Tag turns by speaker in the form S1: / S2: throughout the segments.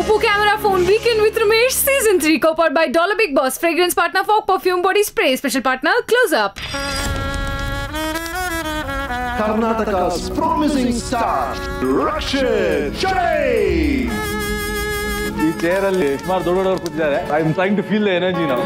S1: Oppo Camera Phone Weekend with Ramesh Season 3 co-powered by Dollar Big Boss Fragrance Partner Fog Perfume Body Spray Special Partner Close Up
S2: Karnataka's promising star, Rakshit Jay!
S3: ಈ chair ಅಲ್ಲಿ ಸುಮಾರು ದೊಡ್ಡ ದೊಡ್ಡವರು ಕೂತಿದ್ದಾರೆ I am trying to feel the energy ನಾವು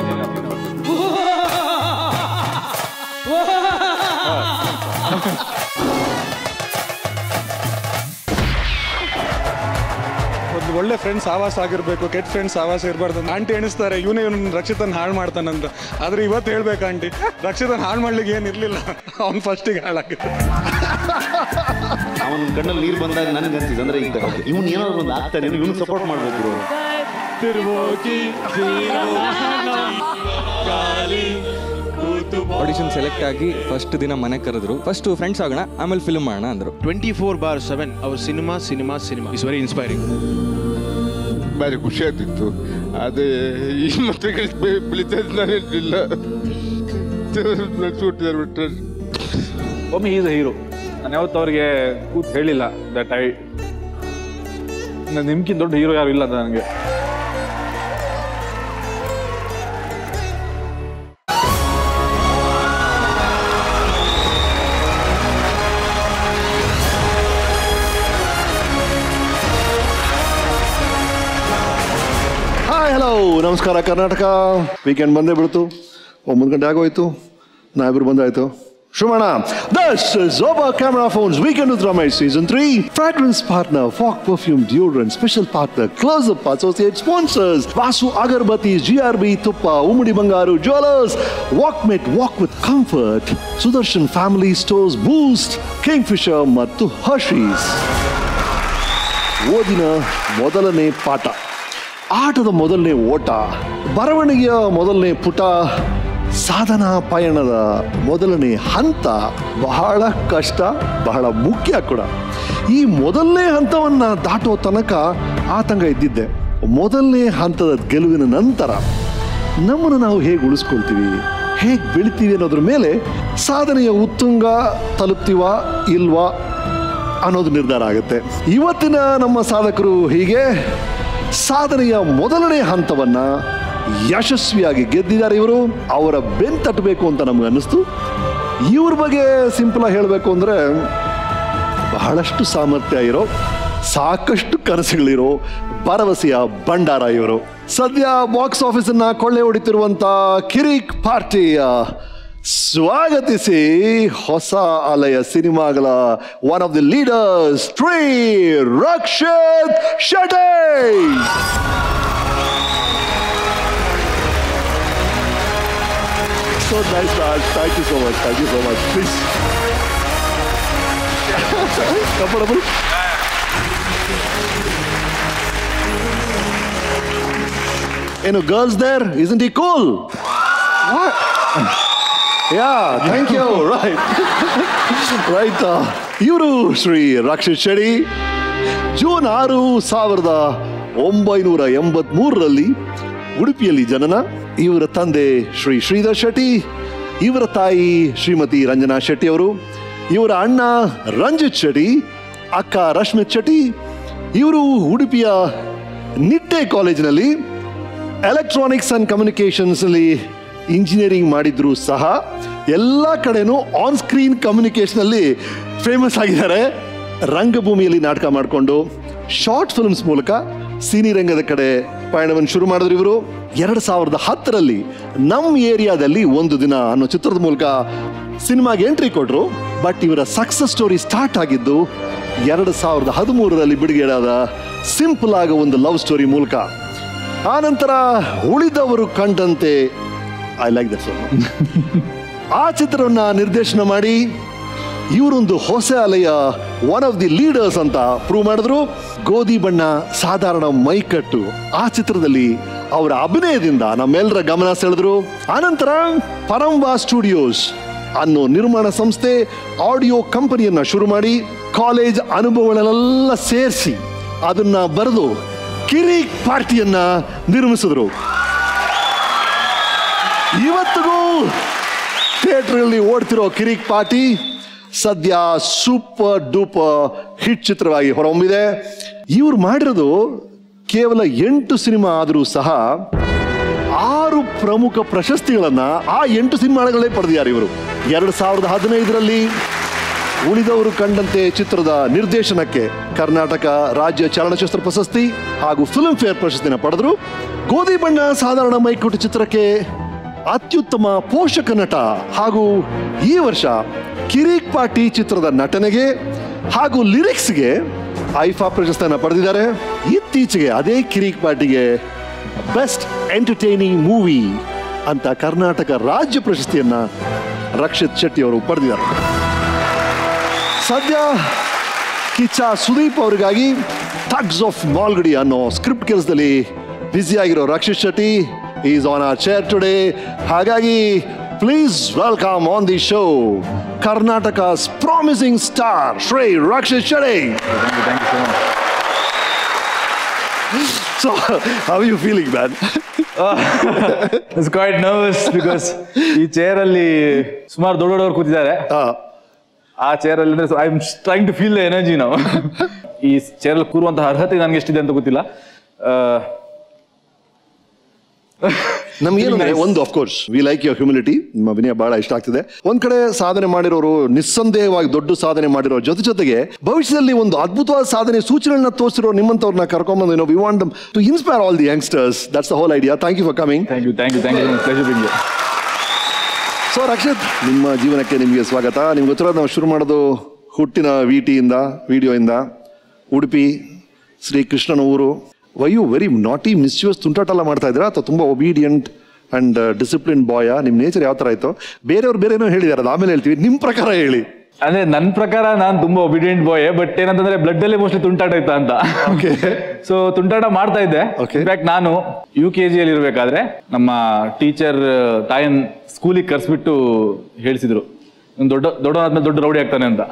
S4: ಒಂದು ಒಳ್ಳೆ friends ಆವಾಸ ಆಗಿರ್ಬೇಕು ಕೆಟ್ಟ ಫ್ರೆಂಡ್ಸ್ ಆವಾಸ ಇರಬಾರ್ದು ಆಂಟಿ ಎಣಿಸ್ತಾರೆ ಇವನೇ ಇವನು ರಕ್ಷಿತನ್ ಹಾಳು ಮಾಡ್ತಾನಂತ ಆದ್ರೆ ಇವತ್ತು ಹೇಳ್ಬೇಕು ಆಂಟಿ ರಕ್ಷಿತನ್ ಹಾಳು ಮಾಡ್ಲಿಕ್ಕೆ ಏನು ಇರ್ಲಿಲ್ಲ ಅವ್ನು ಫಸ್ಟಿಗೆ ಹಾಳಾಗಿತ್ತು
S5: ಅವನ ಕಣ್ಣಲ್ಲಿ ನೀರು ಬಂದಾಗ ನನಗೆ ಅನ್ಸಿದ್ದು ಅಂದ್ರೆ ಈಗ ಇವ್ನು ಏನಾದ್ರು ಒಂದು ಆಗ್ತಾನೆ ಇವನು ಸಪೋರ್ಟ್ ಮಾಡ್ಬೇಕು ಇವ್ರು.
S6: ಆಡಿಷನ್ ಸೆಲೆಕ್ಟ್ ಆಗಿ ಫಸ್ಟ್ ದಿನ ಮನೆ ಕರೆದ್ರು ಫಸ್ಟ್ ಫ್ರೆಂಡ್ಸ್ ಆಗೋಣ ಆಮೇಲೆ ಫಿಲ್ಮ್ ಮಾಡೋಣ ಅಂದ್ರು
S7: ಟ್ವೆಂಟಿ ಫೋರ್ ಬಾರ್ ಸೆವೆನ್ ಅವ್ರ cinema cinema cinema is very inspiring
S8: ಭಾರಿ ಖುಷಿ ಆಗ್ತಿತ್ತು ಅದೇ ಈ ಮತ್ತೆ ಬೆಳಿತದ ನಾನು ಇರಲಿಲ್ಲ ಬಿಟ್ರೆ
S3: ಒಮ್ಮೆ ಈಸ್ ಹೀರೋ ನಾನು ಯಾವತ್ತು ಅವ್ರಿಗೆ ಕೂತ್ ಹೇಳಿಲ್ಲ ದಟ್ ಐ ನಿಮ್ಗಿಂತ ದೊಡ್ಡ ಹೀರೋ ಯಾರು ಇಲ್ಲ ಅಂತ ನನಗೆ
S2: ಹಾಯ್ ಹಲೋ ನಮಸ್ಕಾರ ಕರ್ನಾಟಕ ವೀಕೆಂಡ್ ಬಂದೇ ಬಿಡ್ತು ಒಂಬತ್ತು ಗಂಟೆ ಆಗೋಯ್ತು ನಾವಿಬ್ರು ಬಂದಾಯ್ತು ಶುಮಣ ದಸ್ Zoba Camera Phones Weekend with Ramesh Season 3 Fragrance Partner Fog Perfume Deodorant Special Partner Close Up Associate Sponsors Vasu Agarbati GRB Tuppa Umudi Bangaru Jewelers Walkmate Walk with Comfort Sudarshan Family Stores Boost Kingfisher ಮತ್ತು Hershey's ಓದಿನ ಮೊದಲನೇ ಪಾಠ ಆಟದ ಮೊದಲನೇ ಓಟ ಬರವಣಿಗೆಯ ಮೊದಲನೇ ಪುಟ ಸಾಧನಾ ಪಯಣದ ಮೊದಲನೇ ಹಂತ ಬಹಳ ಕಷ್ಟ ಬಹಳ ಮುಖ್ಯ ಕೂಡ ಈ ಮೊದಲನೇ ಹಂತವನ್ನ ದಾಟೋ ತನಕ ಆತಂಕ ಇದ್ದಿದ್ದೆ ಮೊದಲನೇ ಹಂತದ ಗೆಲುವಿನ ನಂತರ ನಮ್ಮನ್ನು ನಾವು ಹೇಗೆ ಉಳಿಸ್ಕೊಳ್ತೀವಿ ಹೇಗೆ ಬೆಳಿತೀವಿ ಅನ್ನೋದ್ರ ಮೇಲೆ ಸಾಧನೆಯ ಉತ್ತುಂಗ ತಲುಪ್ತೀವಾ ಇಲ್ವಾ ಅನ್ನೋದು ನಿರ್ಧಾರ ಆಗುತ್ತೆ ಇವತ್ತಿನ ನಮ್ಮ ಸಾಧಕರು ಹೀಗೆ ಸಾಧನೆಯ ಮೊದಲನೇ ಹಂತವನ್ನ ಯಶಸ್ವಿಯಾಗಿ ಗೆದ್ದಿದ್ದಾರೆ ಇವರು ಅವರ ಬೆನ್ ತಟ್ಟಬೇಕು ಅಂತ ನಮ್ಗೆ ಅನ್ನಿಸ್ತು ಇವ್ರ ಬಗ್ಗೆ ಸಿಂಪಲ್ ಆಗಿ ಹೇಳಬೇಕು ಅಂದ್ರೆ ಬಹಳಷ್ಟು ಸಾಮರ್ಥ್ಯ ಇರೋ ಸಾಕಷ್ಟು ಕನಸುಗಳಿರೋ ಭರವಸೆಯ ಭಂಡಾರ ಇವರು ಸದ್ಯ ಬಾಕ್ಸ್ ಆಫೀಸ್ ಅನ್ನ ಕೊಳ್ಳೆ ಹೊಡಿತಿರುವಂತ ಕಿರಿಕ್ ಪಾರ್ಟಿಯ ಸ್ವಾಗತಿಸಿ ಹೊಸ ಅಲೆಯ ಸಿನಿಮಾಗಳ one of the leaders Shri Rakshit Shetty So nice, Raj. Thank you so much. Thank you so much. Please. Comfortable? ಏನು girls there isn't he cool? What? Yeah, thank you. Right. right. ಇವರು ಶ್ರೀ ರಕ್ಷಿತ್ ಶೆಡಿ ಜೂನ್ ಆರು ಸಾವಿರದ ಒಂಬೈನೂರ ಎಂಬತ್ ಮೂರರಲ್ಲಿ ಉಡುಪಿಯಲ್ಲಿ ಜನನ ಇವರ ತಂದೆ ಶ್ರೀ ಶ್ರೀಧರ್ ಶೆಟ್ಟಿ ಇವರ ತಾಯಿ ಶ್ರೀಮತಿ ರಂಜನಾ ಶೆಟ್ಟಿ ಅವರು ಇವರ ಅಣ್ಣ ರಂಜಿತ್ ಶೆಟ್ಟಿ ಅಕ್ಕ ರಶ್ಮಿತ್ ಶೆಟ್ಟಿ ಇವರು ಉಡುಪಿಯ ನಿಟ್ಟೆ ಕಾಲೇಜಿನಲ್ಲಿ ಎಲೆಕ್ಟ್ರಾನಿಕ್ಸ್ ಅಂಡ್ ಕಮ್ಯುನಿಕೇಶನ್ಸ್ ಅಲ್ಲಿ ಇಂಜಿನಿಯರಿಂಗ್ ಮಾಡಿದ್ರು ಸಹ ಎಲ್ಲ ಕಡೆನೂ ಆನ್ ಸ್ಕ್ರೀನ್ ಕಮ್ಯುನಿಕೇಶನ್ ಅಲ್ಲಿ ಫೇಮಸ್ ಆಗಿದ್ದಾರೆ ರಂಗಭೂಮಿಯಲ್ಲಿ ನಾಟಕ ಮಾಡಿಕೊಂಡು ಶಾರ್ಟ್ ಫಿಲ್ಮ್ಸ್ ಮೂಲಕ ಸಿನಿ ರಂಗದ ಕಡೆ ಪಯಣವನ್ನು ಶುರು ಮಾಡಿದ್ರು ಇವರು ಎರಡು ಸಾವಿರದ ಹತ್ತರಲ್ಲಿ ನಮ್ಮ ಏರಿಯಾದಲ್ಲಿ ಒಂದು ದಿನ ಅನ್ನೋ ಚಿತ್ರದ ಮೂಲಕ ಸಿನಿಮಾಗೆ ಎಂಟ್ರಿ ಕೊಟ್ರು ಬಟ್ ಇವರ ಸಕ್ಸಸ್ ಸ್ಟೋರಿ ಸ್ಟಾರ್ಟ್ ಆಗಿದ್ದು ಎರಡು ಸಾವಿರದ ಹದಿಮೂರರಲ್ಲಿ ಬಿಡುಗಡೆಯಾದ ಸಿಂಪಲ್ ಆಗ ಒಂದು ಲವ್ ಸ್ಟೋರಿ ಮೂಲಕ ಆನಂತರ ಉಳಿದವರು ಕಂಡಂತೆ ಐ ಲೈಕ್ ದಟ್ ಆ ಚಿತ್ರವನ್ನ ನಿರ್ದೇಶನ ಮಾಡಿ ಇವರೊಂದು ಹೊಸ ಅಲೆಯ ಒನ್ ಆಫ್ ದಿ ಲೀಡರ್ಸ್ ಅಂತ ಪ್ರೂವ್ ಮಾಡಿದ್ರು ಗೋಧಿ ಬಣ್ಣ ಸಾಧಾರಣ ಮೈಕಟ್ಟು ಆ ಚಿತ್ರದಲ್ಲಿ ಅವರ ಅಭಿನಯದಿಂದ ನಮ್ಮೆಲ್ಲರ ಗಮನ ಸೆಳೆದ್ರು ಆನಂತರ ಪರಂಬಾ ಸ್ಟುಡಿಯೋಸ್ ಅನ್ನೋ ನಿರ್ಮಾಣ ಸಂಸ್ಥೆ ಆಡಿಯೋ ಕಂಪನಿಯನ್ನ ಶುರು ಮಾಡಿ ಕಾಲೇಜ್ ಅನುಭವಗಳೆಲ್ಲ ಸೇರಿಸಿ ಅದನ್ನ ಬರೆದು ಕಿರಿಕ್ ಪಾರ್ಟಿಯನ್ನ ನಿರ್ಮಿಸಿದ್ರು ಇವತ್ತಿಗೂ ಥಿಯೇಟರ್ಗಳಲ್ಲಿ ಓಡ್ತಿರೋ ಕಿರಿಕ್ ಪಾರ್ಟಿ ಸದ್ಯ ಸೂಪರ್ ಡೂಪರ್ ಹಿಟ್ ಚಿತ್ರವಾಗಿ ಹೊರಹೊಮ್ಮಿದೆ ಇವ್ರು ಮಾಡಿರೋದು ಕೇವಲ ಎಂಟು ಸಿನಿಮಾ ಆದರೂ ಸಹ ಆರು ಪ್ರಮುಖ ಪ್ರಶಸ್ತಿಗಳನ್ನ ಆ ಎಂಟು ಸಿನಿಮಾಗಳೇ ಪಡೆದಿದ್ದಾರೆ ಇವರು ಎರಡು ಸಾವಿರದ ಹದಿನೈದರಲ್ಲಿ ಉಳಿದವರು ಕಂಡಂತೆ ಚಿತ್ರದ ನಿರ್ದೇಶನಕ್ಕೆ ಕರ್ನಾಟಕ ರಾಜ್ಯ ಚಲನಚಿತ್ರ ಪ್ರಶಸ್ತಿ ಹಾಗೂ ಫಿಲ್ಮ್ ಫೇರ್ ಪ್ರಶಸ್ತಿನ ಪಡೆದರು ಗೋಧಿ ಬಣ್ಣ ಸಾಧಾರಣ ಮೈಕುಟ ಚಿತ್ರಕ್ಕೆ ಅತ್ಯುತ್ತಮ ಪೋಷಕ ನಟ ಹಾಗೂ ಈ ವರ್ಷ ಕಿರೀಕ್ ಪಾಟಿ ಚಿತ್ರದ ನಟನೆಗೆ ಹಾಗೂ ಲಿರಿಕ್ಸ್ಗೆ ಐಫಾ ಪ್ರಶಸ್ತಿಯನ್ನು ಪಡೆದಿದ್ದಾರೆ ಇತ್ತೀಚೆಗೆ ಅದೇ ಕಿರೀಕ್ ಪಾಟಿಗೆ ಬೆಸ್ಟ್ ಎಂಟರ್ಟೈನಿಂಗ್ ಮೂವಿ ಅಂತ ಕರ್ನಾಟಕ ರಾಜ್ಯ ಪ್ರಶಸ್ತಿಯನ್ನ ರಕ್ಷಿತ್ ಶೆಟ್ಟಿ ಅವರು ಪಡೆದಿದ್ದಾರೆ ಸದ್ಯ ಕಿಚ್ಚ ಸುದೀಪ್ ಅವರಿಗಾಗಿ ಥಗ್ಸ್ ಆಫ್ ಮಾಲ್ಗಡಿ ಅನ್ನೋ ಸ್ಕ್ರಿಪ್ಟ್ ಕೆಲಸದಲ್ಲಿ ಬ್ಯುಸಿ ಆಗಿರೋ Rakshit Shetty is on our chair today ಹಾಗಾಗಿ please welcome on the show Karnataka's promising star Shri Rakshit Shetty so how you feeling man
S3: it's quite nervous because ಈ ಚೇರ್ ಅಲ್ಲಿ ಸುಮಾರು ದೊಡ್ಡ ದೊಡ್ಡವರು ಕೂತಿದ್ದಾರೆ ಆ ಚೇರ್ ಅಲ್ಲಿ ಅಂದ್ರೆ I am trying to feel the energy ನಾವು ಈ ಚೇರ್ ಅಲ್ಲಿ ಕೂರುವಂತಹ ಅರ್ಹತೆ ನನಗೆ ಎಷ್ಟಿದೆ ಅಂತ ಗೊತ್ತಿಲ್ಲ
S2: ನಮ್ಗೇನು ಅಂದ್ರೆ ಒಂದು of course we like your humility ನಿಮ್ಮ ಅಭಿನಯ ಬಹಳ ಇಷ್ಟ ಆಗ್ತಿದೆ ಒಂದ್ ಕಡೆ ಸಾಧನೆ ಮಾಡಿರೋರು ನಿಸ್ಸಂದೇಹವಾಗಿ ದೊಡ್ಡ ಸಾಧನೆ ಮಾಡಿರೋ ಜೊತೆ ಜೊತೆಗೆ ಭವಿಷ್ಯದಲ್ಲಿ ಒಂದು ಅದ್ಭುತವಾದ ಸಾಧನೆ ಸೂಚನೆಗಳನ್ನ ತೋರಿಸಿರೋ ನಿಮ್ಮಂತವ್ರನ್ನ ಕರ್ಕೊಂಡ್ಬಂದು ಏನೋ we want to inspire all the youngsters that's the whole idea thank you for coming
S3: thank you thank you thank you pleasure being
S2: so Rakshit ನಿಮ್ಮ ಜೀವನಕ್ಕೆ ನಿಮಗೆ ಸ್ವಾಗತ ನಿಮ್ಗೆ ಗೊತ್ತಿರೋದು ನಾವು ಶುರು ಮಾಡೋದು ಹುಟ್ಟಿನ ವಿಟಿಯಿಂದ ವಿಡಿಯೋಯಿಂದ ಉಡುಪಿ ಶ್ರೀ ಕೃಷ್ಣನ ಊರು why you very naughty mischievous ತುಂಟಾಟ ಎಲ್ಲ ಮಾಡ್ತಾ ಇದ್ದೀರಾ ಅಥವಾ ತುಂಬ ಒಬೀಡಿಯಂಟ್ ಅಂಡ್ ಡಿಸಿಪ್ಲಿನ್ ಬಾಯ ನಿಮ್ಮ ನೇಚರ್ ಯಾವ ಥರ ಆಯಿತು ಬೇರೆಯವ್ರು ಬೇರೆ ಏನೋ ಹೇಳಿದ್ದಾರೆ ಅದು ಆಮೇಲೆ ಹೇಳ್ತೀವಿ ನಿಮ್ಮ ಪ್ರಕಾರ ಹೇಳಿ
S3: ಅಂದ್ರೆ ನನ್ನ ಪ್ರಕಾರ ನಾನು ತುಂಬಾ ಒಬಿಡಿಯಂಟ್ ಬಾಯ್ ಬಟ್ ಏನಂತಂದ್ರೆ ಬ್ಲಡ್ ಅಲ್ಲೇ ಮೋಸ್ಟ್ಲಿ ತುಂಟಾಟ ಇತ್ತ ಅಂತ
S2: ಓಕೆ
S3: ಸೊ ತುಂಟಾಟ ಮಾಡ್ತಾ ಇದ್ದೆ
S2: Okay.
S3: ಇನ್ಫ್ಯಾಕ್ಟ್ ನಾನು ಯು ಕೆ ಜಿಯಲ್ಲಿ ಇರಬೇಕಾದ್ರೆ ನಮ್ಮ ಟೀಚರ್ ತಾಯನ್ ಸ್ಕೂಲಿಗೆ ಕರ್ಸ್ಬಿಟ್ಟು ಹೇಳಿಸಿದ್ರು ಇವ್ನು ದೊಡ್ಡ ದೊಡ್ಡವನಾದ್ಮೇಲೆ ದೊಡ್ಡ ರೌಡಿ ಆಗ್ತಾನೆ ಅಂತ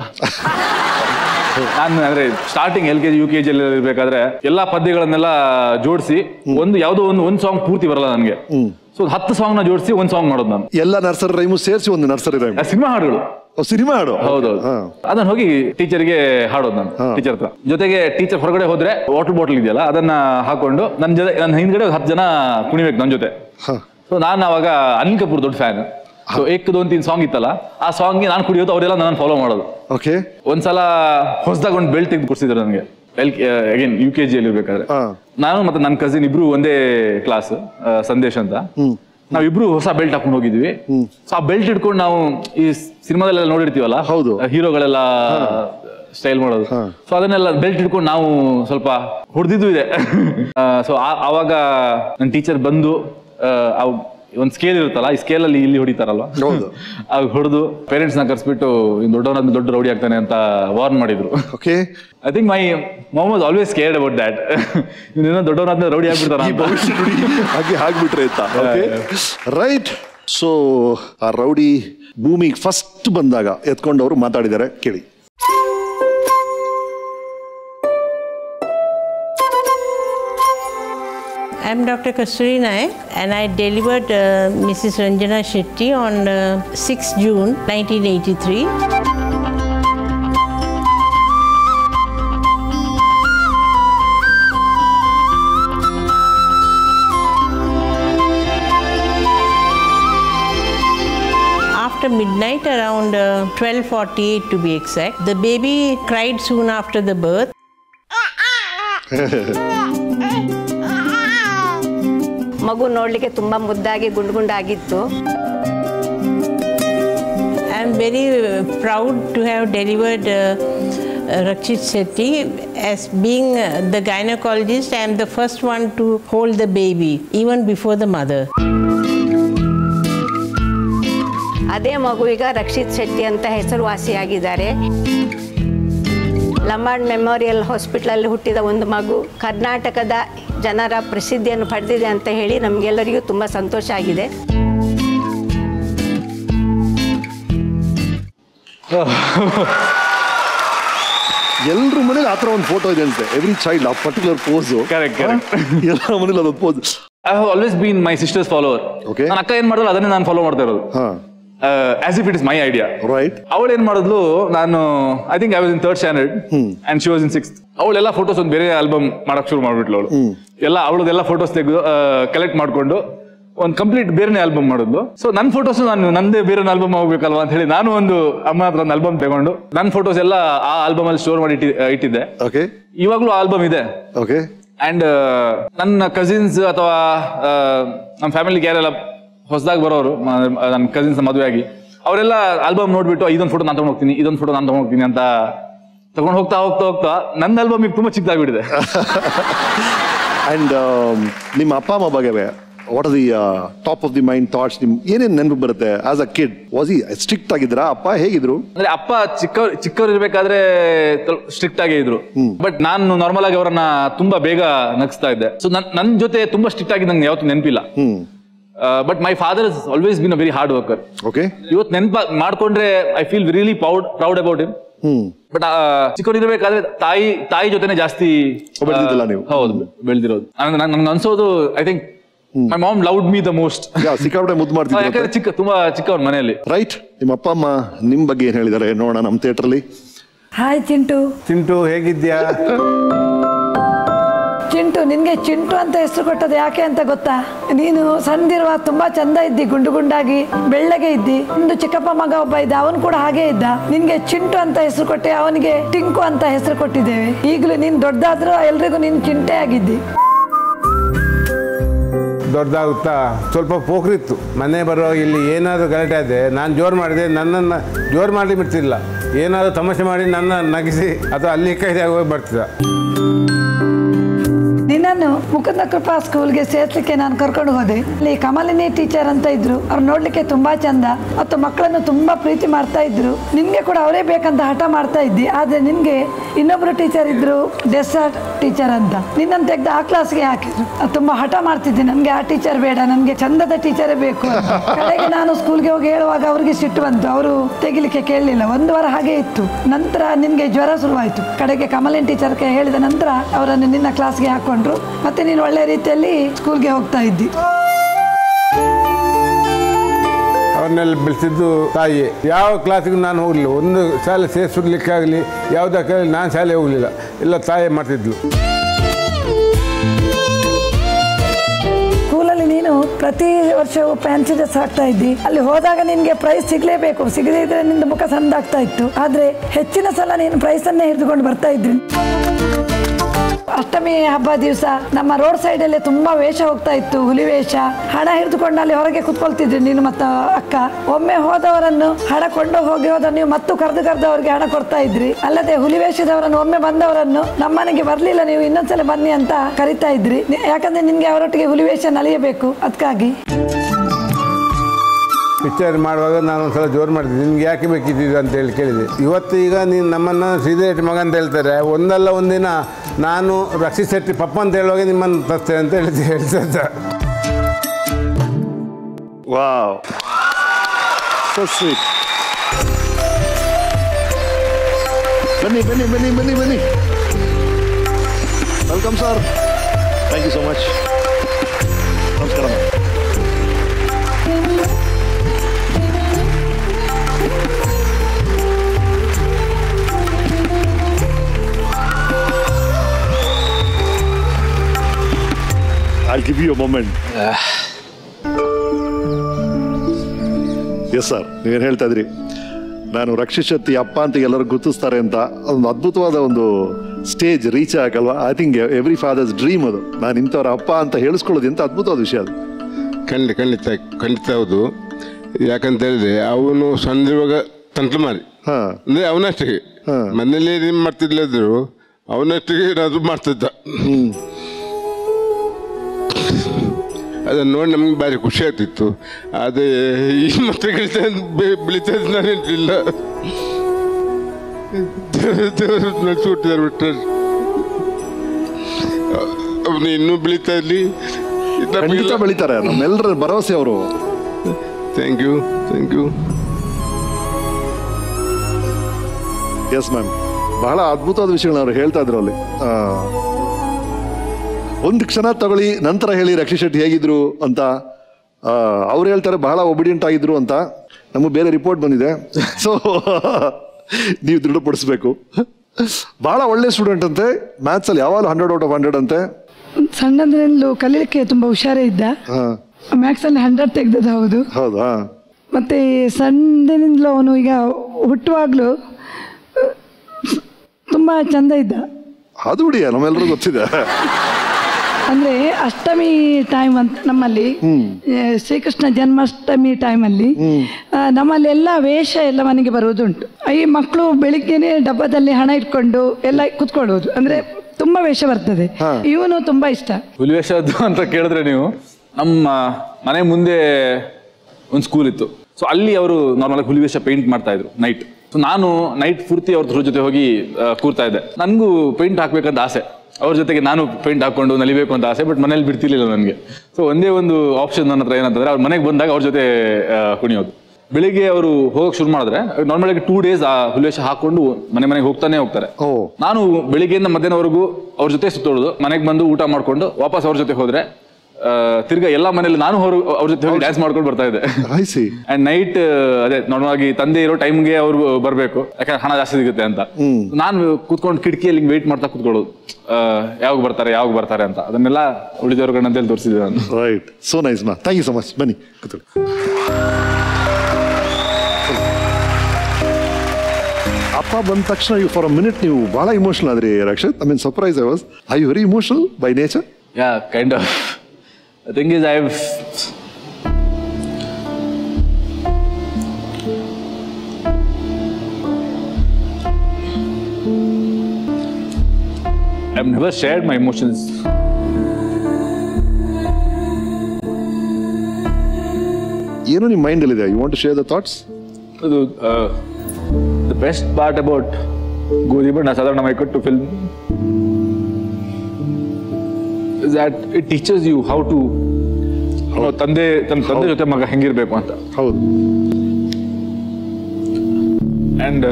S3: ನಾನು ಅಂದ್ರೆ starting L K G U K G ಅಲ್ಲಿ ಇರ್ಬೇಕಾದ್ರೆ ಎಲ್ಲಾ ಪದ್ಯಗಳನ್ನೆಲ್ಲ ಜೋಡಿಸಿ ಒಂದು ಯಾವ್ದೋ ಒಂದು ಒಂದ್ ಸಾಂಗ್ ಪೂರ್ತಿ ಬರಲ್ಲ ನನಗೆ ಸೊ ಹತ್ತು ಸಾಂಗ್ ನ ಜೋಡಿಸಿ ಒಂದ್ ಸಾಂಗ್ ಮಾಡೋದು ನಾನು
S2: ಎಲ್ಲ ನರ್ಸರಿ ರೈಮು ಸೇರಿಸಿ ಒಂದು ನರ್ಸರಿ ರೈಮ್
S3: ಸಿನಿಮಾ ಹಾಡುಗಳು
S2: ಸಿನಿಮಾ ಹಾಡು
S3: ಹೌದೌದು
S2: ಹಾ.
S3: ಅದನ್ನ ಹೋಗಿ ಟೀಚರ್ಗೆ ಹಾಡೋದು ನಾನು ಟೀಚರ್ ಹತ್ರ ಜೊತೆಗೆ ಟೀಚರ್ ಹೊರಗಡೆ ಹೋದ್ರೆ ವಾಟರ್ ಬಾಟಲ್ ಇದೆಯಲ್ಲ ಅದನ್ನ ಹಾಕೊಂಡು ನನ್ನ ಜೊತೆ ನನ್ನ ಹಿಂದ್ಗಡೆ ಒಂದ್ ಹತ್ತು ಜನ ಕುಣಿಬೇಕು ನನ್ನ ಜೊತೆ
S2: ಹಾ.
S3: ಸೊ ನಾನು ಅವಾಗ ಅನಿಲ್ ಕಪೂರ್ ದೊಡ್ಡ ಫ್ಯಾನ್ ಸೊ ಏಕ್ ದೊಂದ್ ತೀನ್ ಸಾಂಗ್ ಇತ್ತಲ್ಲ ಆ ಸಾಂಗ್ಗೆ ನಾನು ಕುಡಿಯೋದು ಅವರೆಲ್ಲ ನನ್ನ ಫಾಲೋ ಮಾಡೋದು
S2: ಓಕೆ
S3: ಒಂದ್ಸಲ ಹೊಸದಾಗ ಒಂದು ಬೆಲ್ಟ್ ತೆಗೆದು ಕೊಡ್ಸಿದ್ರು ನನಗೆ L again U K G ಅಲ್ಲಿ ಇರ್ಬೇಕಾದ್ರೆ
S2: ಹಾ.
S3: ನಾನು ಮತ್ತೆ ನನ್ನ ಕಸಿನ್ ಇಬ್ರು ಒಂದೇ ಕ್ಲಾಸ್ ಸಂದೇಶ್ ಅಂತ ನಾವಿಬ್ರು ಹೊಸ ಬೆಲ್ಟ್ ಹಾಕೊಂಡು ಹೋಗಿದ್ವಿ ಸೊ ಆ ಬೆಲ್ಟ್ ಇಟ್ಕೊಂಡು ನಾವು ಈ ಸಿನಿಮಾದಲ್ಲೆಲ್ಲ ನೋಡಿರ್ತೀವಲ್ಲ
S2: ಹೌದು.
S3: ಹೀರೋಗಳೆಲ್ಲ ಸ್ಟೈಲ್ ಮಾಡೋದು ಸೊ ಅದನ್ನೆಲ್ಲ ಬೆಲ್ಟ್ ಇಟ್ಕೊಂಡು ನಾವು ಸ್ವಲ್ಪ ಹೊಡೆದಿದ್ದು ಇದೆ ಸೊ ಆವಾಗ ನನ್ನ ಟೀಚರ್ ಬಂದು ಆ, ಆ ಒಂದ್ ಸ್ಕೇಲ್ ಇರುತ್ತಲ್ಲ ಈ ಸ್ಕೇಲ್ ಅಲ್ಲಿ ಇಲ್ಲಿ ಹೊಡಿತಾರಲ್ವಾ
S2: ಹೌದು.
S3: ಆಗ ಹೊಡೆದು ಪೇರೆಂಟ್ಸ್ ನ ಕರ್ಸ್ಬಿಟ್ಟು ಇವ್ನು ದೊಡ್ಡವನಾದ್ಮೇಲೆ ದೊಡ್ಡ ರೌಡಿ ಆಗ್ತಾನೆ ಅಂತ ವಾರ್ನ್ ಮಾಡಿದ್ರು
S2: okay
S3: I think my mom had always cared about that ಇವನೇನೋ ದೊಡ್ಡವನಾದ್ಮೇಲೆ ರೌಡಿ ಆಗ್ಬಿಡ್ತಾನ
S2: ಈ ಭವಿಷ್ಯ ನುಡಿ ಹಾಗೆ ಆಗ್ಬಿಟ್ರೆ ಅಂತ ಓಕೆ ರೈಟ್ ಸೊ ಆ ರೌಡಿ ಭೂಮಿಗೆ ಫಸ್ಟ್ ಬಂದಾಗ ಎತ್ಕೊಂಡವರು ಮಾತಾಡಿದ್ದಾರೆ ಕೇಳಿ
S9: I'm Dr. Kasturi Naik and I delivered uh, Mrs. Ranjana Shetty on uh, 6 June 1983. After midnight, around uh, 12:48 to be exact, the baby cried soon after the birth.
S10: ಮಗು ನೋಡಲಿಕ್ಕೆ ತುಂಬ ಮುದ್ದಾಗಿ ಗುಂಡು ಗುಂಡಾಗಿತ್ತು
S9: I am very uh, proud to have delivered uh, uh, Rakshit Shetty. As being uh, the gynecologist, I am the first one to hold the baby, even before the mother.
S10: ಅದೇ ಮಗು ಈಗ ರಕ್ಷಿತ್ ಶೆಟ್ಟಿ ಅಂತ ಹೆಸರುವಾಸಿಯಾಗಿದ್ದಾರೆ ಲಂಬಾರ್ಡ್ ಮೆಮೋರಿಯಲ್ ಹಾಸ್ಪಿಟ್ಲಲ್ಲಿ ಹುಟ್ಟಿದ ಒಂದು ಮಗು ಕರ್ನಾಟಕದ ಜನರ ಪ್ರಸಿದ್ಧಿಯನ್ನು ಪಡೆದಿದೆ ಅಂತ ಹೇಳಿ ನಮಗೆಲ್ಲರಿಗೂ ತುಂಬ ಸಂತೋಷ ಆಗಿದೆ
S2: ಎಲ್ರ ಮನೇಲಿ ಆ ಥರ ಒಂದು ಫೋಟೋ ಇದೆ ಅಂತೆ ಎವ್ರಿ ಚೈಲ್ಡ್ ಆ ಪರ್ಟಿಕ್ಯುಲರ್ ಪೋಸು
S3: Correct, correct.
S2: ಎಲ್ಲರ ಮನೇಲಿ ಅದೊಂದು pose
S3: I have always been my sister's follower
S2: Okay.
S3: ನನ್ನ ಅಕ್ಕ ಏನ್ ಮಾಡಿದ್ರು ಅದನ್ನೇ ನಾನು ಫಾಲೋ ಮಾಡ್ತಾ ಇರೋದು
S2: ಹಾ
S3: as if it is my idea
S2: right
S3: ಅವಳು ಏನ್ ಮಾಡಿದ್ಲು ನಾನು I think I was in third standard and she was in six ಅವಳೆಲ್ಲ ಫೋಟೋಸ್ ಒಂದು ಬೇರೆ ಆಲ್ಬಮ್ ಮಾಡಕ್ ಶುರು ಮಾಡ್ಬಿಟ್ಲು ಅವಳು ಎಲ್ಲ ಅವಳದೆಲ್ಲ ಫೋಟೋಸ್ ತೆಗೆದು ಕಲೆಕ್ಟ್ ಮಾಡ್ಕೊಂಡು ಒಂದು ಕಂಪ್ಲೀಟ್ ಬೇರೆನೇ ಆಲ್ಬಮ್ ಮಾಡಿದ್ಲು ಸೊ ನನ್ನ ಫೋಟೋಸ್ ನಾನು ನಂದೇ ಬೇರೆ ಆಲ್ಬಮ್ ಹೋಗ್ಬೇಕಲ್ವಾ ಅಂತ ಹೇಳಿ ನಾನು ಒಂದು ಅಮ್ಮ ಹತ್ರ ಒಂದು ಆಲ್ಬಮ್ ತಗೊಂಡು ನನ್ನ ಫೋಟೋಸ್ ಎಲ್ಲ ಆ ಆಲ್ಬಮ್ ಅಲ್ಲಿ ಸ್ಟೋರ್ ಮಾಡಿ ಇಟ್ಟಿ- ಇಟ್ಟಿದ್ದೆ
S2: ಓಕೆ
S3: ಇವಾಗ್ಲೂ ಆಲ್ಬಮ್ ಇದೆ
S2: ಓಕೆ
S3: ಅಂಡ್ ನನ್ನ ಕಸಿನ್ಸ್ ಅಥವಾ ಆ, ನಮ್ಮ ಫ್ಯಾಮಿಲಿಗೆ ಯಾರೆಲ್ಲ ಹೊಸದಾಗಿ ಬರೋರು ಮ- ನನ್ನ ಕಸಿನ್ಸ್ ಮದುವೆ ಆಗಿ ಅವರೆಲ್ಲ ಆಲ್ಬಮ್ ನೋಡ್ಬಿಟ್ಟು ಇದೊಂದು ಫೋಟೋ ನಾನು ತಗೊಂಡು ಹೋಗ್ತೀನಿ ಇದೊಂದು ಫೋಟೋ ನಾನು ತಗೊಂಡು ಹೋಗ್ತೀನಿ ಅಂತ ತಗೊಂಡು ಹೋಗ್ತಾ ಹೋಗ್ತಾ ಹೋಗ್ತಾ ನನ್ನ ಆಲ್ಬಮ್ ಈಗ ತುಂಬಾ ಚಿಕ್ಕದಾಗ್ಬಿಟ್ಟಿದೆ
S2: ಅಂಡ್ ನಿಮ್ಮ ಅಪ್ಪ ಅಮ್ಮ ಬಗ್ಗೆ what are the top of the mind thoughts ನಿಮ್ ಏನೇನ್ ನೆನಪು ಬರುತ್ತೆ ಆಸ್ ಅ ಕಿಡ್ ವಾಸ್ ಈ ಸ್ಟ್ರಿಕ್ಟ್ ಆಗಿದ್ರಾ ಅಪ್ಪ ಹೇಗಿದ್ರು
S3: ಅಂದ್ರೆ ಅಪ್ಪ ಚಿಕ್ಕವ್ರು ಚಿಕ್ಕವ್ರು ಇರ್ಬೇಕಾದ್ರೆ ಸ್ಟ್ರಿಕ್ಟ್ ಆಗೇ ಇದ್ರು ಬಟ್ ನಾನು ನಾರ್ಮಲ್ ಆಗಿ ಅವರನ್ನ ತುಂಬಾ ಬೇಗ ನಗಿಸ್ತಾ ಇದ್ದೆ ಸೊ ನನ್ ನನ್ ಜೊತೆ ತುಂಬಾ ಸ್ಟ್ರಿಕ್ಟ್ ಆಗಿ ನಂಗೆ ಯಾವತ್ತೂ ನೆನಪಿಲ್ಲ but my father is always been a very hard worker
S2: okay
S3: ಇವತ್ತು ನೆನಪ ಮಾಡ್ಕೊಂಡ್ರೆ I feel really proud proud about him
S2: hmm
S3: but ಚಿಕ್ಕವ್ರು ಇರ್ಬೇಕಾದ್ರೆ ತಾಯಿ ತಾಯಿ ಜೊತೆನೆ ಜಾಸ್ತಿ
S2: ಬೆಳ್ದಿದ್ದಲ್ಲ
S3: ಆ,
S2: ನೀವು?
S3: ಹೌದು ಬೆಳೆದಿರೋದು ನನ್ಗೆ ಅನ್ಸೋದು I think my mom loved me the most
S2: yeah ಸಿಕ್ಕಾಪಟ್ಟೆ ಮುದ್ದು ಮಾಡ್ತಿದ್ರು
S3: ಯಾಕಂದ್ರೆ ಚಿಕ್ಕ ತುಂಬಾ ಚಿಕ್ಕವನ್ ಮನೆಯಲ್ಲಿ
S2: ರೈಟ್ ನಿಮ್ಮ ಅಪ್ಪ ಅಮ್ಮ ನಿಮ್ ಬಗ್ಗೆ ಏನ್ ಹೇಳಿದಾರೆ ನೋಡೋಣ ನಮ್ಮ ಥಿಯೇಟರ್
S11: ಹಾಯ್ ಚಿಂಟು
S12: ಚಿಂಟು ಹೇಗಿದ್ಯಾ
S11: ಚಿಂಟು ನಿನಗೆ ಚಿಂಟು ಅಂತ ಹೆಸರು ಕೊಟ್ಟದ್ದು ಯಾಕೆ ಅಂತ ಗೊತ್ತಾ ನೀನು ಸಣ್ಣದಿರುವ ತುಂಬಾ ಚಂದ ಇದ್ದಿ ಗುಂಡು ಗುಂಡಾಗಿ ಬೆಳ್ಳಗೆ ಇದ್ದಿ ಒಂದು ಚಿಕ್ಕಪ್ಪ ಮಗ ಒಬ್ಬ ಇದ್ದ ಅವನು ಕೂಡ ಹಾಗೆ ಇದ್ದ ನಿನ್ಗೆ ಚಿಂಟು ಅಂತ ಹೆಸರು ಕೊಟ್ಟೆ ಅವನಿಗೆ ಟಿಂಕು ಅಂತ ಹೆಸರು ಕೊಟ್ಟಿದ್ದೇವೆ ಈಗಲೂ ನೀನು ದೊಡ್ಡದಾದ್ರೂ ಎಲ್ರಿಗೂ ನೀನು ಚಿಂಟೆ ಆಗಿದ್ದಿ
S12: ದೊಡ್ಡದಾಗುತ್ತಾ ಸ್ವಲ್ಪ ಪೋಖ್ರಿತ್ತು ಮನೆ ಬರುವಾಗ ಇಲ್ಲಿ ಏನಾದರೂ ಗಲಾಟೆ ಆದ್ರೆ ನಾನು ಜೋರು ಮಾಡಿದೆ ನನ್ನನ್ನು ಜೋರು ಮಾಡಲಿ ಬಿಡ್ತಿಲ್ಲ ಏನಾದರೂ ತಮಾಷೆ ಮಾಡಿ ನನ್ನ ನಗಿಸಿ ಅಥವಾ ಅಲ್ಲಿ ಕೈದೆ ಹೋಗಿ ಬರ್ತಿದ್ದ
S11: ನಿನ್ನನ್ನು ಮುಕುಂದ ಕೃಪಾ ಸ್ಕೂಲ್ಗೆ ಸೇರ್ಲಿಕ್ಕೆ ನಾನು ಕರ್ಕೊಂಡು ಹೋದೆ ಅಲ್ಲಿ ಕಮಲಿನಿ ಟೀಚರ್ ಅಂತ ಇದ್ರು ಅವ್ರು ನೋಡ್ಲಿಕ್ಕೆ ತುಂಬಾ ಚಂದ ಮತ್ತು ಮಕ್ಕಳನ್ನು ತುಂಬಾ ಪ್ರೀತಿ ಮಾಡ್ತಾ ಇದ್ರು ನಿನ್ಗೆ ಕೂಡ ಅವರೇ ಬೇಕಂತ ಹಠ ಮಾಡ್ತಾ ಇದ್ದಿ ಆದ್ರೆ ನಿನ್ಗೆ ಇನ್ನೊಬ್ರು ಟೀಚರ್ ಇದ್ರು ಡೆಸರ್ಟ್ ಟೀಚರ್ ಅಂತ ನಿನ್ನನ್ನು ತೆಗೆದು ಆ ಕ್ಲಾಸ್ಗೆ ಹಾಕಿದ್ರು ಅದು ತುಂಬಾ ಹಠ ಮಾಡ್ತಿದ್ದೆ ನನಗೆ ಆ ಟೀಚರ್ ಬೇಡ ನನಗೆ ಚಂದದ ಟೀಚರೇ ಬೇಕು ಅಂತ. ಕಡೆಗೆ ನಾನು ಸ್ಕೂಲ್ಗೆ ಹೋಗಿ ಹೇಳುವಾಗ ಅವ್ರಿಗೆ ಸಿಟ್ಟು ಬಂತು ಅವರು ತೆಗಿಲಿಕ್ಕೆ ಕೇಳಲಿಲ್ಲ ಒಂದು ವಾರ ಹಾಗೆ ಇತ್ತು ನಂತರ ನಿನ್ಗೆ ಜ್ವರ ಶುರುವಾಯಿತು ಕಡೆಗೆ ಕಮಲಿನ್ ಟೀಚರ್ಗೆ ಹೇಳಿದ ನಂತರ ಅವರನ್ನು ನಿನ್ನ ಕ್ಲಾಸ್ಗೆ ಹಾಕೊಂಡ್ರು ಮತ್ತೆ ನೀನು ಒಳ್ಳೆ ರೀತಿಯಲ್ಲಿ ಸ್ಕೂಲ್ಗೆ ಹೋಗ್ತಾ ಇದ್ದಿ
S12: ಅವ್ರನ್ನೆಲ್ಲ ಬೆಳೆಸಿದ್ದು ತಾಯಿ ಯಾವ ಕ್ಲಾಸಿಗೂ ನಾನು ಹೋಗಲಿಲ್ಲ ಒಂದು ಶಾಲೆ ಸೇರಿಸ್ಲಿಕ್ಕಾಗಲಿ ಯಾವುದಕ್ಕಾಗಲಿ ನಾನು ಶಾಲೆ ಹೋಗಲಿಲ್ಲ ಎಲ್ಲ ತಾಯಿ ಮಾಡ್ತಿದ್ಲು
S11: ಸ್ಕೂಲಲ್ಲಿ ನೀನು ಪ್ರತಿ ವರ್ಷವೂ ಫ್ಯಾನ್ಸಿ ಡ್ರೆಸ್ ಹಾಕ್ತಾ ಇದ್ದಿ ಅಲ್ಲಿ ಹೋದಾಗ ನಿನ್ಗೆ ಪ್ರೈಸ್ ಸಿಗ್ಲೇಬೇಕು ಸಿಗದೇ ಇದ್ರೆ ನಿಂದ ಮುಖ ಸಂದಾಗ್ತಾ ಇತ್ತು ಆದ್ರೆ ಹೆಚ್ಚಿನ ಸಲ ನೀನು ಪ್ರೈಸ್ ಅನ್ನೇ ಹಿಡಿದುಕೊಂಡು ಬರ್ತಾ ಇದ್ರಿ ಅಷ್ಟಮಿ ಹಬ್ಬ ದಿವಸ ನಮ್ಮ ರೋಡ್ ಸೈಡ್ ಅಲ್ಲಿ ತುಂಬಾ ವೇಷ ಹೋಗ್ತಾ ಇತ್ತು ಹುಲಿ ವೇಷ ಹಣ ಹಿಡಿದುಕೊಂಡು ಅಲ್ಲಿ ಹೊರಗೆ ಕುತ್ಕೊಳ್ತಿದ್ರಿ ನೀನು ಮತ್ತು ಅಕ್ಕ ಒಮ್ಮೆ ಹೋದವರನ್ನು ಹಣ ಕೊಂಡು ಹೋಗಿ ಹೋದ ನೀವು ಮತ್ತು ಕರೆದು ಕರೆದು ಅವರಿಗೆ ಹಣ ಕೊಡ್ತಾ ಇದ್ರಿ ಅಲ್ಲದೆ ಹುಲಿ ವೇಷದವರನ್ನು ಒಮ್ಮೆ ಬಂದವರನ್ನು ನಮ್ಮನೆಗೆ ಬರ್ಲಿಲ್ಲ ನೀವು ಇನ್ನೊಂದ್ಸಲ ಬನ್ನಿ ಅಂತ ಕರಿತಾ ಇದ್ರಿ ನಿ- ಯಾಕಂದ್ರೆ ನಿನ್ಗೆ ಅವರೊಟ್ಟಿಗೆ ಹುಲಿ ವೇಷ ನಲಿಯಬೇಕು ಅದಕ್ಕಾಗಿ
S12: ಪಿಕ್ಚರ್ ಮಾಡುವಾಗ ನಾನು ಒಂದ್ಸಲ ಜೋರು ಮಾಡಿದ್ದೆ ನಿಮ್ಗೆ ಯಾಕೆ ಬೇಕಿದ್ದು ಅಂತ ಹೇಳಿ ಕೇಳಿದೆ ಇವತ್ತು ಈಗ ನೀನು ನಮ್ಮನ್ನು ಶ್ರೀಧರ್ ಮಗ ಅಂತ ಹೇಳ್ತಾರೆ ಒಂದಲ್ಲ ಒಂದಿನ ನಾನು ರಕ್ಷಿತ್ ಶೆಟ್ಟಿ ಪಪ್ಪ ಅಂತ ಹೇಳುವಾಗ ನಿಮ್ಮನ್ನು ತರ್ತೇನೆ ಅಂತ ಹೇಳಿ ಹೇಳ್ತಿದ್ದ
S2: ವಾವ್ ಸೊ ಸ್ವೀಟ್ ಬನ್ನಿ ಬನ್ನಿ ಬನ್ನಿ ಬನ್ನಿ ಬನ್ನಿ welcome sir thank you so much ನಮಸ್ಕಾರ ma'am. I'll give you a moment. Yes sir ನೀವೇನು ಹೇಳ್ತಾ ಇದ್ರಿ ನಾನು ರಕ್ಷಿತ್ ಶೆಟ್ಟಿ ಅಪ್ಪ ಅಂತ ಎಲ್ಲರೂ ಗುರುತಿಸ್ತಾರೆ ಅಂತ ಒಂದು ಅದ್ಭುತವಾದ ಒಂದು ಸ್ಟೇಜ್ ರೀಚ್ ಆಗಲ್ವಾ I think every father's dream ಅದು ನಾನು ಇಂಥವ್ರ ಅಪ್ಪ ಅಂತ ಹೇಳಿಸ್ಕೊಳ್ಳೋದು ಎಂತ ಅದ್ಭುತವಾದ ವಿಷಯ ಅದು
S8: ಖಂಡಿತ ಖಂಡಿತ ಖಂಡಿತ ಹೌದು ಯಾಕಂತ ಹೇಳಿದ್ರೆ ಅವನು ಸಣ್ಣದಿರುವಾಗ ತಂಟ್ಲು ಮಾರಿ ಅಂದ್ರೆ ಅವನಷ್ಟಿಗೆ ಮನೇಲಿ ಏನ್ ಮಾಡ್ತಿದ್ಲಿದ್ರು ಅವನಷ್ಟಿಗೆ ಏನಾದ್ರು ಮಾಡ್ತಿದ್ದ ಅದನ್ನು ನೋಡಿ ನಮ್ಗೆ ಭಾರಿ ಖುಷಿ ಆಗ್ತಿತ್ತು ಅದೇ ಈ ಮತ್ತೆ ಬೆಳಿತಾ ನಾನು ಹೇಳ್ತಿಲ್ಲ ದೇವರು ನಡೆಸಿ ಹುಟ್ಟಿದಾರೆ ಬಿಟ್ಟರೆ ಅವನು ಇನ್ನೂ ಬೆಳೀತಾ ಇರಲಿ
S2: ಖಂಡಿತ ಬೆಳಿತಾರೆ ನಮ್ಮೆಲ್ಲರ ಭರವಸೆ ಅವರು
S8: thank you thank you
S2: yes ma'am ಬಹಳ ಅದ್ಭುತವಾದ ವಿಷಯಗಳನ್ನ ಅವ್ರು ಹೇಳ್ತಾ ಇದ್ರು ಅಲ್ಲಿ ಆ, ಒಂದು ಕ್ಷಣ ತಗೊಳ್ಳಿ ನಂತರ ಹೇಳಿ ರಕ್ಷಿತ್ ಶೆಟ್ಟಿ ಹೇಗಿದ್ರು ಅಂತ ಆ, ಅವ್ರು ಹೇಳ್ತಾರೆ ಬಹಳ ಒಬಿಡಿಯಂಟ್ ಆಗಿದ್ರು ಅಂತ ನಮಗೆ ಬೇರೆ ರಿಪೋರ್ಟ್ ಬಂದಿದೆ ಸೊ ನೀವು ದೃಢಪಡಿಸ್ಬೇಕು ಬಹಳ ಒಳ್ಳೆ ಸ್ಟೂಡೆಂಟ್ ಅಂತೆ ಮ್ಯಾಥ್ಸ್ ಅಲ್ಲಿ ಯಾವಾಗಲೂ ಹಂಡ್ರೆಡ್ ಔಟ್ ಆಫ್ ಹಂಡ್ರೆಡ್ ಅಂತೆ
S11: ಸಣ್ಣದ್ರಲ್ಲೂ ಕಲೀಲಿಕ್ಕೆ ತುಂಬ ಹುಷಾರೇ ಇದ್ದ
S2: ಹಾ
S11: ಮ್ಯಾಥ್ಸಲ್ಲಿ ಹಂಡ್ರೆಡ್ ತೆಗ್ದದ್ದು ಹೌದು
S2: ಹೌದಾ
S11: ಮತ್ತು ಸಣ್ಣದಿನಿಂದಲೂ ಅವನು ಈಗ ಹುಟ್ಟುವಾಗಲೂ ತುಂಬ ಚಂದ ಇದ್ದ
S2: ಅದು ಹುಡಿಯ ನಮ್ಮೆಲ್ಲರೂ ಗೊತ್ತಿದೆ
S11: ಅಂದರೆ ಅಷ್ಟಮಿ ಟೈಮ್ ಅಂತ ನಮ್ಮಲ್ಲಿ ಆ, ಶ್ರೀಕೃಷ್ಣ ಜನ್ಮಾಷ್ಟಮಿ ಟೈಮಲ್ಲಿ ಆ, ನಮ್ಮಲ್ಲಿ ಎಲ್ಲ ವೇಷ ಎಲ್ಲ ಮನೆಗೆ ಬರುವುದುಂಟು ಈ ಮಕ್ಕಳು ಬೆಳಿಗ್ಗೆನೆ ಡಬ್ಬದಲ್ಲಿ ಹಣ ಇಟ್ಕೊಂಡು ಎಲ್ಲ ಕುತ್ಕೊಳ್ಳೋದು ಅಂದರೆ ತುಂಬ ವೇಷ ಬರ್ತದೆ ಇವನು ತುಂಬ ಇಷ್ಟ
S3: ಹುಲಿವೇಷದ್ದು ಅಂತ ಕೇಳಿದ್ರೆ ನೀವು ನಮ್ಮ ಮನೆ ಮುಂದೆ ಒಂದು ಸ್ಕೂಲ್ ಇತ್ತು ಸೊ ಅಲ್ಲಿ ಅವರು ನಾರ್ಮಲ್ ಹುಲಿವೇಷ ಪೇಂಟ್ ಮಾಡ್ತಾ ಇದ್ರು ನೈಟ್ ಸೊ ನಾನು ನೈಟ್ ಪೂರ್ತಿ ಅವ್ರ ಜೊತೆ ಹೋಗಿ ಆ, ಕೂರ್ತಾ ಇದ್ದೆ ನನಗೂ ಪೇಂಟ್ ಹಾಕ್ಬೇಕಂತ ಆಸೆ ಅವ್ರ ಜೊತೆಗೆ ನಾನು ಪೇಂಟ್ ಹಾಕೊಂಡು ನಲಿಬೇಕು ಅಂತ ಆಸೆ ಬಟ್ ಮನೇಲಿ ಬಿಡ್ತಿರ್ಲಿಲ್ಲ ನನಗೆ ಸೊ ಒಂದೇ ಒಂದು ಆಪ್ಷನ್ ನನ್ನ ಹತ್ರ ಏನಂತಂದ್ರೆ ಅವ್ರ ಮನೆಗೆ ಬಂದಾಗ ಅವ್ರ ಜೊತೆ ಆ, ಕುಣಿಯೋದು ಬೆಳಿಗ್ಗೆ ಅವರು ಹೋಗಕ್ ಶುರು ಮಾಡಿದ್ರೆ ನಾರ್ಮಲ್ ಆಗಿ ಟೂ ಡೇಸ್ ಆ ಹುಲಿವೇಷ ಹಾಕೊಂಡು ಮನೆ ಮನೆಗೆ ಹೋಗ್ತಾನೆ ಹೋಗ್ತಾರೆ ನಾನು ಬೆಳಿಗ್ಗೆಯಿಂದ ಮಧ್ಯಾಹ್ನವರೆಗೂ ಅವ್ರ ಜೊತೆ ಸುತ್ತೋಡುದು ಮನೆಗೆ ಬಂದು ಊಟ ಮಾಡ್ಕೊಂಡು ವಾಪಸ್ ಅವ್ರ ಜೊತೆ ಹೋದ್ರೆ ಆ, ತಿರ್ಗಾ ಎಲ್ಲಾ ಮನೇಲಿ ನಾನು ಹೊರ ಅವ್ರ ಜೊತೆ ಹೋಗಿ ಡ್ಯಾನ್ಸ್ ಮಾಡ್ಕೊಂಡು ಬರ್ತಾ ಇದ್ದೆ ಅಂಡ್ ನೈಟ್ ಅದೇ ನಾರ್ಮಲ್ ಆಗಿ ತಂದೆ ಇರೋ ಟೈಮ್ಗೆ ಅವ್ರು ಬರ್ಬೇಕು ಯಾಕಂದ್ರೆ ಹಣ ಜಾಸ್ತಿ ಸಿಗುತ್ತೆ ಅಂತ ನಾನು ಕೂತ್ಕೊಂಡು ಕಿಟಕಿಯಲ್ಲಿ ವೇಟ್ ಮಾಡ್ತಾ ಕೂತ್ಕೊಳ್ಳೋದು ಆ, ಯಾವಾಗ ಬರ್ತಾರೆ ಯಾವಾಗ ಬರ್ತಾರೆ ಅಂತ ಅದನ್ನೆಲ್ಲ ಉಳಿದವ್ರ ಕಣ್ಣಂತೇಳಿ ತೋರಿಸಿದ್ದೆ ನಾನು
S2: right so nice ma'am thank you so much ಬನ್ನಿ ಕೂತ್ಕೊಳ್ಳಿ ಅಪ್ಪ ಬಂದ ತಕ್ಷಣ ಯು ಫಾರ್ ಅ ಮಿನಿಟ್ ನೀವು ಬಹಳ ಇಮೋಷನಲ್ ಆದ್ರಿ Rakshit I mean surprise I was I you very emotional by nature
S3: yeah kind of The thing is, I've I've never shared my emotions.
S2: ಏನು ನಿಮ್ಮ ಮೈಂಡಲ್ಲಿದೆ you want to share the thoughts
S3: ಅದು the best part about Godhi Banna Sadharana Mykattu film that it teaches you how to ತಂದೆ ತನ್ನ ತಂದೆ ಜೊತೆ ಮಗ ಹೆಂಗಿರ್ಬೇಕು ಅಂತ
S2: ಹೌದು
S3: and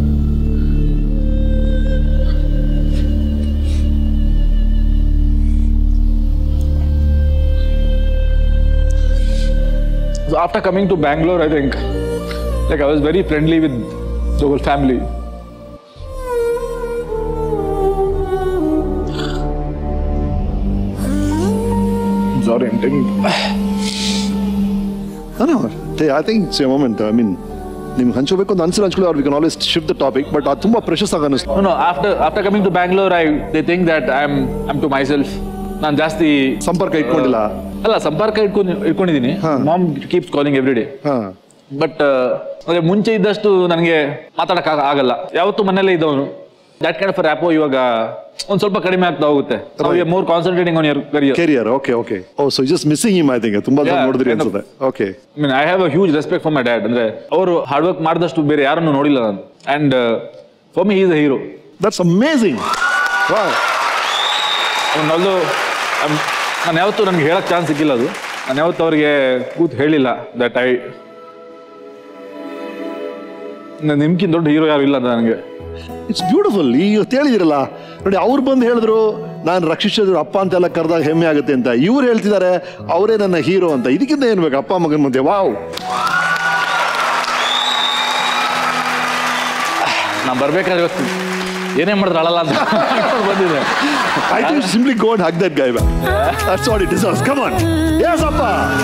S3: So after coming to Bangalore, I think, like I was very friendly with the whole family. Sorry, I'm taking.
S2: No, no. I think it's a moment I mean ನಿಮ್ಗೆ ಹಂಚಬೇಕು ಅಂತ ಅನ್ಸಿಲ್ಲ ಹಂಚ್ಕೊಳ್ಳಿ ಅವ್ರು we can always shift the topic but ಅದು ತುಂಬಾ precious ಆಗಿ ಅನಿಸ್ತು
S3: No, no. After after coming to Bangalore, I they think that I'm I'm to myself. ನಾನು ಜಾಸ್ತಿ
S2: ಸಂಪರ್ಕ ಇಟ್ಕೊಂಡಿಲ್ಲ
S3: ಅಲ್ಲ ಸಂಪರ್ಕ ಇಟ್ಕೊಂಡು ಇಟ್ಕೊಂಡಿದ್ದೀನಿ mom keeps calling every day but ಅದೇ ಮುಂಚೆ ಇದ್ದಷ್ಟು ನನಗೆ ಮಾತಾಡಕ್ ಆಗ- ಆಗಲ್ಲ ಯಾವತ್ತು ಮನೇಲೇ ಇದ್ದವನು ದಟ್ ಕೈಂಡ್ ಆಫ್ ರ್ಯಾಪೋ ಇವಾಗ ಒಂದ್ ಸ್ವಲ್ಪ ಕಡಿಮೆ ಆಗ್ತಾ ಹೋಗುತ್ತೆ more concentrating on your career
S2: career okay okay oh so just missing him I think ತುಂಬಾ ಜನ
S3: Yeah,
S2: ನೋಡಿದ್ರಿ
S3: kind of.
S2: ಅನ್ಸುತ್ತೆ okay
S3: I mean I have a huge respect for my dad ಅಂದ್ರೆ ಅವರು ಹಾರ್ಡ್ ವರ್ಕ್ ಮಾಡಿದಷ್ಟು ಬೇರೆ ಯಾರನ್ನು ನೋಡಿಲ್ಲ ನಾನು and for me is a hero
S2: that's amazing
S3: ಅವನಲ್ಲೂ ನಾನು ಯಾವತ್ತೂ ನನಗೆ ಹೇಳಕ್ ಚಾನ್ಸ್ ಸಿಕ್ಕಿಲ್ಲ ಅದು ನಾನು ಯಾವತ್ತೂ ಅವ್ರಿಗೆ ಕೂತ್ ಹೇಳಿಲ್ಲ ದಟ್ ಐ ನಿಮ್ಗಿಂತ ದೊಡ್ಡ ಹೀರೋ ಯಾರು ಇಲ್ಲ ಅಂತ ನನಗೆ
S2: ಇಟ್ಸ್ ಬ್ಯೂಟಿಫುಲ್ ಈಗ ಹೇಳಿದಿರಲ್ಲ ನೋಡಿ ಅವ್ರು ಬಂದು ಹೇಳಿದ್ರು ನಾನು ರಕ್ಷಿಸಿದ್ರು ಅಪ್ಪ ಅಂತೆಲ್ಲ ಕರೆದಾಗ ಹೆಮ್ಮೆ ಆಗುತ್ತೆ ಅಂತ ಇವ್ರು ಹೇಳ್ತಿದ್ದಾರೆ ಅವರೇ ನನ್ನ ಹೀರೋ ಅಂತ ಇದಕ್ಕಿಂತ ಏನ್ ಬೇಕು ಅಪ್ಪ ಮಗನ ಮಧ್ಯೆ ವಾವ್
S3: ನಾನು ಬರ್ಬೇಕಾದ್ರೆ ಇವತ್ತು ಏನೇ ಮಾಡಿದ್ರೆ ಅಳಲ್ಲ ಅಂತ ಬಂದಿದೆ
S2: I think simply go and hug that guy back that's what it deserves come on yes ಅಪ್ಪ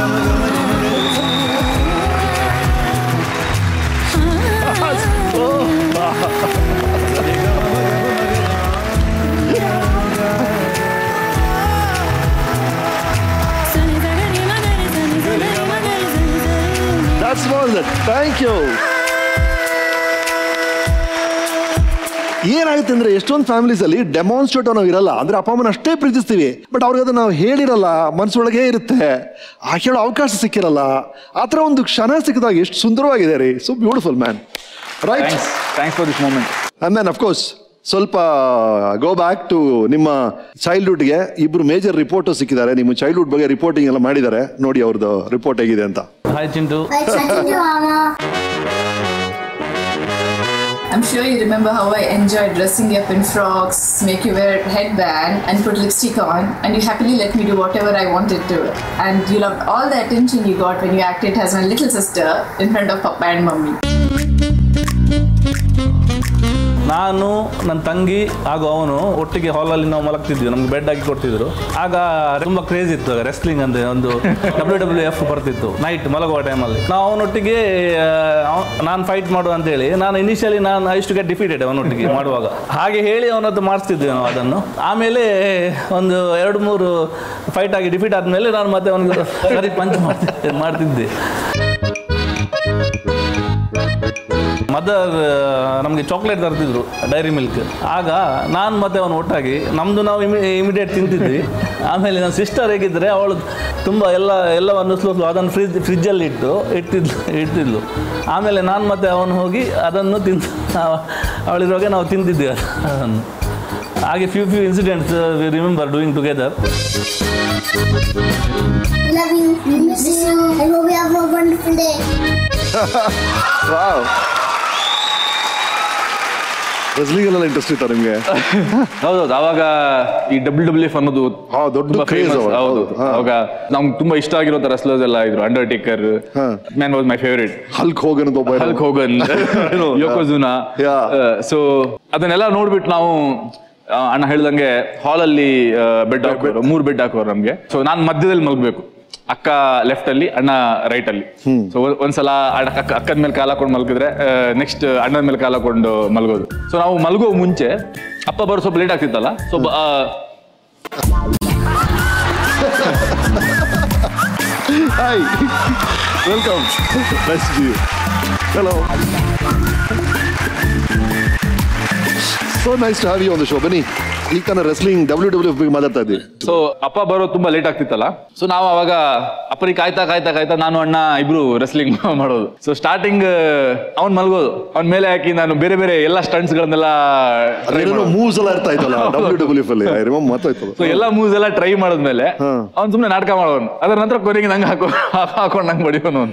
S2: That's was it. Thank you. ಏನಾಗುತ್ತೆ ಅಂದ್ರೆ ಎಷ್ಟೊಂದು ಫ್ಯಾಮಿಲೀಸ್ ಅಲ್ಲಿ ಡೆಮಾನ್ಸ್ಟ್ರೇಟ್ ನಾವು ಇರಲ್ಲ ಅಂದ್ರೆ ಅಪ್ಪ ಅಮ್ಮನ ಅಷ್ಟೇ ಪ್ರೀತಿಸ್ತೀವಿ ಬಟ್ ಅವ್ರಿಗೆ ಅದನ್ನ ನಾವು ಹೇಳಿರಲ್ಲ ಮನಸ್ಸೊಳಗೆ ಇರುತ್ತೆ ಆ ಹೇಳೋ ಅವಕಾಶ ಸಿಕ್ಕಿರಲ್ಲ ಆ ಥರ ಒಂದು ಕ್ಷಣ ಸಿಕ್ಕಿದಾಗ ಎಷ್ಟು ಸುಂದರವಾಗಿದೆ ರೀ so beautiful man right
S3: thanks for this moment
S2: and then of course ಸ್ವಲ್ಪ ಗೋ ಬ್ಯಾಕ್ ಟು ನಿಮ್ಮ ಚೈಲ್ಡ್ಹುಡ್ಗೆ ಇಬ್ರು ಮೇಜರ್ ರಿಪೋರ್ಟರ್ ಸಿಕ್ಕಿದ್ದಾರೆ ನಿಮ್ಮ ಚೈಲ್ಡ್ಹುಡ್ ಬಗ್ಗೆ ರಿಪೋರ್ಟಿಂಗ್ ಎಲ್ಲ ಮಾಡಿದ್ದಾರೆ ನೋಡಿ ಅವ್ರದ್ದು ರಿಪೋರ್ಟ್ ಹೇಗಿದೆ ಅಂತ
S13: hi Chintu
S14: I'm sure you remember how I enjoyed dressing you up in frocks, make you wear a headband, and put lipstick on, and you happily let me do whatever I wanted to. And you loved all the attention you got when you acted as my little sister in front of Papa and Mummy.
S13: ನಾನು ನನ್ನ ತಂಗಿ ಹಾಗೂ ಅವನು ಒಟ್ಟಿಗೆ ಹಾಲಲ್ಲಿ ನಾವು ಮಲಗ್ತಿದ್ವಿ ನಮ್ಗೆ bed ಹಾಕಿ ಕೊಡ್ತಿದ್ರು ಆಗ ತುಂಬಾ ಕ್ರೇಜ್ ಇತ್ತು ರೆಸ್ಲಿಂಗ್ ಅಂದ್ರೆ ಒಂದು ಡಬ್ಲ್ಯೂ ಡಬ್ಲ್ಯೂ ಎಫ್ ಬರ್ತಿತ್ತು ನೈಟ್ ಮಲಗುವ ಟೈಮಲ್ಲಿ ನಾವು ಅವನೊಟ್ಟಿಗೆ ನಾನು ಫೈಟ್ ಮಾಡು ಅಂತೇಳಿ ನಾನು ಇನಿಷಿಯಲಿ ನಾನು ಐಷ್ಟು ಗೆಟ್ ಡಿಫೀಟೆಡ್ ಅವನೊಟ್ಟಿಗೆ ಮಾಡುವಾಗ ಹಾಗೆ ಹೇಳಿ ಅವನದ್ದು ಮಾಡಿಸ್ತಿದ್ವಿ ನಾವು ಅದನ್ನು ಆಮೇಲೆ ಒಂದು ಎರಡು ಮೂರು ಫೈಟ್ ಆಗಿ ಡಿಫೀಟ್ ಆದ್ಮೇಲೆ ನಾನು ಮತ್ತೆ ಅವನಿಗೆ ಸರಿ ಪಂಚ್ ಮಾಡ್ತಿದ್ದೆ ಮಾಡ್ತಿದ್ದೆ ಮದರ್ ನಮಗೆ ಚಾಕ್ಲೇಟ್ ತರ್ತಿದ್ರು ಡೈರಿ ಮಿಲ್ಕ್ ಆಗ ನಾನು ಮತ್ತೆ ಅವನು ಒಟ್ಟಾಗಿ ನಮ್ಮದು ನಾವು ಇಮಿ ಇಮಿಡಿಯೇಟ್ ತಿಂತಿದ್ವಿ ಆಮೇಲೆ ನನ್ನ ಸಿಸ್ಟರ್ ಹೇಗಿದ್ದರೆ ಅವಳು ತುಂಬ ಎಲ್ಲ ಎಲ್ಲವನ್ನು ಸ್ಲೋ ಸ್ಲೋ ಅದನ್ನು ಫ್ರಿಜ್ ಫ್ರಿಜ್ಜಲ್ಲಿ ಇಟ್ಟು ಇಟ್ಟಿದ್ಲು ಇಡ್ತಿದ್ಲು ಆಮೇಲೆ ನಾನು ಮತ್ತೆ ಅವನು ಹೋಗಿ ಅದನ್ನು ತಿಂದು ನಾವು ಅವಳಿರುವಾಗ ನಾವು ತಿಂತಿದ್ವಿ ಅದನ್ನು ಹಾಗೆ few few incidents we remember doing together
S15: Love you. Miss you. I hope you have a wonderful day.
S2: Wow ರೆಸ್ಲಿಂಗಲ್ಲೆಲ್ಲ ಇಂಟ್ರೆಸ್ಟ್ ಇತ್ತಾ ನಿಮಗೆ
S3: ಹೌದೌದು ಅವಾಗ ಈ ಡಬ್ಲ್ಯೂ ಡಬ್ಲ್ಯೂ ಎಫ್ ಅನ್ನೋದು
S2: ದೊಡ್ಡ
S3: ತುಂಬಾ
S2: craze
S3: famous.
S2: ಅವಾಗ.
S3: ಹೌದು
S2: ಹಾ.
S3: ಅವಾಗ ನಮ್ಗೆ ತುಂಬಾ ಇಷ್ಟ ಆಗಿರೋ ರೆಸ್ಲರ್ಸ್ ಎಲ್ಲ ಇದ್ರು Undertaker man was my favourite
S2: Hulk Hogan ಅಂತ ಒಬ್ಬ ಇರೋನು.
S3: ಹಲ್ಕ್ ಹೋಗನ್
S2: ಏನು?
S3: ಯೋಕೋಜುನಾ ಸೊ ಅದನ್ನೆಲ್ಲ ನೋಡ್ಬಿಟ್ಟು ನಾವು ಆ, ಅಣ್ಣ ಹೇಳ್ದಂಗೆ ಹಾಲಲ್ಲಿ ಬೆಡ್ ಹಾಕೋರು ಮೂರ್ ಬೆಡ್ ಹಾಕೋರು ನಮ್ಗೆ ಸೊ ನಾನ್ ಮಧ್ಯದಲ್ಲಿ ಮಲ್ಗಬೇಕು ಅಕ್ಕ ಲೆಫ್ಟ್ ಅಲ್ಲಿ ಅಣ್ಣ ರೈಟ್ ಅಲ್ಲಿ ಸೊ ಒಂದ್ಸಲ ಅಣ್ಣ- ಅಕ್ಕ ಅಕ್ಕದ ಮೇಲೆ ಕಾಲ ಹಾಕೊಂಡು ಮಲ್ಗಿದ್ರೆ ನೆಕ್ಸ್ಟ್ ಅಣ್ಣನ ಮೇಲೆ ಕಾಲ ಹಾಕೊಂಡು ಮಲ್ಗೋದು ಸೊ ನಾವು ಮಲ್ಗೋ ಮುಂಚೆ ಅಪ್ಪ ಬರೋ ಸ್ವಲ್ಪ ಲೇಟ್ ಆಗ್ತಿತ್ತಲ್ಲ so
S2: hi welcome nice to you hello so nice to have you on the show ಬನ್ನಿ ಈಗ ತಾನೇ ರೆಸ್ಲಿಂಗ್ ಡಬ್ಲ್ಯೂ ಡಬ್ಲ್ಯೂ ಎಫ್ ಬಗ್ಗೆ ಮಾತಾಡ್ತಾ ಇದ್ದೀವಿ
S3: ಸೊ ಅಪ್ಪ ಬರೋ ತುಂಬಾ ಲೇಟ್ ಆಗ್ತಿತ್ತಲ್ಲ ಸೊ ನಾವು ಅವಾಗ ಅಪ್ಪರಿಗೆ ಕಾಯ್ತಾ ಕಾಯ್ತಾ ಕಾಯ್ತಾ ನಾನು ಅಣ್ಣ ಇಬ್ರು ರೆಸ್ಲಿಂಗ್ ಮಾಡೋದು ಸೊ ಸ್ಟಾರ್ಟಿಂಗ್ ಅವ್ನ್ ಮಲ್ಗೋದು ಅವ್ನ ಮೇಲೆ ಹಾಕಿ ನಾನು ಬೇರೆ ಬೇರೆ ಎಲ್ಲ ಸ್ಟಂಟ್ಸ್ ಗಳನ್ನೆಲ್ಲ
S2: ಅದೇನೋ ಮೂವ್ಸ್ ಎಲ್ಲ ಇರ್ತಾ ಇತ್ತಲ್ಲ ಡಬ್ಲ್ಯೂ ಡಬ್ಲ್ಯೂ ಎಫ್ ಅಲ್ಲಿ ಐ ರಿಮೆಂಬರ್ ಮಾತಾಯ್ತಲ್ಲ
S3: ಸೊ ಎಲ್ಲ ಮೂವ್ಸ್ ಎಲ್ಲ ಟ್ರೈ ಮಾಡಿದ್ಮೇಲೆ ಅವ್ನ್ ಸುಮ್ನೆ ನಾಟಕ ಮಾಡೋನು ಅದರ ನಂತರ ಕೊನೆಗೆ ನಂಗೆ ಹಾಕೋ ಹಾಕೊಂಡು ನಂಗೆ ಹೊಡಿಯೋನು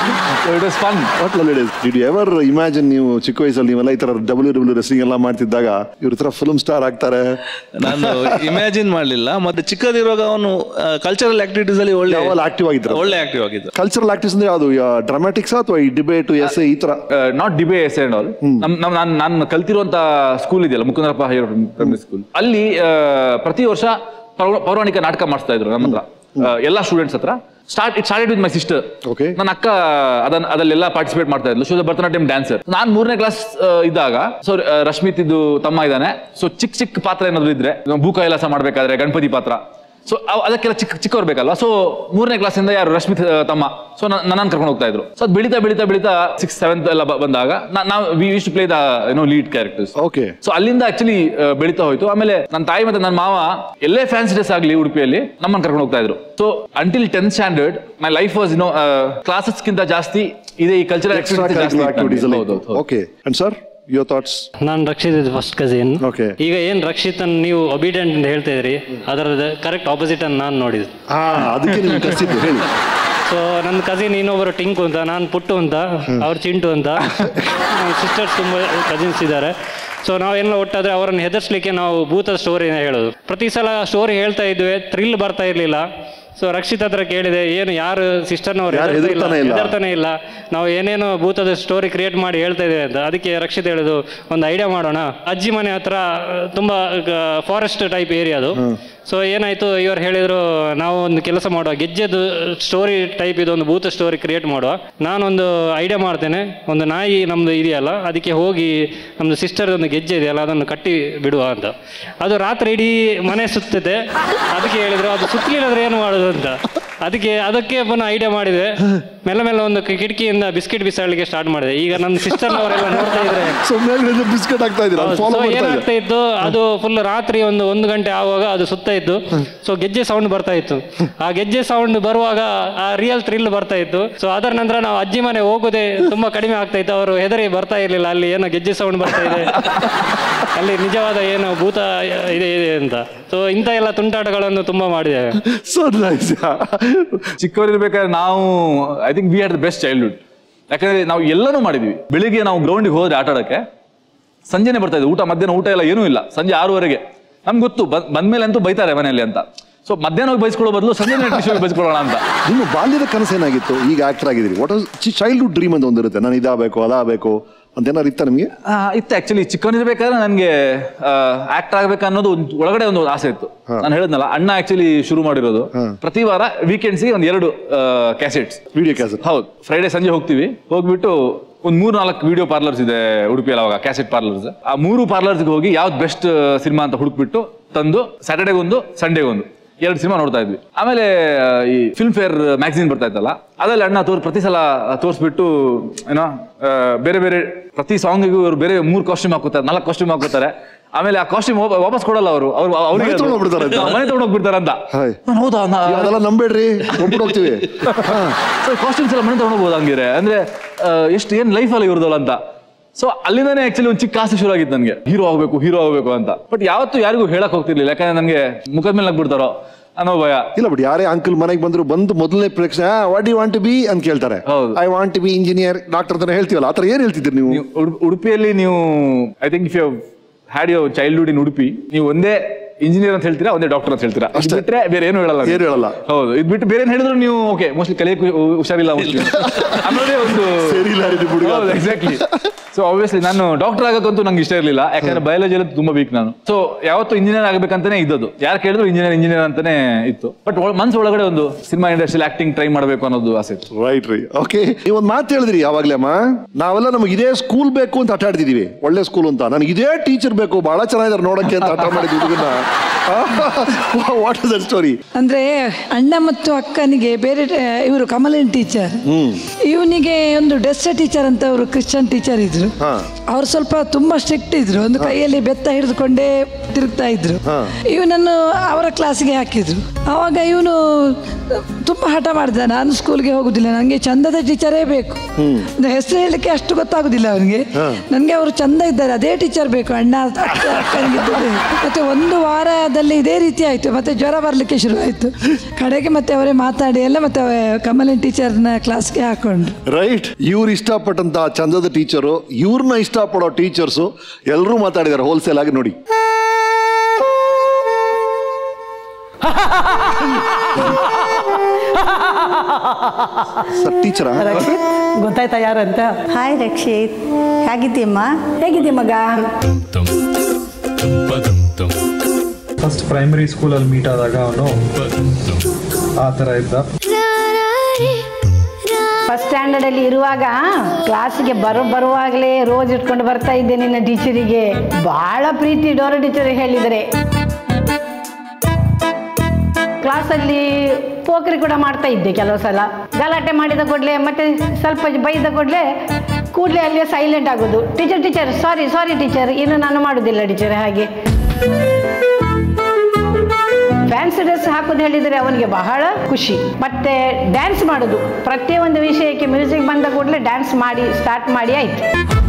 S3: it was fun
S2: what love it is did you ever imagine ನೀವು ಚಿಕ್ಕ ವಯಸ್ಸಲ್ಲಿ ನೀವೆಲ್ಲ ಈ ತರ ಡಬ್ಲ್ಯೂ ಡಬ್ಲ್ಯೂ ರೆಸ್ಲಿಂಗ್ ಎಲ್ಲ ಮಾಡ್ತಿದ್ದಾಗ ಇವ್ರ ತರ ಫಿಲ್ಮ್ ಸ್ಟಾರ್ ಆಗ್ತಾರೆ
S13: ನಾನು ಇಮ್ಯಾಜಿನ್ ಮಾಡಲಿಲ್ಲ ಮತ್ತೆ ಚಿಕ್ಕದಿರುವಾಗ ಅವನು ಕಲ್ಚರಲ್ ಆಕ್ಟಿವಿಟೀಸ್ ಅಲ್ಲಿ ಒಳ್ಳೆ
S2: ಆಕ್ಟಿವ್ ಆಗಿದ್ರು
S13: ಒಳ್ಳೆ ಆಕ್ಟಿವ್ ಆಗಿದ್ದು
S2: ಕಲ್ಚರಲ್ ಆಕ್ಟಿವ್ಸ್ ಅಂದ್ರೆ ಯಾವುದು ಡ್ರಾಮ್ಯಾಟಿಕ್ಸ್ ಅಥವಾ ಈ ಡಿಬೇಟ್ ಎಸ್ ಈ ತರ
S3: not debates and all ನಮ್ ನಮ್ ನಾನು ನಾನು ಕಲ್ತಿರುವಂತ ಸ್ಕೂಲ್ ಇದೆಯಲ್ಲ ಮುಕುಂದರಪ್ಪ ಹೈಯರ್ ಪ್ರೈಮರಿ ಸ್ಕೂಲ್ ಅಲ್ಲಿ ಆ, ಪ್ರತಿ ವರ್ಷ ಪೌರ- ಪೌರಾಣಿಕ ನಾಟಕ ಮಾಡಿಸ್ತಾ ಇದ್ರು ನಮ್ಮ ಹತ್ರ ಆ, ಎಲ್ಲಾ ಸ್ಟೂಡೆಂಟ್ಸ್ ಹತ್ರ start it started with my sister ನನ್ನ ಅಕ್ಕ ಅದನ್ನ ಅದಲ್ಲೆಲ್ಲ ಪಾರ್ಟಿಸಿಪೇಟ್ ಮಾಡ್ತಾ ಇದ್ಲು ಶೋ ಭರತನಾಟ್ಯಂ ಡ್ಯಾನ್ಸರ್ ನಾನ್ ಮೂರನೇ ಕ್ಲಾಸ್ ಇದ್ದಾಗ ಸೊ ರಶ್ಮಿತ್ ಇದು ತಮ್ಮ ಇದ್ದಾನೆ ಸೊ ಚಿಕ್ಕ ಚಿಕ್ಕ ಪಾತ್ರ ಏನಾದ್ರು ಇದ್ರೆ ಭೂ ಕೈಲಾಸ ಮಾಡ್ಬೇಕಾದ್ರೆ ಗಣಪತಿ ಪಾತ್ರ ಸೊ ಅದಕ್ಕೆಲ್ಲ ಚಿಕ್ಕ ಚಿಕ್ಕವ್ರು ಬೇಕಲ್ವಾ ಸೊ ಮೂರನೇ ಕ್ಲಾಸಿಂದ ಯಾರು ರಶ್ಮಿತ್ ಆ, ತಮ್ಮ ಸೊ ನನ್ನ ಕರ್ಕೊಂಡು ಹೋಗ್ತಾ ಇದ್ರು ಸೊ ಅದು ಬೆಳೀತಾ ಬೆಳೀತಾ ಬೆಳೀತಾ ಸಿಕ್ಸ್ ಸೆವೆಂತ್ ಎಲ್ಲ ಬ- ಬಂದಾಗ ನಾ- ನಾವು ವಿ ವಿಶ್ ಪ್ಲೇ ದ ಏನೋ ಲೀಡ್ ಕ್ಯಾರೆಕ್ಟರ್ಸ್
S2: ಓಕೆ
S3: ಸೊ ಅಲ್ಲಿಂದ ಆಕ್ಚುಲಿ ಬೆಳೀತಾ ಹೋಯ್ತು ಆಮೇಲೆ ನನ್ನ ತಾಯಿ ಮತ್ತೆ ನನ್ನ ಮಾವ ಎಲ್ಲೇ ಫ್ಯಾನ್ಸಿ ಡ್ರೆಸ್ ಆಗಲಿ ಉಡುಪಿಯಲ್ಲಿ ನಮ್ಮನ್ನ ಕರ್ಕೊಂಡು ಹೋಗ್ತಾ ಇದ್ರು so until tenth standard my life was no ಕ್ಲಾಸಸ್ಗಿಂತ ಜಾಸ್ತಿ ಇದೆ ಈ ಕಲ್ಚರಲ್
S2: ಎಕ್ಸ್ಟ್ರಾ ಆಕ್ಟಿವಿಟೀಸ್ ಅಲ್ಲಿ okay and sir your thoughts
S16: ನಾನು ರಕ್ಷಿತ್ ಫಸ್ಟ್ ಕಸಿನ್
S2: ಓಕೆ
S16: ಈಗ ಏನ್ ರಕ್ಷಿತ್ ಅನ್ನು ನೀವು ಒಬಿಡಿಯಂಟ್ ಅಂತ ಹೇಳ್ತಾ ಇದ್ರಿ ಅದರ ಕರೆಕ್ಟ್ ಆಪೋಸಿಟ್ ಅನ್ನು ನಾನು ನೋಡಿದ್ದು
S2: ಹಾ ಅದಕ್ಕೆ ನಿಮ್ಗೆ ಕಸಿದ್ದು ಹೇಳಿ
S16: ಸೊ ನನ್ನ ಕಸಿನ್ ಇನ್ನೊಬ್ಬರು ಟಿಂಕು ಅಂತ ನಾನು ಪುಟ್ಟು ಅಂತ ಅವ್ರು ಚಿಂಟು ಅಂತ ಸಿಸ್ಟರ್ಸ್ ತುಂಬ ಕಸಿನ್ಸ್ ಇದ್ದಾರೆ ಸೊ ನಾವೆಲ್ಲ ಒಟ್ಟಾದ್ರೆ ಅವರನ್ನು ಹೆದರ್ಸ್ಲಿಕ್ಕೆ ನಾವು ಭೂತದ ಸ್ಟೋರಿನ ಹೇಳೋದು ಪ್ರತಿ ಸಲ ಸ್ಟೋರಿ ಹೇಳ್ತಾ ಇದ್ವಿ ಥ್ರಿಲ್ ಬರ್ತಾ ಇರಲಿಲ್ಲ ಸೊ ರಕ್ಷಿತ್ ಹತ್ರ ಕೇಳಿದೆ ಏನು ಯಾರು ಸಿಸ್ಟರ್ನವ್ರು
S2: ಯಾರು ಹೆದರ್ತಾನೆ ಇಲ್ಲ.
S16: ಹೆದರ್ತಾನೆ ಇಲ್ಲ ನಾವು ಏನೇನೋ ಭೂತದ ಸ್ಟೋರಿ ಕ್ರಿಯೇಟ್ ಮಾಡಿ ಹೇಳ್ತಾ ಇದ್ದೇವೆ ಅಂತ ಅದಕ್ಕೆ ರಕ್ಷಿತ್ ಹೇಳುದು ಒಂದು ಐಡಿಯಾ ಮಾಡೋಣ ಅಜ್ಜಿ ಮನೆ ಹತ್ರ ಆ, ತುಂಬಾ ಫಾರೆಸ್ಟ್ ಟೈಪ್ ಏರಿಯಾ ಅದು ಸೊ ಏನಾಯ್ತು ಇವರು ಹೇಳಿದ್ರು ನಾವು ಒಂದು ಕೆಲಸ ಮಾಡುವ ಗೆಜ್ಜೆದು ಸ್ಟೋರಿ ಟೈಪ್ ಇದೊಂದು ಭೂತ ಸ್ಟೋರಿ ಕ್ರಿಯೇಟ್ ಮಾಡುವ ನಾನೊಂದು ಐಡಿಯಾ ಮಾಡ್ತೇನೆ ಒಂದು ನಾಯಿ ನಮ್ದು ಇದೆಯಲ್ಲ ಅದಕ್ಕೆ ಹೋಗಿ ನಮ್ದು ಸಿಸ್ಟರ್ ಒಂದು ಗೆಜ್ಜೆ ಇದೆಯಲ್ಲ ಅದನ್ನು ಕಟ್ಟಿ ಬಿಡುವ ಅಂತ ಅದು ರಾತ್ರಿ ಇಡೀ ಮನೆ ಸುತ್ತದೆ ಅದಕ್ಕೆ ಹೇಳಿದ್ರು ಅದು ಸುತ್ತಲಿಲ್ಲದ್ರೆ ಏನು ಮಾಡೋದು ಅಂತ ಅದಕ್ಕೆ ಅದಕ್ಕೆ ಪುನಃ ಐಡಿಯಾ ಮಾಡಿದೆ ಮೆಲ್ಲ ಮೆಲ್ಲ ಒಂದು ಕಿ- ಕಿಟಕಿಯಿಂದ ಬಿಸ್ಕೆಟ್ ಬಿಸಾಡಲಿಕ್ಕೆ ಸ್ಟಾರ್ಟ್ ಮಾಡಿದೆ ಈಗ ನನ್ನ ಸಿಸ್ಟರ್ ಅವರೆಲ್ಲ ನೋಡ್ತಾ ಇದ್ರೆ
S2: ಸೊ ಮೇಲ್ಗಡೆ ಬಿಸ್ಕೆಟ್ ಆಗ್ತಾ ಇದ್ದೀರಾ
S16: ಹೌದು.
S2: ಫಾಲೋ
S16: So
S2: ಮಾಡ್ತಾ
S16: ಏನಾಗ್ತಾ
S2: ಇದ್ದೀರಾ
S16: ಇತ್ತು ಅದು ಫುಲ್ ರಾತ್ರಿ ಒಂದು ಒಂದು ಗಂಟೆ ಆಗುವಾಗ ಅದು ಸುತ್ತ ಇತ್ತು ಸೊ ಗೆಜ್ಜೆ ಸೌಂಡ್ ಬರ್ತಾ ಇತ್ತು ಆ ಗೆಜ್ಜೆ ಸೌಂಡ್ ಬರುವಾಗ ಆ ರಿಯಲ್ ಥ್ರಿಲ್ ಬರ್ತಾ ಇತ್ತು ಸೊ ಅದರ ನಂತರ ನಾವು ಅಜ್ಜಿ ಮನೆ ಹೋಗೋದೇ ತುಂಬಾ ಕಡಿಮೆ ಆಗ್ತಾ ಇತ್ತು ಅವರು ಹೆದರಿ ಬರ್ತಾ ಇರ್ಲಿಲ್ಲ ಅಲ್ಲಿ ಏನೋ ಗೆಜ್ಜೆ ಸೌಂಡ್ ಬರ್ತಾ ಇದೆ ಅಲ್ಲಿ ನಿಜವಾದ ಏನು ಭೂತ ಇದೆ ಇದೆ ಅಂತ ಸೊ ಇಂಥ ಎಲ್ಲ ತುಂಟಾಟಗಳನ್ನು ತುಂಬಾ ಮಾಡಿದ್ದೇವೆ
S2: ಸೊ ನೈಸ್
S3: ಚಿಕ್ಕವರಿರ್ಬೇಕಾದ್ರೆ ನಾವು I think we had the best childhood ಯಾಕಂದ್ರೆ ನಾವು ಎಲ್ಲನೂ ಮಾಡಿದ್ವಿ ಬೆಳಿಗ್ಗೆ ನಾವು ಗ್ರೌಂಡಿಗೆ ಹೋದ್ರೆ ಆಟ ಆಡಕ್ಕೆ ಸಂಜೆನೆ ಬರ್ತಾ ಇದ್ವಿ ಊಟ ಮಧ್ಯಾಹ್ನ ಊಟ ಎಲ್ಲ ಏನೂ ಇಲ್ಲ ಸಂಜೆ ಆರೂವರೆಗೆ ನಮ್ಗೆ ಗೊತ್ತು ಬ- ಬಂದ್ಮೇಲೆ ಅಂತೂ ಬೈತಾರೆ ಮನೆಯಲ್ಲಿ ಅಂತ ಸೊ ಮಧ್ಯಾಹ್ನ ಹೋಗಿ ಬೈಸ್ಕೊಳ್ಳೋ ಬದಲು ಸಂಜೆ ಹೋಗಿ ಬೈಸ್ಕೊಳ್ಳೋಣ ಅಂತ
S2: ನಿಮ್ಮ ಬಾಲ್ಯದ ಕನಸು ಏನಾಗಿತ್ತು ಈಗ ಆಕ್ಟರ್ ಆಗಿದ್ದೀರಿ ವಾಟ್ ವಾಸ್ ಚೈಲ್ಡ್ಹುಡ್ ಡ್ರೀಮ್ ಅಂತ ಒಂದಿರುತ್ತೆ ನಾನು ಇದಾಗಬೇಕು ಅದಾಗಬೇಕು ಅಂತೇನಾರು ಇತ್ತ ನಿಮಗೆ
S3: ಆ, ಇತ್ತು ಆಕ್ಚುಲಿ ಚಿಕ್ಕವನಿರ್ಬೇಕಾದ್ರೆ ನನಗೆ ಆಕ್ಟರ್ ಆಗ್ಬೇಕು ಅನ್ನೋದು ಒಂದು ಒಳಗಡೆ ಒಂದು ಆಸೆ ಇತ್ತು ನಾನು ಹೇಳಿದ್ನಲ್ಲ ಅಣ್ಣ ಆಕ್ಚುಲಿ ಶುರು ಮಾಡಿರೋದು ಪ್ರತಿ ವಾರ ವೀಕೆಂಡ್ಸ್ಗೆ ಒಂದು ಎರಡು ಕ್ಯಾಸೆಟ್ಸ್
S2: ವಿಡಿಯೋ ಕ್ಯಾಸೆಟ್
S3: ಹೌದು ಫ್ರೈಡೆ ಸಂಜೆ ಹೋಗ್ತೀವಿ ಹೋಗ್ಬಿಟ್ಟು ಒಂದ್ ಮೂರ್ ನಾಲ್ಕು ವಿಡಿಯೋ ಪಾರ್ಲರ್ಸ್ ಇದೆ ಉಡುಪಿಯಲ್ಲಿ ಅವಾಗ ಕ್ಯಾಸೆಟ್ ಪಾರ್ಲರ್ಸ್ ಆ ಮೂರು ಪಾರ್ಲರ್ಸ್ಗೆ ಹೋಗಿ ಯಾವ್ದು ಬೆಸ್ಟ್ ಸಿನಿಮಾ ಅಂತ ಹುಡುಕ್ಬಿಟ್ಟು ತಂದು ಸ್ಯಾಟರ್ಡೇಗೊಂದು ಸಂಡೇಗೊಂದು ಎರಡು ಸಿನಿಮಾ ನೋಡ್ತಾ ಇದ್ವಿ ಆಮೇಲೆ ಆ, ಈ ಫಿಲ್ಮ್ ಫೇರ್ ಮ್ಯಾಗಝಿನ್ ಬರ್ತಾ ಇತ್ತಲ್ಲ ಅದ್ರಲ್ಲಿ ಅಣ್ಣ ತೋರ್ ಪ್ರತಿ ಸಲ ತೋರಿಸ್ಬಿಟ್ಟು ಏನೋ ಆ, ಬೇರೆ ಬೇರೆ ಪ್ರತಿ ಸಾಂಗಿಗೂ ಇವರು ಬೇರೆ ಮೂರು ಕಾಸ್ಟ್ಯೂಮ್ ಹಾಕೋತಾರೆ ನಾಲ್ಕು ಕಾಸ್ಟ್ಯೂಮ್ ಹಾಕೋತಾರೆ ಆಮೇಲೆ ಆ ಕಾಸ್ಟ್ಯೂಮ್ ವಾಪಸ್ ಕೊಡಲ್ಲ ಅವರು ಅವ್ರು
S2: ಮನೆ ತಗೊಂಡ್ ಹೋಗ್ಬಿಡ್ತಾರೆ ಅಂತ.
S3: ಮನೆ ತಗೊಂಡ್ ಹೋಗ್ಬಿಡ್ತಾರೆ ಅಂತ
S2: ಹಾಯ್.
S3: ನಾನ್ ಹೌದಾ ನಾ-
S2: ಅದೆಲ್ಲ ನಂಬೇಡ್ರಿ ಒಬ್ಬಿಟ್ಟು ಹೋಗ್ತೀವಿ
S3: ಸೊ ಕಾಸ್ಟ್ಯೂಮ್ಸ್ ಎಲ್ಲ ಮನೆ ತಗೊಂಡೋಗ್ಬೋದು ಹಂಗಿರೆ ಅಂದ್ರೆ ಆ, ಎಷ್ಟು ಏನ್ ಲೈಫ್ ಅಲ್ಲಿ ಇವ್ರದಲ್ಲ ಅಂತ ಸೊ ಅಲ್ಲಿಂದಾನೆ ಆಕ್ಚುಲಿ ಒಂದು ಚಿಕ್ಕ ಆಸೆ ಶುರು ಆಗಿತ್ತು ನನಗೆ ಹೀರೋ ಆಗ್ಬೇಕು ಹೀರೋ ಆಗ್ಬೇಕು ಅಂತ ಬಟ್ ಯಾವತ್ತೂ ಯಾರಿಗೂ ಹೇಳಕ್ ಹೋಗ್ತಿರ್ಲಿಲ್ಲ ಯಾಕಂದ್ರೆ ನನಗೆ ಮುಖದ ಮೇಲೆ ಬಿಡ್ತಾರೋ ಅನ್ನೋ ಭಯ
S2: ಇಲ್ಲ ಬಟ್ ಯಾರೇ ಅಂಕಲ್ ಮನೆಗೆ ಬಂದ್ರು ಬಂದು ಮೊದಲನೇ ಪ್ರೇಕ್ಷೆ what you want to be ಅಂತ ಕೇಳ್ತಾರೆ I want to be engineer doctor ಅಂತ ಹೇಳ್ತೀವಲ್ಲ ಆತರ ಏನ್ ಹೇಳ್ತಿದ್ರಿ ನೀವು
S3: ಉಡು- ಉಡುಪಿಯಲ್ಲಿ ನೀವು I think if you had your childhood in Udupi ನೀವು ಒಂದೇ ಇಂಜಿನಿಯರ್ ಅಂತ ಹೇಳ್ತೀರಾ ಒಂದೇ ಡಾಕ್ಟರ್ ಅಂತ ಹೇಳ್ತೀರಾ ಅಷ್ಟೇ ಬಿಟ್ರೆ ಬೇರೆ ಏನು ಹೇಳಲ್ಲ
S2: ಏನು ಹೇಳಲ್ಲ.
S3: ಹೌದು ಇದು ಬಿಟ್ಟು ಬೇರೆ ಏನು ಹೇಳಿದ್ರು ನೀವು ಓಕೆ ಮೋಸ್ಟ್ಲಿ ಕಲಿಯಕ್ಕೆ ಹು- ಹುಷಾರಿಲ್ಲ mostly. ಅನ್ನೋದೇ ಒಂದು
S2: ಸರಿ ಇಲ್ಲ ರೀ ಹುಡುಗ ಅಂತ.
S3: ಎಕ್ಸಾಕ್ಟ್ಲಿ ಸೊ ಆಬ್ವಿಯಸ್ಲಿ ನಾನು ಡಾಕ್ಟರ್ ಆಗಕ್ಕಂತೂ ನಂಗೆ ಇಷ್ಟ ಇರಲಿಲ್ಲ ಯಾಕಂದ್ರೆ ಬಯಾಲಜಿಯಲ್ಲಿ ತುಂಬಾ ವೀಕ್ ನಾನು ಸೊ ಯಾವತ್ತು ಇಂಜಿನಿಯರ್ ಆಗಬೇಕಂತಾನೆ ಇದ್ದದ್ದು ಯಾರು ಕೇಳಿದ್ರು ಇಂಜಿನಿಯರ್ ಇಂಜಿನಿಯರ್ ಅಂತಾನೆ ಇತ್ತು ಬಟ್ ಮನ್ಸು ಒಳಗಡೆ ಒಂದು ಸಿನಿಮಾ ಇಂಡಸ್ಟ್ರಿಯಲ್ಲಿ ಆಕ್ಟಿಂಗ್ ಟ್ರೈ ಮಾಡಬೇಕು ಅನ್ನೋದು ಆಸೆ ಇತ್ತು
S2: ರೈಟ್ ರೀ ಓಕೆ ನೀವು ಒಂದು ಮಾತು ಹೇಳಿದ್ರಿ ಯಾವಾಗ್ಲೇ ಅಮ್ಮ ನಾವೆಲ್ಲ ನಮಗೆ ಇದೇ ಸ್ಕೂಲ್ ಬೇಕು ಅಂತ ಆಟ ಆಡ್ತಿದೀವಿ ಒಳ್ಳೆ ಸ್ಕೂಲ್ ಅಂತ ನನಗೆ ಇದೇ ಟೀಚರ್ ಬೇಕು ಬಹಳ ಚೆನ್ನಾಗಿದ್ದಾರೆ ನೋಡಕ್ಕೆ ಅಂತ ಆಟ ಮಾಡಿದ್ವಿ ಹುಡುಗನ ವಾಟ್ ಇಸ್ ದಟ್ ಸ್ಟೋರಿ
S11: ಅಂದ್ರೆ ಅಣ್ಣ ಮತ್ತು ಅಕ್ಕನಿಗೆ ಬೇರೆ ಇವರು ಕಮಲಿನ್ ಟೀಚರ್
S2: ಹ್ಮ್
S11: ಇವನಿಗೆ ಒಂದು ಡೆಸ್ಸ ಟೀಚರ್ ಅಂತ ಅವರು ಕ್ರಿಶ್ಚಿಯನ್ ಟೀಚರ್ ಇದ್ರು
S2: ಹಾ
S11: ಅವ್ರು ಸ್ವಲ್ಪ ತುಂಬಾ ಸ್ಟ್ರಿಕ್ಟ್ ಇದ್ರು ಒಂದು ಕೈಯಲ್ಲಿ ಬೆತ್ತ ಹಿಡಿದುಕೊಂಡೇ ತಿರುಗ್ತಾ ಇದ್ರು
S2: ಹಾ.
S11: ಇವನನ್ನು ಅವರ ಕ್ಲಾಸಿಗೆ ಹಾಕಿದ್ರು ಆವಾಗ ಇವನು ತುಂಬಾ ಹಠ ಮಾಡಿದ ನಾನು ಸ್ಕೂಲ್ಗೆ ಹೋಗುದಿಲ್ಲ ನನಗೆ ಚಂದದ ಟೀಚರೇ ಬೇಕು
S2: ಹ್ಮ್
S11: ಒಂದು ಹೆಸರು ಹೇಳಲಿಕ್ಕೆ ಅಷ್ಟು ಗೊತ್ತಾಗುದಿಲ್ಲ ಅವನಿಗೆ
S2: ಹಾ.
S11: ನನಗೆ ಅವರು ಚಂದ ಇದ್ದಾರೆ ಅದೇ ಟೀಚರ್ ಬೇಕು ಅಣ್ಣ ಅಕ್ಕ ಅಕ್ಕನಿಗೆ ಇದ್ದದ್ದೇ. ಮತ್ತೆ ಒಂದು ವಾರದಲ್ಲಿ ಇದೇ ರೀತಿ ಆಯ್ತು ಮತ್ತೆ ಜ್ವರ ಬರಲಿಕ್ಕೆ ಶುರು ಆಯ್ತು ಕಡೆಗೆ ಮತ್ತೆ ಅವರೇ ಮಾತಾಡಿ ಎಲ್ಲ ಮತ್ತೆ ಕಮಲಿನ್ ಟೀಚರ್ನ ಕ್ಲಾಸ್ಗೆ ಹಾಕೊಂಡ್ರು
S2: ರೈಟ್ ಇವ್ರು ಇಷ್ಟಪಟ್ಟಂತ ಚಂದದ ಟೀಚರು ಇವ್ರನ್ನ ಇಷ್ಟಪಡೋ ಟೀಚರ್ಸು ಎಲ್ಲರೂ ಮಾತಾಡಿದ್ದಾರೆ ಹೋಲ್ಸೇಲ್ ಆಗಿ ನೋಡಿ ಸರ್ ಟೀಚರಾ
S17: ರಕ್ಷಿತ್ ಗೊತ್ತಾಯ್ತಾ ಯಾರು ಅಂತ ಹಾಯ್ ರಕ್ಷಿತ್ ಹೇಗಿದ್ದೀಯಮ್ಮ ಹೇಗಿದ್ದೀಯ ಮಗ
S18: ಫಸ್ಟ್ ಪ್ರೈಮರಿ ಸ್ಕೂಲಲ್ಲಿ ಮೀಟ್ ಆದಾಗ ಅವನು ಆ ಥರ ಇದ್ದ
S19: ಫಸ್ಟ್ ಸ್ಟ್ಯಾಂಡರ್ಡ್ ಅಲ್ಲಿ ಇರುವಾಗ ಕ್ಲಾಸಿಗೆ ಬರೋ ಬರುವಾಗಲೇ ರೋಜ್ ಇಟ್ಕೊಂಡು ಬರ್ತಾ ಇದ್ದೆ ನಿನ್ನ ಟೀಚರಿಗೆ ಬಹಳ ಪ್ರೀತಿ ಡೋರ ಟೀಚರ್ ಹೇಳಿದರೆ ಕ್ಲಾಸಲ್ಲಿ ಪೋಖ್ರಿ ಕೂಡ ಮಾಡ್ತಾ ಇದ್ದೆ ಕೆಲವು ಸಲ ಗಲಾಟೆ ಮಾಡಿದ ಕೂಡಲೇ ಮತ್ತೆ ಸ್ವಲ್ಪ ಬೈದ ಕೂಡಲೇ ಕೂಡಲೇ ಅಲ್ಲಿಯೇ ಸೈಲೆಂಟ್ ಆಗೋದು teacher teacher sorry sorry teacher ಇನ್ನು ನಾನು ಮಾಡೋದಿಲ್ಲ ಟೀಚರ್ ಹಾಗೆ ಫ್ಯಾನ್ಸಿ ಡ್ರೆಸ್ ಹಾಕೋದು ಹೇಳಿದರೆ ಅವನಿಗೆ ಬಹಳ ಖುಷಿ ಮತ್ತೆ ಡ್ಯಾನ್ಸ್ ಮಾಡೋದು ಪ್ರತಿಯೊಂದು ವಿಷಯಕ್ಕೆ ಮ್ಯೂಸಿಕ್ ಬಂದ ಕೂಡಲೇ ಡ್ಯಾನ್ಸ್ ಮಾಡಿ ಸ್ಟಾರ್ಟ್ ಮಾಡಿ ಆಯ್ತು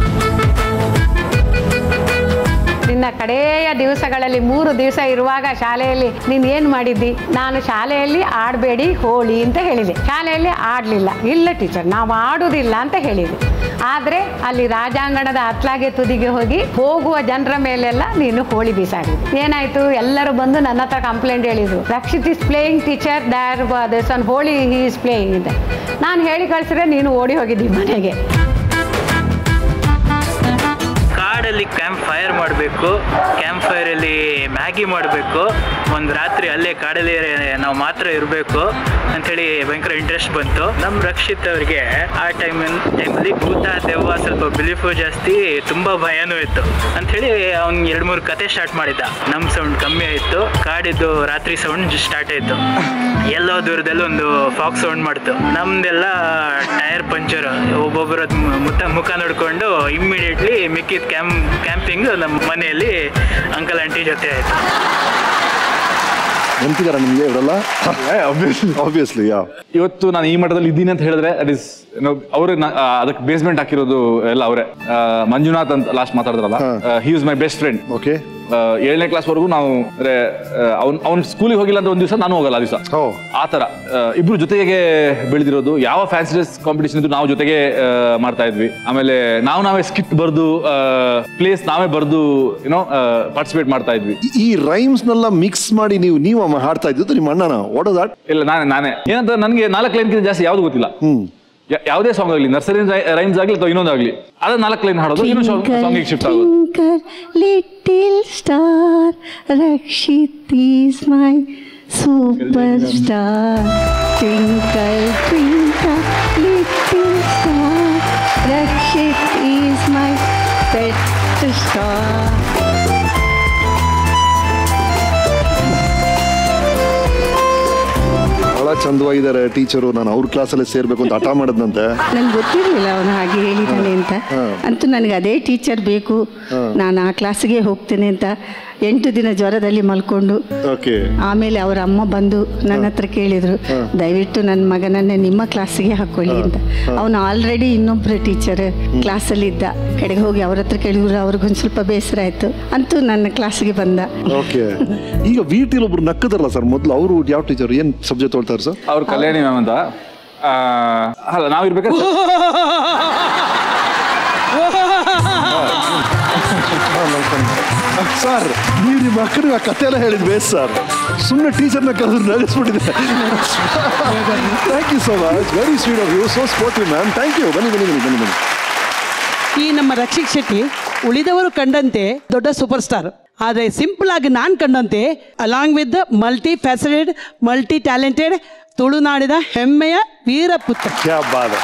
S20: ನಿನ್ನ ಕಡೆಯ ದಿವಸಗಳಲ್ಲಿ ಮೂರು ದಿವಸ ಇರುವಾಗ ಶಾಲೆಯಲ್ಲಿ ನೀನು ಏನು ಮಾಡಿದ್ದಿ ನಾನು ಶಾಲೆಯಲ್ಲಿ ಆಡಬೇಡಿ ಹೋಳಿ ಅಂತ ಹೇಳಿದೆ ಶಾಲೆಯಲ್ಲಿ ಆಡಲಿಲ್ಲ ಇಲ್ಲ ಟೀಚರ್ ನಾವು ಆಡುವುದಿಲ್ಲ ಅಂತ ಹೇಳಿದೆ ಆದರೆ ಅಲ್ಲಿ ರಾಜಾಂಗಣದ ಹತ್ಲಾಗೆ ತುದಿಗೆ ಹೋಗಿ ಹೋಗುವ ಜನರ ಮೇಲೆಲ್ಲ ನೀನು ಹೋಳಿ ಬೀಸಾಡಿದೆ ಏನಾಯ್ತು ಎಲ್ಲರೂ ಬಂದು ನನ್ನ ಹತ್ರ ಕಂಪ್ಲೇಂಟ್ ಹೇಳಿದ್ರು Rakshit is playing teacher there this one Holi he is playing ಇದೆ ನಾನು ಹೇಳಿ ಕಳಿಸಿದ್ರೆ ನೀನು ಓಡಿ ಹೋಗಿದ್ದಿ ಮನೆಗೆ
S21: ಕಾಡಲ್ಲಿ ಕ್ಯಾಂಪ್ ಫೈರ್ ಮಾಡಬೇಕು ಕ್ಯಾಂಪ್ ಫೈರಲ್ಲಿ ಮ್ಯಾಗಿ ಮಾಡಬೇಕು ಒಂದು ರಾತ್ರಿ ಅಲ್ಲೇ ಕಾಡಲ್ಲಿ ನಾವು ಮಾತ್ರ ಇರಬೇಕು ಅಂಥೇಳಿ ಭಯಂಕರ ಇಂಟ್ರೆಸ್ಟ್ ಬಂತು ನಮ್ಮ ರಕ್ಷಿತ್ ಅವರಿಗೆ ಆ ಟೈಮ್ ಟೈಮಲ್ಲಿ ಭೂತ ದೆವ್ವ ಸ್ವಲ್ಪ ಬಿಲೀಫು ಜಾಸ್ತಿ ತುಂಬ ಭಯನೂ ಇತ್ತು ಅಂಥೇಳಿ ಅವ್ನು ಎರಡು ಮೂರು ಕತೆ ಸ್ಟಾರ್ಟ್ ಮಾಡಿದ್ದ ನಮ್ಮ ಸೌಂಡ್ ಕಮ್ಮಿ ಆಯಿತು ಕಾಡಿದ್ದು ರಾತ್ರಿ ಸೌಂಡ್ ಸ್ಟಾರ್ಟ್ ಆಯಿತು ಎಲ್ಲೋ ದೂರದಲ್ಲಿ ಒಂದು ಫಾಕ್ ಸೌಂಡ್ ಮಾಡ್ತು ನಮ್ದೆಲ್ಲ ಟೈರ್ ಪಂಚರ್ ಒಬ್ಬೊಬ್ಬರ ಮುತ್ತ ಮುಖ ನೋಡ್ಕೊಂಡು ಇಮ್ಮಿಡಿಯೇಟ್ಲಿ ಮಿಕ್ಕಿದ ಕ್ಯಾಂಪ್ ಕ್ಯಾಂಪಿಂಗ್ ನಮ್ಮ ಮನೆಯಲ್ಲಿ ಅಂಕಲ್ ಆಂಟಿ ಜೊತೆ ಆಯ್ತು
S2: ನೆನಪಿದಾರ ನಿಮ್ಗೆ ಇವರೆಲ್ಲ ಆಬ್ವಿಯಸ್ಲಿ ಯಾ
S3: ಇವತ್ತು ನಾನು ಈ ಮಟ್ಟದಲ್ಲಿ ಇದ್ದೀನಿ ಅಂತ ಹೇಳಿದ್ರೆ ದಟ್ ಇಸ್ ಅವರು ಅದಕ್ಕೆ ಬೇಸ್ಮೆಂಟ್ ಹಾಕಿರೋದು ಎಲ್ಲ ಅವರೇ ಮಂಜುನಾಥ್ ಅಂತ ಲಾಸ್ಟ್ ಮಾತಾಡಿದ್ರಲ್ಲ he is my best friend
S2: okay
S3: ಏಳನೇ ಕ್ಲಾಸ್ ವರೆಗೂ ನಾವು ಅಂದ್ರೆ ಅವ್ನು ಅವ್ನ ಸ್ಕೂಲಿಗೆ ಹೋಗಿಲ್ಲ ಅಂತ ಒಂದ್ ದಿವಸ ನಾನು ಹೋಗಲ್ಲ ಆ ದಿವಸ ಆ ತರ ಆ, ಇಬ್ರು ಜೊತೆಗೆ ಬೆಳೆದಿರೋದು ಯಾವ ಫ್ಯಾನ್ಸಿ ಡ್ರೆಸ್ ಕಾಂಪಿಟೇಷನ್ ಇದ್ದು ನಾವು ಜೊತೆಗೆ ಆ, ಮಾಡ್ತಾ ಇದ್ವಿ ಆಮೇಲೆ ನಾವು ನಾವೇ ಸ್ಕಿಟ್ ಬರ್ದು ಪ್ಲೇಸ್ ನಾವೇ ಬರ್ದು ಏನೋ ಪಾರ್ಟಿಸಿಪೇಟ್ ಮಾಡ್ತಾ ಇದ್ವಿ
S2: ಈ ರೈಮ್ಸ್ ನೆಲ್ಲ ಮಿಕ್ಸ್ ಮಾಡಿ ನೀವು ನೀವು ಅಮ್ಮ ಹಾಡ್ತಾ ಇದ್ದು ನಿಮ್ಮ ಅಣ್ಣನ ವಾಟ್ ದಟ್
S3: ಇಲ್ಲ ನಾನೇ ನಾನೇ ಏನಂತ ನನಗೆ ನಾಲ್ಕು ಲೈನ್ಗಿಂತ ಜಾಸ್ತಿ ಯಾವ್ದು ಗೊತ್ತಿಲ್ಲ ಯಾ- ಯಾವುದೇ ಸಾಂಗ್ ಆಗಲಿ ನರ್ಸರಿ ರೈಮ್ಸ್ ಆಗಲಿ ಅಥವಾ ಇನ್ನೊಂದಾಗಲಿ ಅದ ನಾಲ್ಕು ಲೈನ್ ಹಾಡೋದು ಇನ್ನೊಂದು ಸಾಂಗಿಗೆ ಶಿಫ್ಟ್ ಆಗೋದು
S17: Twinkle, little star, Rakshit is my superstar. Twinkle, twinkle, little star, Rakshit is my pet star.
S2: ಬಹಳ ಚಂದವಾಗಿದ್ದಾರೆ ಟೀಚರು ನಾನು ಅವ್ರ ಕ್ಲಾಸಲ್ಲೇ ಸೇರ್ಬೇಕು ಅಂತ ಹಠ ಮಾಡಿದ್ನಂತೆ
S17: ನಂಗೆ ಗೊತ್ತಿರಲಿಲ್ಲ ಅವನು ಹಾಗೆ ಹೇಳಿದ್ದಾನೆ ಅಂತ ಅಂತೂ ನನಗೆ ಅದೇ ಟೀಚರ್ ಬೇಕು ನಾನು ಆ ಕ್ಲಾಸಿಗೆ ಹೋಗ್ತೇನೆ ಅಂತ ಎಂಟು ದಿನ ಜ್ವರದಲ್ಲಿ ಮಲ್ಕೊಂಡು
S2: ಓಕೆ
S17: ಆಮೇಲೆ ಅವರ ಅಮ್ಮ ಬಂದು ನನ್ನ ಹತ್ರ ಕೇಳಿದ್ರು ದಯವಿಟ್ಟು ನನ್ನ ಮಗನನ್ನೇ ನಿಮ್ಮ ಕ್ಲಾಸಿಗೆ ಹಾಕೊಳ್ಳಿ ಅಂತ ಅವನು ಆಲ್ರೆಡಿ ಇನ್ನೊಬ್ಬರು ಟೀಚರ್ ಕ್ಲಾಸಲ್ಲಿ ಇದ್ದ ಕಡೆಗೆ ಹೋಗಿ ಅವ್ರ ಹತ್ರ ಕೇಳಿದ್ರು ಅವ್ರಿಗೊಂದು ಸ್ವಲ್ಪ ಬೇಸರ ಆಯ್ತು ಅಂತೂ ನನ್ನ ಕ್ಲಾಸಿಗೆ ಬಂದ
S2: ಓಕೆ ಈಗ ವಿ ಟಿಲಿ ಒಬ್ರು ನಕ್ಕದಾರಲ್ಲ ಸರ್ ಮೊದಲು ಅವರು ಯಾವ ಟೀಚರ್ ಏನ್ ಸಬ್ಜೆಕ್ಟ್ ತೊಳ್ತಾರೆ ಸರ್
S3: ಅವ್ರು ಕಲ್ಯಾಣಿ ಮ್ಯಾಮ್ ಅಂತ ಆ, ಅಲ್ಲ ನಾವಿರ್ಬೇಕಾದ್ರೆ
S2: ಸರ್ ನೀವು ನಿಮ್ಮ ಮಕ್ಕಳಿಗೆ ಆ ಕತೆ ಎಲ್ಲ ಹೇಳಿದ್ ಬೇಸ್ ಸರ್ ಸುಮ್ಮನೆ ಟೀಚರ್ನ ಕರೆದು ನಡೆಸ್ಬಿಟ್ಟಿದೆ thank you so much very sweet of you so sportive ma'am thank you ಬನ್ನಿ ಬನ್ನಿ ಬನ್ನಿ ಬನ್ನಿ ಬನ್ನಿ
S1: ಈ ನಮ್ಮ ರಕ್ಷಿತ್ ಶೆಟ್ಟಿ ಉಳಿದವರು ಕಂಡಂತೆ ದೊಡ್ಡ ಸೂಪರ್ ಸ್ಟಾರ್ ಆದರೆ ಸಿಂಪಲ್ ಆಗಿ ನಾನು ಕಂಡಂತೆ along with multifaceted multitalented ತುಳುನಾಡಿನ ಹೆಮ್ಮೆಯ ವೀರಪುತ್ರ
S2: ಕ್ಯಾ ಬಾದ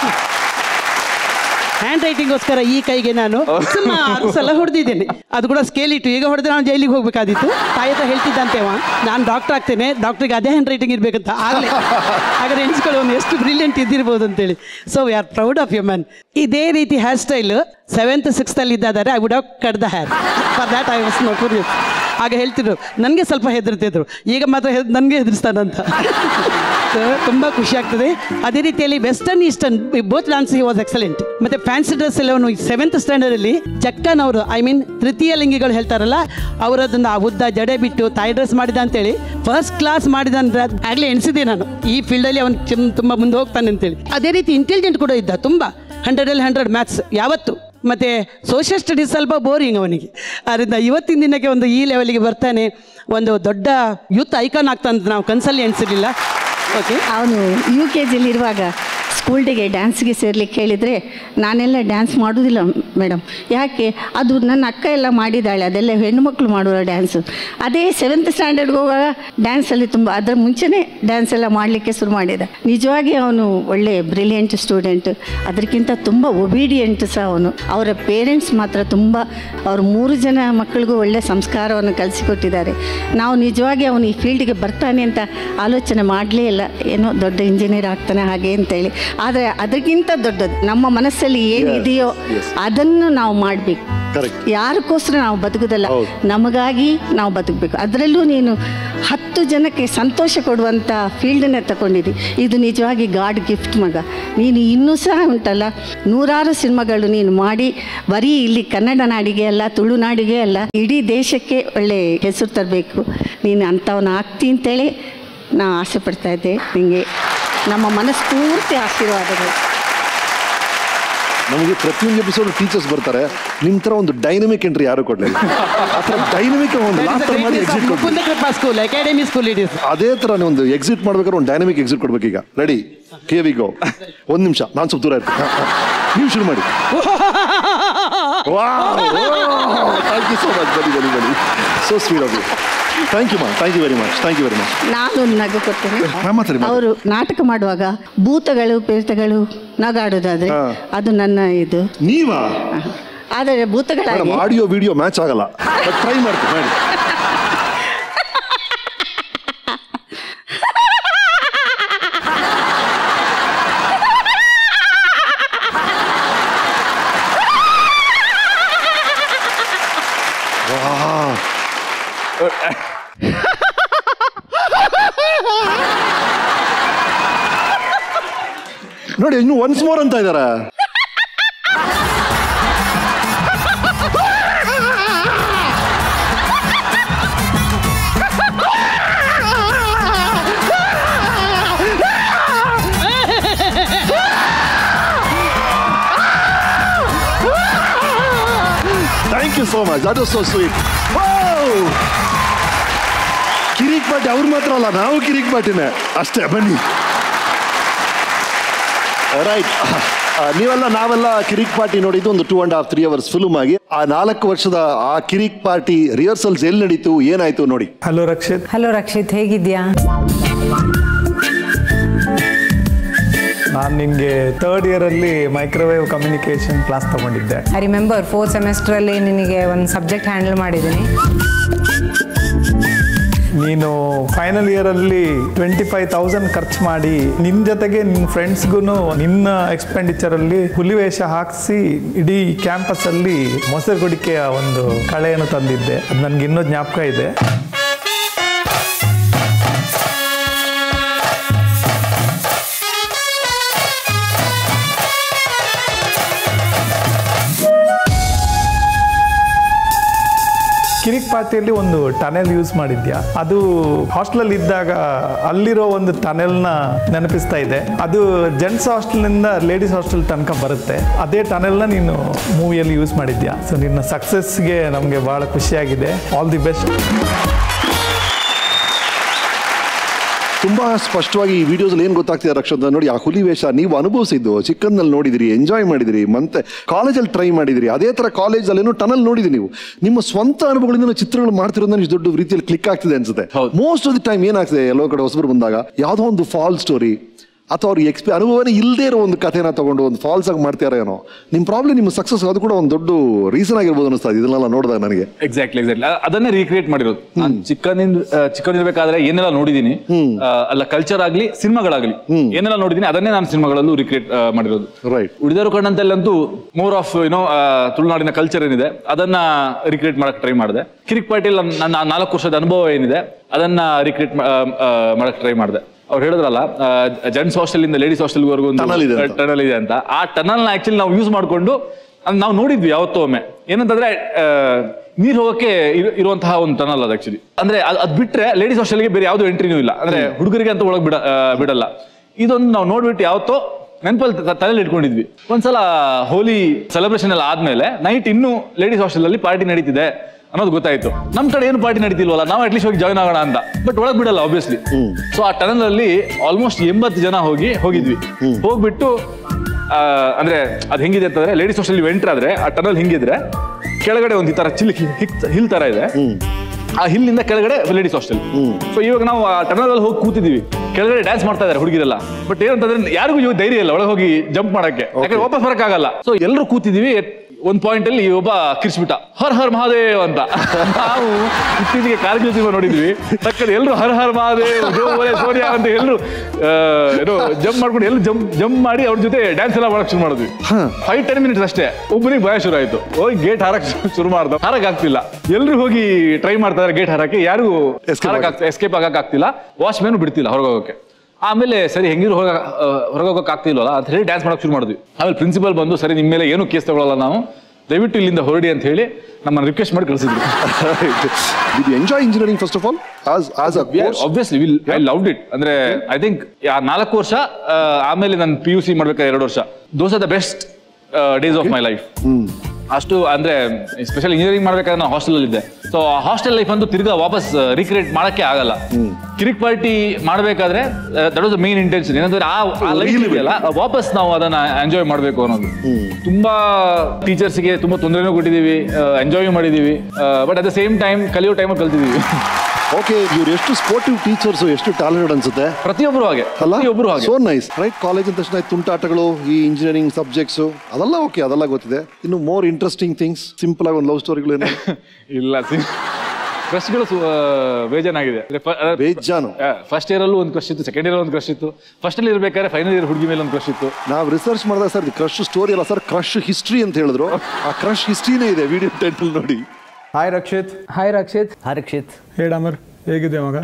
S1: ಹ್ಯಾಂಡ್ ರೈಟಿಂಗ್ಗೋಸ್ಕರ ಈ ಕೈಗೆ ನಾನು ಸುಮಾರು ಸಲ ಹೊಡೆದಿದ್ದೇನೆ ಅದು ಕೂಡ ಸ್ಕೇಲ್ ಇಟ್ಟು ಈಗ ಹೊಡೆದ್ರೆ ನಾನು ಜೈಲಿಗೆ ಹೋಗ್ಬೇಕಾದಿತ್ತು ತಾಯಿ ಹತ್ರ ಹೇಳ್ತಿದ್ದಂತೆ ಅವ ನಾನು ಡಾಕ್ಟರ್ ಆಗ್ತೇನೆ ಡಾಕ್ಟ್ರಿಗೆ ಅದೇ ಹ್ಯಾಂಡ್ ರೈಟಿಂಗ್ ಇರ್ಬೇಕಂತ ಆಗಲೇ ಹಾಗಾದ್ರೆ ಎಣಿಸ್ಕೊಳ್ಳೋನು ಎಷ್ಟು ಬ್ರಿಲಿಯಂಟ್ ಇದ್ದಿರ್ಬೋದು ಅಂತೇಳಿ so we are proud of you man ಇದೇ ರೀತಿ ಹೇರ್ ಸ್ಟೈಲ್ ಸೆವೆಂತ್ ಸಿಕ್ಸ್ತಲ್ಲಿ ಇದ್ದಾದರೆ I would have cut the hair for that I was notorious ಆಗ ಹೇಳ್ತಿದ್ರು ನನಗೆ ಸ್ವಲ್ಪ ಹೆದರ್ತಿದ್ರು ಈಗ ಮಾತ್ರ ನನಗೆ ಹೆದರ್ಸ್ತಾನಂತ So, ತುಂಬ ಖುಷಿ ಆಗ್ತದೆ ಅದೇ ರೀತಿಯಲ್ಲಿ western eastern both dance he was excellent ಮತ್ತೆ ಫ್ಯಾನ್ಸಿ ಡ್ರೆಸ್ ಎಲ್ಲ ಅವನು ಸೆವೆಂತ್ ಸ್ಟ್ಯಾಂಡರ್ಡ್ ಅಲ್ಲಿ ಜಕ್ಕನ್ ಅವರು ಐ ಮೀನ್ ತೃತೀಯ ಲಿಂಗಿಗಳು ಹೇಳ್ತಾರಲ್ಲ ಅವರದನ್ನ ಆ ಉದ್ದ ಜಡೆ ಬಿಟ್ಟು ತಾಯಿ ಡ್ರೆಸ್ ಮಾಡಿದ ಅಂತೇಳಿ ಫಸ್ಟ್ ಕ್ಲಾಸ್ ಮಾಡಿದ ಅಂದ್ರೆ ಆಗ್ಲೇ ಎಣಿಸಿದೆ ನಾನು ಈ ಫೀಲ್ಡಲ್ಲಿ ಅವನು ಚಿಮ್- ತುಂಬ ಮುಂದೆ ಹೋಗ್ತಾನೆ ಅಂತೇಳಿ ಅದೇ ರೀತಿ ಇಂಟೆಲಿಜೆಂಟ್ ಕೂಡ ಇದ್ದ ತುಂಬ ಹಂಡ್ರೆಡಲ್ಲಿ ಹಂಡ್ರೆಡ್ ಮ್ಯಾಥ್ಸ್ ಯಾವತ್ತು ಮತ್ತೆ ಸೋಷಿಯಲ್ ಸ್ಟಡೀಸ್ ಸ್ವಲ್ಪ ಬೋರಿಂಗ್ ಅವನಿಗೆ ಅದರಿಂದ ಇವತ್ತಿನ ದಿನಕ್ಕೆ ಒಂದು ಈ ಲೆವೆಲ್ಗೆ ಬರ್ತಾನೆ ಒಂದು ದೊಡ್ಡ ಯೂತ್ ಐಕಾನ್ ಆಗ್ತಾನೆ ಅಂತ ನಾವು ಕನಸಲ್ಲಿ ಎಣಿಸಿರ್ಲಿಲ್ಲ ಓಕೆ
S17: ಅವನು ಯು ಕೆ ಜಿಲಿರುವಾಗ ಸ್ಕೂಲ್ ಡೇಗೆ ಡ್ಯಾನ್ಸ್ಗೆ ಸೇರ್ಲಿಕ್ಕೆ ಹೇಳಿದರೆ ನಾನೆಲ್ಲ ಡ್ಯಾನ್ಸ್ ಮಾಡೋದಿಲ್ಲ ಮೇಡಮ್ ಯಾಕೆ ಅದು ನನ್ನ ಅಕ್ಕ ಎಲ್ಲ ಮಾಡಿದ್ದಾಳೆ ಅದೆಲ್ಲ ಹೆಣ್ಣುಮಕ್ಳು ಮಾಡುವ ಡ್ಯಾನ್ಸು ಅದೇ ಸೆವೆಂತ್ ಸ್ಟ್ಯಾಂಡರ್ಡ್ಗೆ ಹೋಗುವಾಗ ಡ್ಯಾನ್ಸಲ್ಲಿ ತುಂಬ ಅದರ ಮುಂಚೆನೇ ಡ್ಯಾನ್ಸ್ ಎಲ್ಲ ಮಾಡಲಿಕ್ಕೆ ಶುರು ಮಾಡಿದ ನಿಜವಾಗಿ ಅವನು ಒಳ್ಳೆ ಬ್ರಿಲಿಯಂಟ್ ಸ್ಟೂಡೆಂಟ್ ಅದಕ್ಕಿಂತ ತುಂಬ ಒಬೀಡಿಯಂಟ್ ಸಹ ಅವನು ಅವರ ಪೇರೆಂಟ್ಸ್ ಮಾತ್ರ ತುಂಬ ಅವ್ರ ಮೂರು ಜನ ಮಕ್ಕಳಿಗೂ ಒಳ್ಳೆ ಸಂಸ್ಕಾರವನ್ನು ಕಲಿಸಿಕೊಟ್ಟಿದ್ದಾರೆ ನಾವು ನಿಜವಾಗಿ ಅವನು ಈ ಫೀಲ್ಡ್ಗೆ ಬರ್ತಾನೆ ಅಂತ ಆಲೋಚನೆ ಮಾಡಲೇ ಇಲ್ಲ ಏನೋ ದೊಡ್ಡ ಇಂಜಿನಿಯರ್ ಆಗ್ತಾನೆ ಹಾಗೆ ಅಂತೇಳಿ ಆದರೆ ಅದಕ್ಕಿಂತ ದೊಡ್ಡದು ನಮ್ಮ ಮನಸ್ಸಲ್ಲಿ ಏನಿದೆಯೋ ಅದನ್ನು ನಾವು ಮಾಡಬೇಕು ಯಾರಕ್ಕೋಸ್ಕರ ನಾವು ಬದುಕುದಲ್ಲ ನಮಗಾಗಿ ನಾವು ಬದುಕಬೇಕು ಅದರಲ್ಲೂ ನೀನು ಹತ್ತು ಜನಕ್ಕೆ ಸಂತೋಷ ಕೊಡುವಂಥ ಫೀಲ್ಡನ್ನೇ ತಗೊಂಡಿದ್ದಿ ಇದು ನಿಜವಾಗಿ ಗಾಡ್ ಗಿಫ್ಟ್ ಮಗ ನೀನು ಇನ್ನೂ ಸಹ ಉಂಟಲ್ಲ ನೂರಾರು ಸಿನಿಮಾಗಳು ನೀನು ಮಾಡಿ ಬರೀ ಇಲ್ಲಿ ಕನ್ನಡ ನಾಡಿಗೆ ಅಲ್ಲ ತುಳುನಾಡಿಗೆ ಅಲ್ಲ ಇಡೀ ದೇಶಕ್ಕೆ ಒಳ್ಳೆ ಹೆಸರು ತರಬೇಕು ನೀನು ಅಂಥವನ್ನ ಆಗ್ತಿ ಅಂತೇಳಿ ನಾ ಆಸೆ ಪಡ್ತಾ ಇದ್ದೆ ನಿಮಗೆ ನಮ್ಮ ಮನಸ್ಫೂರ್ತಿ ಆಶೀರ್ವಾದಗಳು
S2: ನಮಗೆ ಪ್ರತಿಯೊಂದು ಎಪಿಸೋಡ್ ಟೀಚರ್ಸ್ ಬರ್ತಾರೆ ನಿಮ್ ತರ ಒಂದು ಡೈನಮಿಕ್ ಎಂಟ್ರಿ ಯಾರು ಕೊಡ್ಲಿಲ್ಲ ಆ ಥರ ಡೈನಮಿಕ್ ಒಂದು ಲಾಫ್ಟರ್ ಮಾಡಿ ಎಕ್ಸಿಟ್ ಕೊಡ್ಬೇಕು
S1: Mukunda Kripa school academy school it is
S2: ಅದೇ ತರ ನೀವು ಒಂದು ಎಕ್ಸಿಟ್ ಮಾಡ್ಬೇಕಾದ್ರೆ ಒಂದು ಡೈನಮಿಕ್ ಎಕ್ಸಿಟ್ ಕೊಡ್ಬೇಕು ಈಗ ರೆಡಿ ಕೆ ವಿ ಗೋ ಒಂದ್ ನಿಮಿಷ ನಾನು ಸ್ವಲ್ಪ ದೂರ ಇರ್ತೀನಿ ಹಾ, ಹಾ. ನೀವು ಶುರು ಮಾಡಿ ಥ್ಯಾಂಕ್ ಯು ಸೋ ಮಚ್ ಬನ್ನಿ ಬನ್ನಿ ಬನ್ನಿ so sweet of you thank you ma'am thank you very much thank you very much
S17: ನಾನು ನಗು ಕೊಡ್ತೇನೆ
S2: ಹಾ, ಮಾತಾಡಿ, ಮಾತಾಡಿ.
S17: ಅವರು ನಾಟಕ ಮಾಡುವಾಗ ಭೂತಗಳು ಪೇರ್ತಗಳು ನಗಾಡೋದಾದ್ರೆ ಅದು ನನ್ನ ಇದು
S2: ನೀವಾ
S17: ಆದರೆ ಭೂತಗಳಾಗಿ
S2: ಮೇಡಮ್ ಆಡಿಯೋ ವಿಡಿಯೋ ಮ್ಯಾಚ್ ಆಗಲ್ಲ ಟ್ರೈ ಮಾಡ್ತೀನಿ ಮಾಡಿ ನೋಡಿ ಇನ್ನು ಒನ್ಸ್ ಮೋರ್ ಅಂತ ಇದಾರೆ thank you so much that was so sweet Kirik Party ಅವ್ರು ಮಾತ್ರ ಅಲ್ಲ ನಾವು ಕಿರಿಕ್ ಪಾಟಿನೇ ಅಷ್ಟೇ ಬನ್ನಿ ರೈಟ್ ನೀವೆಲ್ಲ ನಾವೆಲ್ಲ ಕಿರಿಕ್ ಪಾರ್ಟಿ ನೋಡಿದ್ದು ಒಂದು two and half three hours film ಆಗಿ ಆ ನಾಲ್ಕು ವರ್ಷದ ಆ ಕಿರಿಕ್ ಪಾರ್ಟಿ ರಿಹರ್ಸಲ್ಸ್ ಎಲ್ಲಿ ನಡೀತು ಏನಾಯ್ತು ನೋಡಿ
S4: ಹಲೋ ರಕ್ಷಿತ್
S22: ಹಲೋ ರಕ್ಷಿತ್ ಹೇಗಿದ್ಯಾ
S4: ನಾನು ನಿಮಗೆ ಥರ್ಡ್ ಇಯರಲ್ಲಿ ಮೈಕ್ರೋವೇವ್ ಕಮ್ಯುನಿಕೇಷನ್ ಕ್ಲಾಸ್ ತಗೊಂಡಿದ್ದೆ
S22: ಐ ರಿಮೆಂಬರ್ ಫೋರ್ತ್ ಸೆಮೆಸ್ಟ್ರಲ್ಲಿ ನಿನಗೆ ಒಂದು ಸಬ್ಜೆಕ್ಟ್ ಹ್ಯಾಂಡಲ್ ಮಾಡಿದ್ದೀನಿ
S4: ನೀನು ಫೈನಲ್ ಇಯರಲ್ಲಿ ಟ್ವೆಂಟಿ ಫೈವ್ ತೌಸಂಡ್ ಖರ್ಚು ಮಾಡಿ ನಿನ್ನ ಜೊತೆಗೆ ನಿನ್ನ ಫ್ರೆಂಡ್ಸ್ಗೂ ನಿನ್ನ ಎಕ್ಸ್ಪೆಂಡಿಚರಲ್ಲಿ ಹುಲಿವೇಷ ಹಾಕಿಸಿ ಇಡೀ ಕ್ಯಾಂಪಸ್ಸಲ್ಲಿ ಮೊಸರುಗುಡಿಕೆಯ ಒಂದು ಕಳೆಯನ್ನು ತಂದಿದ್ದೆ ಅದು ನನಗೆ ಇನ್ನೂ ಜ್ಞಾಪಕ ಇದೆ ಕಿರಿಕ್ ಪಾರ್ಟಿಯಲ್ಲಿ ಒಂದು ಟನೆಲ್ ಯೂಸ್ ಮಾಡಿದ್ಯಾ ಅದು ಹಾಸ್ಟೆಲಲ್ಲಿ ಇದ್ದಾಗ ಅಲ್ಲಿರೋ ಒಂದು ಟನೆಲ್ನ ನೆನಪಿಸ್ತಾ ಇದೆ ಅದು ಜೆಂಟ್ಸ್ ಹಾಸ್ಟೆಲ್ನಿಂದ ಲೇಡೀಸ್ ಹಾಸ್ಟೆಲ್ ತನಕ ಬರುತ್ತೆ ಅದೇ ಟನೆಲ್ನ ನೀನು ಮೂವಿಯಲ್ಲಿ ಯೂಸ್ ಮಾಡಿದ್ಯಾ ಸೊ ನಿನ್ನ ಸಕ್ಸಸ್ಗೆ ನಮಗೆ ಭಾಳ ಖುಷಿಯಾಗಿದೆ ಆಲ್ ದಿ ಬೆಸ್ಟ್
S2: ತುಂಬಾ ಸ್ಪಷ್ಟವಾಗಿ ಈ ವಿಡಿಯೋಸ್ ಏನ್ ಗೊತ್ತಾಗ್ತಿದೆ ರಕ್ಷದ ನೋಡಿ ಆ ಹುಲಿ ವೇಷ ನೀವು ಅನುಭವಿಸಿದ್ದು ಚಿಕ್ಕನ್ನಲ್ಲಿ ನೋಡಿದಿರಿ ಎಂಜಾಯ್ ಮಾಡಿದಿರಿ ಮತ್ತೆ ಕಾಲೇಜಲ್ಲಿ ಟ್ರೈ ಮಾಡಿದಿರಿ ಅದೇ ತರ ಕಾಲೇಜಲ್ಲಿ ಏನೋ ಟನಲ್ ನೋಡಿದಿರಿ ನೀವು ನಿಮ್ಮ ಸ್ವಂತ ಅನುಭವಗಳಿಂದ ನಾವು ಚಿತ್ರಗಳು ಮಾಡ್ತಿರೋದನ್ನ ಇಷ್ಟು ದೊಡ್ಡ ರೀತಿಯಲ್ಲಿ ಕ್ಲಿಕ್ ಆಗ್ತಿದೆ ಅನ್ಸುತ್ತೆ ಮೋಸ್ಟ್ ಆಫ್ ದಿ ಟೈಮ್ ಏನಾಗ್ತಿದೆ ಎಲ್ಲೋ ಕಡೆ ಹೊಸಬರು ಬಂದಾಗ ಯಾವುದೋ ಒಂದು ಫಾಲ್ ಸ್ಟೋರಿ ಅಥವಾ ಅವ್ರಿಗೆ ಎಕ್ಸ್ಪಿ ಅನುಭವನೇ ಇಲ್ಲದೆ ಇರೋ ಒಂದು ಕಥೆನ ತಗೊಂಡು ಒಂದು ಫಾಲ್ಸ್ ಆಗಿ ಮಾಡ್ತಾರ ಏನೋ ನಿಮ್ಮ ಪ್ರಾಬ್ಲಮ್ ನಿಮ್ಮ ಸಕ್ಸಸ್ ಅದು ಕೂಡ ಒಂದು ದೊಡ್ಡ ರೀಸನ್ ಆಗಿರ್ಬೋದು ಅನಿಸ್ತಾ ಇದೆ ಇದನ್ನೆಲ್ಲ ನೋಡಿದಾಗ ನನಗೆ
S3: ಎಕ್ಸಾಕ್ಟ್ಲಿ ಎಕ್ಸಾಕ್ಟ್ಲಿ ಅದನ್ನೇ ರೀಕ್ರಿಯೇಟ್ ಮಾಡಿರೋದು ನಾನು ಚಿಕ್ಕನಿಂದ ಚಿಕ್ಕನಿರ್ಬೇಕಾದ್ರೆ ಏನೆಲ್ಲ ನೋಡಿದೀನಿ ಆ, ಅಲ್ಲ ಕಲ್ಚರ್ ಆಗ್ಲಿ ಸಿನಿಮಾಗಳಾಗ್ಲಿ ಏನೆಲ್ಲ ನೋಡಿದೀನಿ ಅದನ್ನೇ ನಾನು ಸಿನಿಮಾಗಳಲ್ಲೂ ರೀಕ್ರಿಯೇಟ್ ಮಾಡಿರೋದು
S2: ರೈಟ್
S3: ಉಳಿದವರು ಕಂಡಂತಲ್ಲಂತೂ ಮೋರ್ ಆಫ್ ಏನೋ ತುಳುನಾಡಿನ ಕಲ್ಚರ್ ಏನಿದೆ ಅದನ್ನ ರೀಕ್ರಿಯೇಟ್ ಮಾಡಕ್ ಟ್ರೈ ಮಾಡಿದೆ ಕಿರಿಕ್ ಪಾಟೀಲ್ ನನ್ನ ಆ ನಾಲ್ಕು ವರ್ಷದ ಅನುಭವ ಏನಿದೆ ಅದನ್ನ ರೀಕ್ರಿಯೇಟ್ ಮಾಡಕ್ ಟ್ರೈ ಮಾಡಿದೆ ಅವ್ರು ಹೇಳಿದ್ರಲ್ಲ ಜೆಂಟ್ಸ್ ಹಾಸ್ಟೆಲ್ ಇಂದ ಲೇಡೀಸ್ ಹಾಸ್ಟೆಲ್ವರೆಗೂ
S2: Tunnel ಇದೆ ಅಂತ.
S3: ಟನಲ್ ಇದೆ ಅಂತ ಆ ಟನಲ್ ನ ಆಕ್ಚುಲಿ ನಾವು ಯೂಸ್ ಮಾಡ್ಕೊಂಡು ಅದ್ ನಾವು ನೋಡಿದ್ವಿ ಯಾವತ್ತೋ ಒಮ್ಮೆ ಏನಂತಂದ್ರೆ ಆ, ನೀರ್ ಹೋಗಕ್ಕೆ ಇರು- ಇರುವಂತಹ ಒಂದು ಟನಲ್ ಅದು ಆಕ್ಚುಲಿ ಅಂದ್ರೆ ಅದ್ ಅದ್ ಬಿಟ್ರೆ ಲೇಡೀಸ್ ಹಾಸ್ಟೆಲ್ಗೆ ಬೇರೆ ಯಾವ್ದು ಎಂಟ್ರಿನೂ ಇಲ್ಲ ಅಂದ್ರೆ ಹುಡುಗರಿಗೆ ಅಂತ ಒಳಗ್ ಬಿಡ ಆ, ಬಿಡಲ್ಲ ಇದೊಂದು ನಾವು ನೋಡ್ಬಿಟ್ಟು ಯಾವತ್ತೋ ನೆನಪಲ್ಲಿ ತಲೆಯಲ್ಲಿ ಇಟ್ಕೊಂಡಿದ್ವಿ ಒಂದ್ಸಲ ಹೋಲಿ ಸೆಲೆಬ್ರೇಷನ್ ಎಲ್ಲ ಆದ್ಮೇಲೆ ನೈಟ್ ಇನ್ನೂ ಲೇಡೀಸ್ ಹಾಸ್ಟೆಲ್ ಅಲ್ಲಿ ಪಾರ್ಟಿ ನಡೀತಿದೆ ಅನ್ನೋದು ಗೊತ್ತಾಯ್ತು ನಮ್ ಕಡೆ ಏನು ಪಾರ್ಟಿ ನಡೀತಿಲ್ವಲ್ಲ ನಾವು ಅಟ್ಲೀಸ್ಟ್ ಹೋಗಿ ಜಾಯ್ನ್ ಆಗೋಣ ಅಂತ ಬಟ್ ಒಳಗ್ ಬಿಡಲ್ಲ ಆಬ್ವಿಯಸ್ಲಿ ಸೊ ಆ ಟನಲ್ ಅಲ್ಲಿ ಆಲ್ಮೋಸ್ಟ್ ಎಂಬತ್ತು ಜನ ಹೋಗಿ ಹೋಗಿದ್ವಿ ಹೋಗ್ಬಿಟ್ಟು ಆ, ಅಂದ್ರೆ ಅದ್ ಹೆಂಗಿದೆ ಅಂತಂದ್ರೆ ಲೇಡೀಸ್ ಹಾಸ್ಟೆಲ್ ಎಂಟ್ರ್ ಆದ್ರೆ ಆ ಟನಲ್ ಹಿಂಗಿದ್ರೆ ಕೆಳಗಡೆ ಒಂದು ಈ ತರ ಚಿಲ್ ಹಿಲ್ ತರ ಇದೆ ಆ ಹಿಲ್ಲಿಂದ ಕೆಳಗಡೆ ಲೇಡೀಸ್ ಹಾಸ್ಟೆಲ್ ಸೊ ಇವಾಗ ನಾವು ಆ ಟನಲ್ ಅಲ್ಲಿ ಹೋಗಿ ಕೂತಿದೀವಿ ಕೆಳಗಡೆ ಡ್ಯಾನ್ಸ್ ಮಾಡ್ತಾ ಇದಾರೆ ಹುಡುಗಿರೆಲ್ಲ ಬಟ್ ಏನಂತಂದ್ರೆ ಯಾರಿಗೂ ಇವಾಗ ಧೈರ್ಯ ಇಲ್ಲ ಒಳಗೆ ಹೋಗಿ ಜಂಪ್ ಮಾಡಕ್ಕೆ ಯಾಕಂದ್ರೆ ವಾಪಸ್ ಬರಕ್ಕಾಗಲ್ಲ ಸೊ ಎಲ್ಲರೂ ಕೂತಿದೀವಿ ಒಂದ್ ಪಾಯಿಂಟ್ ಅಲ್ಲಿ ಒಬ್ಬ ಕಿರ್ಸ್ಬಿಟ್ಟ ಹರ್ ಹರ್ ಮಹಾದೇವ್ ಅಂತ ನಾವು ಇತ್ತೀಚೆಗೆ ಕಾರ್ಗಿಲ್ ಸಿನಿಮಾ ನೋಡಿದ್ವಿ ತಕ್ಕದ ಎಲ್ಲರೂ ಹರ್ ಹರ್ ಮಹಾದೇವ್ ಜೋ ಬೋಲೆ ಸೋನಿಯಾ ಅಂತ ಎಲ್ಲರೂ ಆ, ಏನೋ ಜಂಪ್ ಮಾಡ್ಕೊಂಡು ಎಲ್ಲರೂ ಜಂಪ್ ಜಂಪ್ ಮಾಡಿ ಅವ್ರ ಜೊತೆ ಡ್ಯಾನ್ಸ್ ಎಲ್ಲ ಮಾಡಕ್ ಶುರು ಮಾಡಿದ್ವಿ ಫೈವ್ ಟೆನ್ ಮಿನಿಟ್ಸ್ ಅಷ್ಟೇ ಒಬ್ಬನಿಗೆ ಭಯ ಶುರು ಆಯ್ತು ಹೋಗಿ ಗೇಟ್ ಹಾರಕ್ ಶುರು ಮಾಡ್ದ ಹಾರಕ್ ಆಗ್ತಿಲ್ಲ ಎಲ್ಲರೂ ಹೋಗಿ ಟ್ರೈ ಮಾಡ್ತಾರೆ ಗೇಟ್ ಹಾರಕ್ಕೆ ಯಾರಿಗೂ ಎಸ್ಕೇಪ್ ಆಗಕ್ ಆಗ್ತಿಲ್ಲ ವಾಚ್ ಮ್ಯಾನ್ ಬಿಡ್ತಿಲ್ಲ ಹೊರಗೆ ಹೋಗಕ್ಕೆ ಆಮೇಲೆ ಸರಿ ಹೆಂಗಿರು ಹೊರಗ ಹೊರಗೋಗಕ್ಕೆ ಆಗ್ತಿಲ್ವಲ್ಲ ಅಂತ ಹೇಳಿ ಡ್ಯಾನ್ಸ್ ಮಾಡಕ್ ಶುರು ಮಾಡಿದ್ವಿ ಆಮೇಲೆ ಪ್ರಿನ್ಸಿಪಲ್ ಬಂದು ಸರಿ ನಿಮ್ಮ ಮೇಲೆ ಏನು ಕೇಸ್ ತಗೊಳ್ಳಲ್ಲ ನಾವು ದಯವಿಟ್ಟು ಇಲ್ಲಿಂದ ಹೊರಡಿ ಅಂತ ಹೇಳಿ ನಮ್ಮನ್ನ ರಿಕ್ವೆಸ್ಟ್ ಮಾಡಿ ಕಳಿಸಿದ್ರು
S2: Did you enjoy engineering first of all? As as a course?
S3: Obviously will I loved it ಅಂದ್ರೆ ಐ ಥಿಂಕ್ ನಾಲ್ಕು ವರ್ಷ ಆ, ಆಮೇಲೆ ನಾನು ಪಿ ಯು ಸಿ ಮಾಡ್ಬೇಕಾದ್ರೆ ಎರಡು ವರ್ಷ those are the best days of my life ಅಷ್ಟು ಅಂದ್ರೆ ಸ್ಪೆಷಲ್ ಇಂಜಿನಿಯರಿಂಗ್ ಮಾಡ್ಬೇಕಾದ್ರೆ ನಾನು ಹಾಸ್ಟೆಲ್ ಇದ್ದೆ ಸೊ ಹಾಸ್ಟೆಲ್ ಲೈಫ್ ಅಂತೂ ತಿರ್ಗಾ ವಾಪಸ್ ರೀಕ್ರಿಯೇಟ್ ಮಾಡಕ್ಕೆ ಆಗಲ್ಲ ಕಿರಿಕ್ ಪಾರ್ಟಿ ಮಾಡಬೇಕಾದ್ರೆ that was the main intention ಏನಂದ್ರೆ ಆ ಲೈಫ್ ಇದೆಯಲ್ಲ ವಾಪಸ್ ನಾವು ಅದನ್ನ ಎಂಜಾಯ್ ಮಾಡಬೇಕು ಅನ್ನೋದು ತುಂಬಾ ಟೀಚರ್ಸ್ಗೆ ತುಂಬಾ ತೊಂದರೆನೂ ಕೊಟ್ಟಿದ್ದೀವಿ ಎಂಜಾಯ್ ಮಾಡಿದೀವಿ but at the same time ಕಲಿಯೋ ಟೈಮಲ್ಲಿ ಕಲ್ತಿದ್ದೀವಿ
S2: ಓಕೆ ಇವ್ರು ಎಷ್ಟು ಸ್ಪೋರ್ಟಿವ್ ಟೀಚರ್ಸ್ ಎಷ್ಟು ಟ್ಯಾಲೆಂಟೆಡ್ ಅನ್ಸುತ್ತೆ
S3: ಪ್ರತಿಯೊಬ್ಬರು ಹಾಗೆ
S2: ಅಲ್ಲ
S3: ಪ್ರತಿಯೊಬ್ಬರು ಹಾಗೆ
S2: ಸೋ ನೈಸ್ ರೈಟ್ ಕಾಲೇಜ್ ಅಂದ ತಕ್ಷಣ ಈ ತುಂಟಾಟಗಳು ಈ ಇಂಜಿನಿಯರಿಂಗ್ ಸಬ್ಜೆಕ್ಟ್ಸ್ ಅದೆಲ್ಲ ಓಕೆ ಅದೆಲ್ಲ ಗೊತ್ತಿದೆ ಇನ್ನು ಮೋರ್ ಇಂಟ್ರೆಸ್ಟಿಂಗ್ ಥಿಂಗ್ಸ್ ಸಿಂಪಲ್ ಆಗಿ ಒಂದು ಲವ್ ಸ್ಟೋರಿಗಳು ಏನು
S3: ಇಲ್ಲ ಕ್ರಶ್ಗಳು ಬೇಜಾನಾಗಿದೆ
S2: ಬೇಜಾನು
S3: ಫಸ್ಟ್ ಇಯರ್ ಅಲ್ಲೂ ಒಂದು ಕ್ರಶ್ ಇತ್ತು ಸೆಕೆಂಡ್ ಇಯರ್ ಒಂದು ಕ್ರಶ್ ಇತ್ತು ಫಸ್ಟ್ ಅಲ್ಲಿ ಇರ್ಬೇಕಾದ್ರೆ ಫೈನಲ್ ಇಯರ್ ಹುಡುಗಿ ಮೇಲೆ ಒಂದು ಕ್ರಶ್ ಇತ್ತು
S2: ನಾವು ರಿಸರ್ಚ್ ಮಾಡಿದಾಗ ಸರ್ ಕ್ರಶ್ ಸ್ಟೋರಿ ಅಲ್ಲ ಸರ್ ಕ್ರಶ್ ಹಿಸ್ಟ್ರಿ ಅಂತ ಹೇಳಿದ್ರು ಆ ಕ್ರಶ್ ಹಿಸ್ಟ್ರಿನೇ ಇದೆ ವಿಡಿಯೋ ಟೈಟಲ್ ನೋಡಿ
S4: hi Rakshit hi Rakshit
S23: hi Rakshit
S4: ಹೇಳ ಅಮರ್ ಹೇಗಿದೆ ಮಗ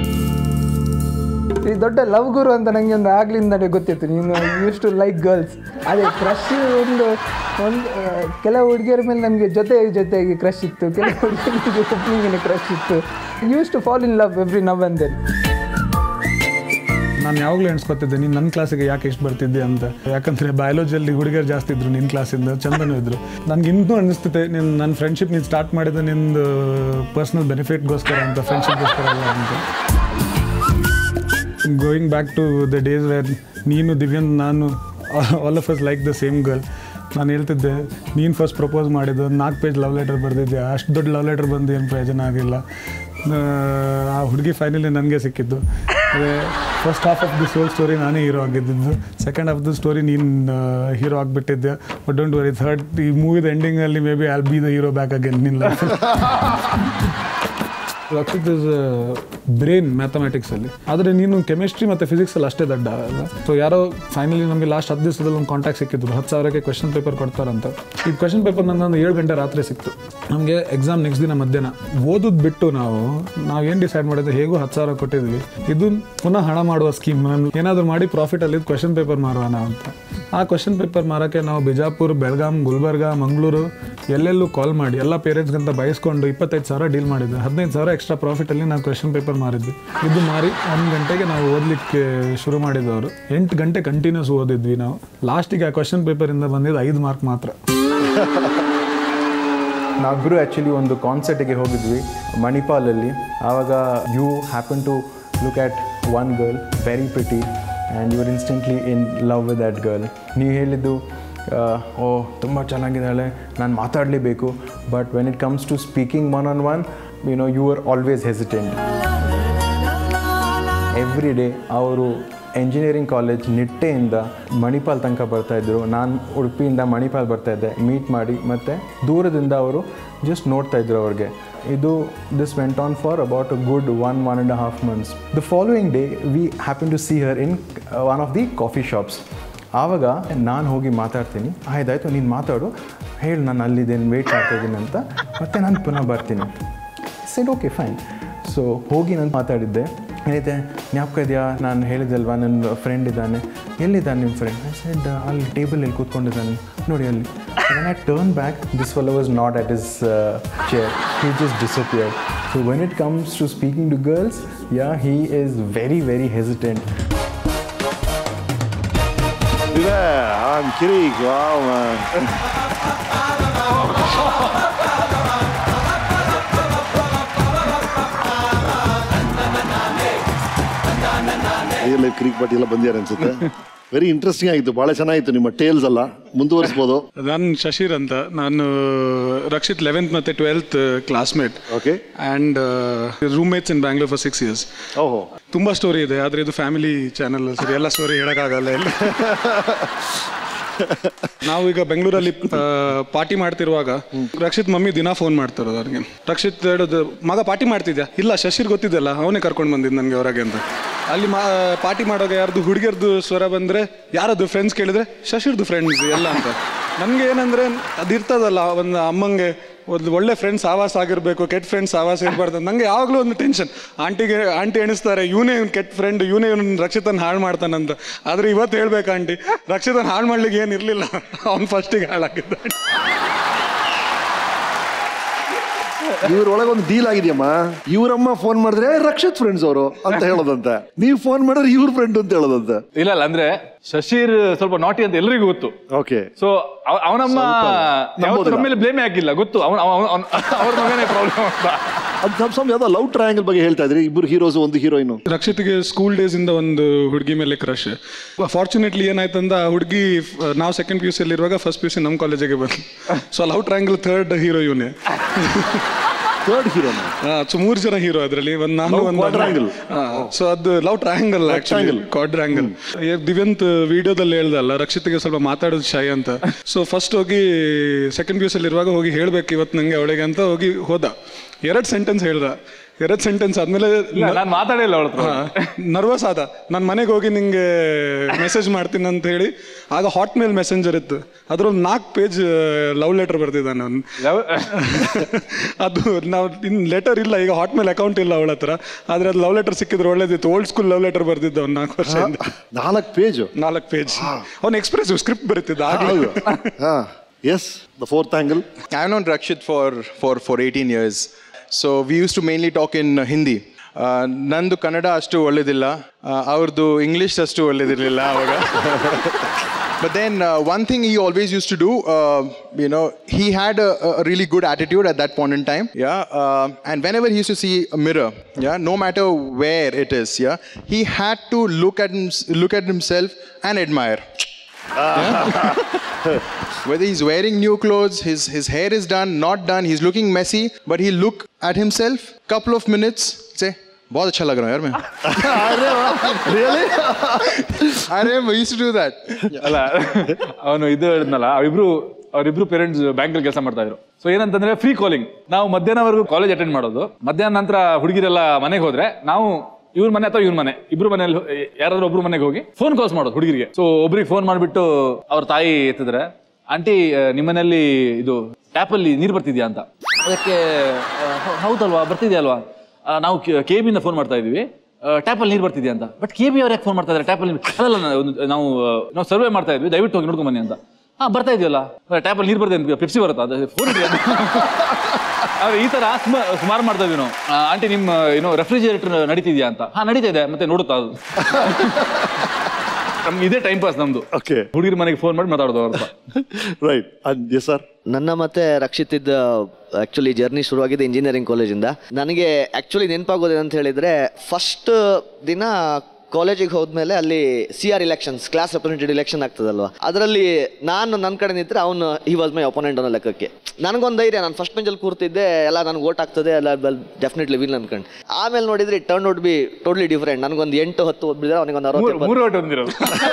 S24: ಈ ದೊಡ್ಡ ಲವ್ ಗುರು ಅಂತ ನನಗೆ ಒಂದು ಆಗ್ಲಿಂದ ಗೊತ್ತಿತ್ತು ನೀನು ಯೂಸ್ ಟು ಲೈಕ್ ಗರ್ಲ್ಸ್ ಅದೇ ಕ್ರಶ್ ಒಂದು ಒಂದು ಆ, ಕೆಲವು ಹುಡುಗಿಯರ ಮೇಲೆ ನಮಗೆ ಜೊತೆ ಜೊತೆಗೆ ಕ್ರಶ್ ಇತ್ತು ಕೆಲವು ಹುಡುಗಿಯರಿಗೆ ಒಬ್ಬನಿಗೆ ಕ್ರಶ್ ಇತ್ತು used to fall in love every now and then
S4: ನಾನು ಯಾವಾಗಲೂ ಎಣಿಸ್ಕೊತಿದ್ದೆ ನೀನು ನನ್ನ ಕ್ಲಾಸಿಗೆ ಯಾಕೆ ಇಷ್ಟು ಬರ್ತಿದ್ದೆ ಅಂತ ಯಾಕಂದರೆ ಬಯಾಲಜಿಯಲ್ಲಿ ಹುಡುಗರು ಜಾಸ್ತಿ ಇದ್ರು ನಿನ್ನ ಕ್ಲಾಸಿಂದ ಚಂದನೂ ಇದ್ರು ನನಗೆ ಇನ್ನೂ ಅನಿಸ್ತದೆ ನೀನು ನನ್ನ ಫ್ರೆಂಡ್ಶಿಪ್ ನೀನು ಸ್ಟಾರ್ಟ್ ಮಾಡಿದ ನಿಂದು ಪರ್ಸ್ನಲ್ ಬೆನಿಫಿಟ್ಗೋಸ್ಕರ ಅಂತ ಫ್ರೆಂಡ್ಶಿಪ್ಗೋಸ್ಕರ ಅಲ್ಲ ಅಂತ going back to the days where ನೀನು ದಿವ್ಯಂತ್ ನಾನು
S5: all of us like the same girl ನಾನು ಹೇಳ್ತಿದ್ದೆ ನೀನು ಫಸ್ಟ್ ಪ್ರಪೋಸ್ ಮಾಡಿದ್ದು ನಾಲ್ಕು ಪೇಜ್ ಲವ್ ಲೆಟರ್ ಬರೆದಿದ್ದೆ ಅಷ್ಟು ದೊಡ್ಡ ಲವ್ ಲೆಟರ್ ಬಂದು ಏನು ಪ್ರಯೋಜನ ಆಗಿಲ್ಲ ಆ, ಆ ಹುಡುಗಿ ಫೈನಲಿ ನನಗೆ ಸಿಕ್ಕಿದ್ದು ಅದೇ first half of the soul story ನಾನೇ ಹೀರೋ ಆಗಿದ್ದು ಸೆಕೆಂಡ್ ಹಾಫ್ ದ ಸ್ಟೋರಿ ನೀನು ಹೀರೋ ಆಗಿಬಿಟ್ಟಿದ್ದೆ ಬಟ್ ಡೋಂಟ್ ವರಿ ಥರ್ಡ್ ಈ ಮೂವಿದ ಎಂಡಿಂಗಲ್ಲಿ may be all be the hero back again ನಿನ್ನ ಲೈಫ್ ರಕ್ಷಿತ್ ಇಸ್ ಬ್ರೈನ್ ಮ್ಯಾಥಮೆಟಿಕ್ಸಲ್ಲಿ ಆದರೆ ನೀನು ಕೆಮಿಸ್ಟ್ರಿ ಮತ್ತು ಫಿಸಿಕ್ಸಲ್ಲಿ ಅಷ್ಟೇ ದಡ್ಡ ಅಲ್ಲ ಸೊ ಯಾರೋ ಫೈನಲಿ ನಮಗೆ ಲಾಸ್ಟ್ ಹತ್ತು ದಿವಸದಲ್ಲಿ ಒಂದು ಕಾಂಟ್ಯಾಕ್ಟ್ ಸಿಕ್ಕಿದ್ರು ಹತ್ತು ಸಾವಿರಕ್ಕೆ ಕ್ವೆಶನ್ ಪೇಪರ್ ಕೊಡ್ತಾರಂತ ಈ ಕ್ವೆಶನ್ ಪೇಪರ್ ನನ್ನ ಏಳು ಗಂಟೆ ರಾತ್ರಿ ಸಿಕ್ತು ನಮಗೆ ಎಕ್ಸಾಮ್ ನೆಕ್ಸ್ಟ್ ದಿನ ಮಧ್ಯಾಹ್ನ ಓದೋದು ಬಿಟ್ಟು ನಾವು ನಾವು ಏನು ಡಿಸೈಡ್ ಮಾಡಿದ್ವಿ ಹೇಗೂ ಹತ್ತು ಸಾವಿರ ಕೊಟ್ಟಿದ್ವಿ ಇದು ಪುನಃ ಹಣ ಮಾಡುವ ಸ್ಕೀಮ್ ನಾನು ಏನಾದರೂ ಮಾಡಿ ಪ್ರಾಫಿಟಲ್ಲಿ ಕ್ವೆಶನ್ ಪೇಪರ್ ಮಾರೋಣ ಅಂತ ಆ ಕ್ವೆಶನ್ ಪೇಪರ್ ಮಾರೋಕ್ಕೆ ನಾವು ಬಿಜಾಪುರ ಬೆಳಗಾಂ ಗುಲ್ಬರ್ಗ ಮಂಗಳೂರು ಎಲ್ಲೆಲ್ಲೂ ಕಾಲ್ ಮಾಡಿ ಎಲ್ಲ ಪೇರೆಂಟ್ಸ್ಗಂತ ಬಯಸ್ಕೊಂಡು ಇಪ್ಪತ್ತೈದು ಸಾವಿರ ಡೀಲ್ ಮಾಡಿದ್ವಿ ಹದಿನೈದು ಸಾವಿರ ಎಕ್ಸ್ಟ್ರಾ ಪ್ರಾಫಿಟಲ್ಲಿ ನಾವು ಕ್ವೆಶನ್ ಪೇಪರ್ ಮಾರಿದ್ವಿ ಇದು ಮಾರಿ ಒಂದು ಗಂಟೆಗೆ ನಾವು ಓದಲಿಕ್ಕೆ ಶುರು ಮಾಡಿದವರು ಎಂಟು ಗಂಟೆ ಕಂಟಿನ್ಯೂಸ್ ಓದಿದ್ವಿ ನಾವು ಲಾಸ್ಟಿಗೆ ಆ ಕ್ವೆಶನ್ ಪೇಪರಿಂದ ಬಂದಿದ್ದು ಐದು ಮಾರ್ಕ್ ಮಾತ್ರ
S6: ನಾವಿಬ್ಬರು ಆ್ಯಕ್ಚುಲಿ ಒಂದು ಕಾನ್ಸರ್ಟಿಗೆ ಹೋಗಿದ್ವಿ ಮಣಿಪಾಲಲ್ಲಿ ಆವಾಗ you happen to look at one girl very pretty and you are instantly in love with that girl ನೀವು ಹೇಳಿದ್ದು ಆ, ಓ ತುಂಬ ಚೆನ್ನಾಗಿದ್ದಾಳೆ ನಾನು ಮಾತಾಡಲೇಬೇಕು but when it comes to speaking one on one you know you are always hesitant every day ಅವರು engineering college ನಿಟ್ಟೆಯಿಂದ ಮಣಿಪಾಲ್ ತನಕ ಬರ್ತಾಯಿದ್ರು ನಾನು ಉಡುಪಿಯಿಂದ ಮಣಿಪಾಲ್ ಬರ್ತಾಯಿದ್ದೆ ಮೀಟ್ ಮಾಡಿ ಮತ್ತು ದೂರದಿಂದ ಅವರು ಜಸ್ಟ್ ನೋಡ್ತಾ ಇದ್ರು ಅವ್ರಿಗೆ ಇದು this went on for about a good one one and half months the following day we happen to see her in one of the coffee shops ಆವಾಗ ನಾನು ಹೋಗಿ ಮಾತಾಡ್ತೀನಿ ಆಯ್ತಾಯ್ತು ನೀನು ಮಾತಾಡು ಹೇಳು ನಾನು ಅಲ್ಲಿದ್ದೇನೆ ವೆಯ್ಟ್ ಮಾಡ್ತಾಯಿದ್ದೀನಿ ಅಂತ ಮತ್ತೆ ನಾನು ಪುನಃ ಬರ್ತೀನಿ ಸೆಡ್ ಓಕೆ ಫೈನ್ ಸೊ ಹೋಗಿ ನಾನು ಮಾತಾಡಿದ್ದೆ ಏನಿದೆ ಜ್ಞಾಪಕ ಇದೆಯಾ ನಾನು ಹೇಳಿದಲ್ವಾ ನನ್ನ ಫ್ರೆಂಡ್ ಇದ್ದಾನೆ ಎಲ್ಲಿದ್ದಾನೆ ನಿಮ್ಮ ಫ್ರೆಂಡ್ ಐ ಸೆಡ್ ಅಲ್ಲಿ ಟೇಬಲಲ್ಲಿ ಕೂತ್ಕೊಂಡಿದ್ದಾನೆ ನೋಡಿ ಅಲ್ಲಿ when I turn back this fellow was not at is chair he just disappeared so when it comes to speaking to girls yeah he is very very hesitant
S2: Yeah, I'm kidding. Wow, man. Real life Kirik Party ಎಲ್ಲ ಬಂದಿದ್ದಾರೆ ಅನ್ಸುತ್ತೆ very interesting ಆಗಿತ್ತು ಬಹಳ ಚೆನ್ನಾಗಿತ್ತು ನಿಮ್ಮ tiles ಎಲ್ಲ ಮುಂದುವರಿಸ್ಬೋದು
S5: ನಾನು ಶಶೀರ್ ಅಂತ ನಾನು ರಕ್ಷಿತ್ ಲೆವೆಂತ್ ಮತ್ತೆ twelfth classmate
S2: okay
S5: and roommates in Bangalore for six years
S2: ಓಹೋ
S5: ತುಂಬ ಸ್ಟೋರಿ ಇದೆ ಆದರೆ ಇದು ಫ್ಯಾಮಿಲಿ ಚಾನಲ್ ಸರಿ ಎಲ್ಲ ಸ್ಟೋರಿ ಹೇಳೋಕ್ಕಾಗಲ್ಲ ಎಲ್ಲ ನಾವು ಈಗ ಬೆಂಗಳೂರಲ್ಲಿ ಪಾರ್ಟಿ ಮಾಡ್ತಿರುವಾಗ ರಕ್ಷಿತ್ ಮಮ್ಮಿ ದಿನ ಫೋನ್ ಮಾಡ್ತಾರೆ ಅವ್ರಿಗೆ ರಕ್ಷಿತ್ ಹೇಳೋದು ಮಗ ಪಾರ್ಟಿ ಮಾಡ್ತಿದ್ಯಾ ಇಲ್ಲ ಶಶಿರ್ ಗೊತ್ತಿದ್ದಲ್ಲ ಅವನೇ ಕರ್ಕೊಂಡು ಬಂದಿದ್ದು ನನಗೆ ಹೊರಗೆ ಅಂತ ಅಲ್ಲಿ ಮಾ ಪಾರ್ಟಿ ಮಾಡೋವಾಗ ಯಾರ್ದು ಹುಡುಗಿಯರ್ದು ಸ್ವರ ಬಂದರೆ ಯಾರದು ಫ್ರೆಂಡ್ಸ್ ಕೇಳಿದ್ರೆ ಶಶಿರ್ದು ಫ್ರೆಂಡ್ಸ್ ಎಲ್ಲ ಅಂತ ನನಗೆ ಏನಂದರೆ ಅದಿರ್ತದಲ್ಲ ಒಂದು ಅಮ್ಮಂಗೆ ಒಂದು ಒಳ್ಳೆ ಫ್ರೆಂಡ್ಸ್ ಆವಾಸ ಆಗಿರಬೇಕು ಕೆಟ್ಟ ಫ್ರೆಂಡ್ಸ್ ಆವಾಸ ಇರಬಾರ್ದು ನಂಗೆ ಯಾವಾಗಲೂ ಒಂದು ಟೆನ್ಷನ್ ಆಂಟಿಗೆ ಆಂಟಿ ಎಣಿಸ್ತಾರೆ ಇವನೇ ಇವ್ನು ಕೆಟ್ಟ ಫ್ರೆಂಡ್ ಇವನೇ ಇವ್ನ ರಕ್ಷಿತನ್ ಹಾಳು ಮಾಡ್ತಾನಂತ ಆದರೆ ಇವತ್ತು ಹೇಳ್ಬೇಕು ಆಂಟಿ ರಕ್ಷಿತನ್ ಹಾಳು ಮಾಡ್ಲಿಕ್ಕೆ ಏನು ಇರಲಿಲ್ಲ ಅವ್ನು ಫಸ್ಟಿಗೆ ಹಾಳಾಗಿದ್ದ
S2: ಇವ್ರೊಳಗೆ ಒಂದು ಡೀಲ್ ಆಗಿದೆಯಮ್ಮ ಇವ್ರಮ್ಮ ಫೋನ್ ಮಾಡಿದ್ರೆ "ಏ, ರಕ್ಷಿತ್ ಫ್ರೆಂಡ್ಸ್ ಅವರು ಅಂತ ಹೇಳೋದಂತೆ ನೀವು ಫೋನ್ ಮಾಡಿದ್ರೆ ಇವ್ರ ಫ್ರೆಂಡ್ ಅಂತ ಹೇಳೋದಂತೆ
S3: ಇಲ್ಲ ಇಲ್ಲ ಅಂದ್ರೆ ಶಶೀರ್ ಸ್ವಲ್ಪ ನಾಟಿ ಅಂತ ಎಲ್ರಿಗೂ ಗೊತ್ತು
S2: ಓಕೆ
S3: ಸೊ ಅವನಮ್ಮ ಯಾವತ್ತೂ ನಮ್ಮ ಮೇಲೆ ಬ್ಲೇಮೇ ಆಗಿಲ್ಲ ಗೊತ್ತು ಅವನ ಅವ್ರ ಮಗನೇ ಪ್ರಾಬ್ಲಮ್ ಅಂತ
S2: ಅದು ಸ್ವಲ್ಪ ಸ್ವಲ್ಪ ಯಾವ್ದೋ ಲವ್ ಟ್ರಯಾಂಗಲ್ ಬಗ್ಗೆ ಹೇಳ್ತಾ ಇದ್ರಿ ಇಬ್ಬರು ಹೀರೋಸ್ ಒಂದು ಹೀರೋಯಿನ್
S5: ರಕ್ಷಿತ್ಗೆ ಸ್ಕೂಲ್ ಡೇಸ್ ಇಂದ ಒಂದು ಹುಡುಗಿ ಮೇಲೆ ಕ್ರಶ್ ಫಾರ್ಚುನೇಟ್ಲಿ ಏನಾಯ್ತಂದ ಆ ಹುಡುಗಿ ನಾವು ಸೆಕೆಂಡ್ ಪಿ ಯು ಸಿ ಇರುವಾಗ ಫಸ್ಟ್ ಪಿ ಯು ಸಿ ನಮ್ಮ ಕಾಲೇಜಿಗೆ ಬಂದು so love triangle third hero ಇವನೇ
S2: ಥರ್ಡ್ ಹೀರೋ
S5: ಸೊ ಮೂರು ಜನ ಹೀರೋ ಅದರಲ್ಲಿ ಒಂದು ನಾನು
S2: Love
S5: ಒಂದು
S2: quadrangle.
S5: ಸೊ ಅದು love triangle actually quadrangle Divyanth ವಿಡಿಯೋದಲ್ಲಿ ಹೇಳ್ದಲ್ಲ ರಕ್ಷಿತ್ಗೆ ಸ್ವಲ್ಪ ಮಾತಾಡೋದು ಶೈ ಅಂತ ಸೊ ಫಸ್ಟ್ ಹೋಗಿ ಸೆಕೆಂಡ್ ಪಿ ಯು ಸಿ ಇರುವಾಗ ಹೋಗಿ ಹೇಳ್ಬೇಕು ಇವತ್ತು ನಂಗೆ ಅವಳಿಗೆ ಅಂತ ಹೋಗಿ ಹೋದ ಎರಡು ಸೆಂಟೆನ್ಸ್ ಹೇಳ್ದ ಎರಡು ಸೆಂಟೆನ್ಸ್ ಆದ್ಮೇಲೆ
S3: ನಾನು ಮಾತಾಡಿಲ್ಲ ಅವಳ ಹತ್ರ
S5: ನರ್ವಸ್ ಆದ ನಾನು ಮನೆಗೆ ಹೋಗಿ ನಿಂಗೆ ಮೆಸೇಜ್ ಮಾಡ್ತೀನಿ ಅಂತ ಹೇಳಿ ಆಗ ಹಾಟ್ ಮೇಲ್ ಮೆಸೆಂಜರ್ ಇತ್ತು ಅದ್ರಲ್ಲಿ ನಾಲ್ಕು ಪೇಜ್ ಲವ್ ಲೆಟರ್ ಬರ್ತಿದ್ದಾನೆ ಅವನು ಅದು ನಾವು ಇನ್ ಲೆಟರ್ ಇಲ್ಲ ಈಗ ಹಾಟ್ ಮೇಲ್ ಅಕೌಂಟ್ ಇಲ್ಲ ಅವಳ ಹತ್ರ ಆದ್ರೆ ಅದು ಲವ್ ಲೆಟರ್ ಸಿಕ್ಕಿದ್ರೆ ಒಳ್ಳೇದಿತ್ತು ಓಲ್ಡ್ ಸ್ಕೂಲ್ ಲವ್ ಲೆಟರ್ ಬರ್ದಿದ್ದ ಅವ್ನು ನಾಲ್ಕು ವರ್ಷ
S2: ನಾಲ್ಕು ಪೇಜ್
S5: ನಾಲ್ಕು ಪೇಜ್ ಅವ್ನು ಎಕ್ಸ್ಪ್ರೆಸಿವ್ ಸ್ಕ್ರಿಪ್ಟ್ ಬರೀತಿದ್ದ ಆಗ್ಲೂ
S2: yes the fourth angle
S7: I've known Rakshit for, for, for 18 years. So we used to mainly talk in uh, Hindi. Uh, ನಂದು ಕನ್ನಡ ಅಷ್ಟು ಒಳ್ಳೇದಿಲ್ಲ ಅವ್ರದ್ದು ಇಂಗ್ಲೀಷ್ ಅಷ್ಟು ಒಳ್ಳೇದಿರಲಿಲ್ಲ ಅವಾಗ But then uh, one thing he always used to do, uh, you know, he had a, a really good attitude at that point in time. Yeah. Uh, and whenever he used to see a mirror, yeah, no matter where it is, yeah, he had to look at him, look at himself and admire. Whether he's wearing new clothes, his, his hair is done, not done, he's looking messy, but he'll look at himself, couple of minutes, say, बहुत अच्छा लग रहा है यार मैं
S2: really
S7: अरे I used to do that
S3: ಅಲ್ಲ ಅವನು ಇದು ಹೇಳಿದ್ನಲ್ಲ ಅವಿಬ್ರು ಅವರಿಬ್ರು ಪೇರೆಂಟ್ಸ್ ಬ್ಯಾಂಕಲ್ಲಿ ಕೆಲಸ ಮಾಡ್ತಾ ಇದ್ರು ಸೊ ಏನಂತಂದ್ರೆ ಫ್ರೀ ಕಾಲಿಂಗ್ ನಾವು ಮಧ್ಯಾಹ್ನವರೆಗೂ ಕಾಲೇಜ್ ಅಟೆಂಡ್ ಮಾಡೋದು ಮಧ್ಯಾಹ್ನ ನಂತರ ಹುಡುಗಿರೆಲ್ಲ ಮನೆಗೆ ಹೋದ್ರೆ ನಾವು ಇವ್ರ ಮನೆ ಅಥವಾ ಇವ್ರ ಮನೆ ಇಬ್ರು ಮನೆಯಲ್ಲಿ ಹೋ- ಯಾರಾದ್ರೂ ಒಬ್ರು ಮನೆಗೆ ಹೋಗಿ ಫೋನ್ ಕಾಲ್ಸ್ ಮಾಡೋದು ಹುಡುಗಿರಿಗೆ ಸೊ ಒಬ್ರಿಗೆ ಫೋನ್ ಮಾಡ್ಬಿಟ್ಟು ಅವ್ರ ತಾಯಿ ಎತ್ತಿದ್ರೆ ಆಂಟಿ ನಿಮ್ಮನೇಲಿ ಇದು ಟ್ಯಾಪಲ್ಲಿ ನೀರು ಬರ್ತಿದ್ಯಾ ಅಂತ ಅದಕ್ಕೆ ಆ, ಹೌ- ಹೌದಲ್ವಾ ಬರ್ತಿದ್ಯಲ್ವಾ ಆ, ನಾವು ಕೆ ಬಿಯಿಂದ ಫೋನ್ ಮಾಡ್ತಾ ಇದೀವಿ ಟ್ಯಾಪಲ್ಲಿ ನೀರು ಬರ್ತಿದ್ಯಾ ಅಂತ ಬಟ್ ಕೆ ಬಿ ಅವ್ರು ಯಾಕೆ ಫೋನ್ ಮಾಡ್ತಾ ಇದ್ದಾರೆ ಟ್ಯಾಪಲ್ಲಿ ಅಲ್ಲಲ್ಲ ನಾವು ಒಂದು- ನಾವು ಆ, ನಾವು ಸರ್ವೆ ಮಾಡ್ತಾ ಇದ್ವಿ ದಯವಿಟ್ಟು ಹೋಗಿ ನೋಡ್ಕೊಂಡ್ ಬನ್ನಿ ಅಂತ ಹಾ ಬರ್ತಾ ಇದೆಯಲ್ಲ ಟ್ಯಾಪಲ್ಲಿ ನೀರು ಬರ್ತಾ ಇದೆ ಪೆಪ್ಸಿ ಬರುತ್ತಾ ಅದು ಫೋನ್ ಅವ್ರು ಈ ತರ ಸುಮ- ಸುಮಾರು ಮಾಡ್ತಾ ಇದ್ವಿ ನಾವು ಆ, ಆಂಟಿ ನಿಮ್ಮ ಏನೋ ರೆಫ್ರಿಜರೇಟರ್ ನಡೀತಿದ್ಯಾ ಅಂತ ಹಾ ನಡೀತಾ ಇದೆ ಮತ್ತೆ ನೋಡುತ್ತಾ ಅದು ನಮ್ಗೆ ಇದೇ ಟೈಮ್ ಪಾಸ್ ನಮ್ದು
S2: ಓಕೆ
S3: ಹುಡುಗಿರ ಮನೆಗೆ ಫೋನ್ ಮಾಡಿ ಮಾತಾಡೋದು ಅವ್ರ ಹತ್ರ.
S2: ರೈಟ್ ಎಸ್ ಸರ್
S9: ನನ್ನ ಮತ್ತೆ ರಕ್ಷಿತ್ ಆಕ್ಚುಲಿ ಜರ್ನಿ ಶುರುವಾಗಿದೆ ಇಂಜಿನಿಯರಿಂಗ್ ಕಾಲೇಜಿಂದ ನನಗೆ ಆಕ್ಚುಲಿ ನೆನಪಾಗೋದು ಅಂತ ಹೇಳಿದ್ರೆ ಫಸ್ಟ್ ದಿನ ಕಾಲೇಜಿಗೆ ಹೋದ್ಮೇಲೆ ಅಲ್ಲಿ C R elections class representative election ಆಗ್ತದಲ್ವಾ ಅದರಲ್ಲಿ ನಾನು ನನ್ನ ಕಡೆ ನಿಂತ್ರೆ ಅವನು ಹಿ ವಾಸ್ ಮೈ ಅಪೋನೆಂಟ್ ಅನ್ನೋ ಲೆಕ್ಕಕ್ಕೆ ನನಗೊಂದು ಧೈರ್ಯ ನಾನು ಫಸ್ಟ್ ಬೆಂಚಲ್ಲಿ ಕೂರ್ತಿದ್ದೆ ಎಲ್ಲ ನನಗೆ ಓಟ್ ಆಗ್ತದೆ ಎಲ್ಲ ಡೆಫಿನೆಟ್ಲಿ ವಿನ್ ಅನ್ಕೊಂಡು ಆಮೇಲೆ ನೋಡಿದ್ರೆ turn out be totally different ನನಗೊಂದು ಎಂಟು ಹತ್ತು ಒಬ್ಬಿದ್ರೆ ಅವನಿಗೊಂದು
S3: ಮೂರು
S9: ಅರವತ್ತು
S3: ಮೂರು ಓಟ್ ಹೊಂದಿರೋದು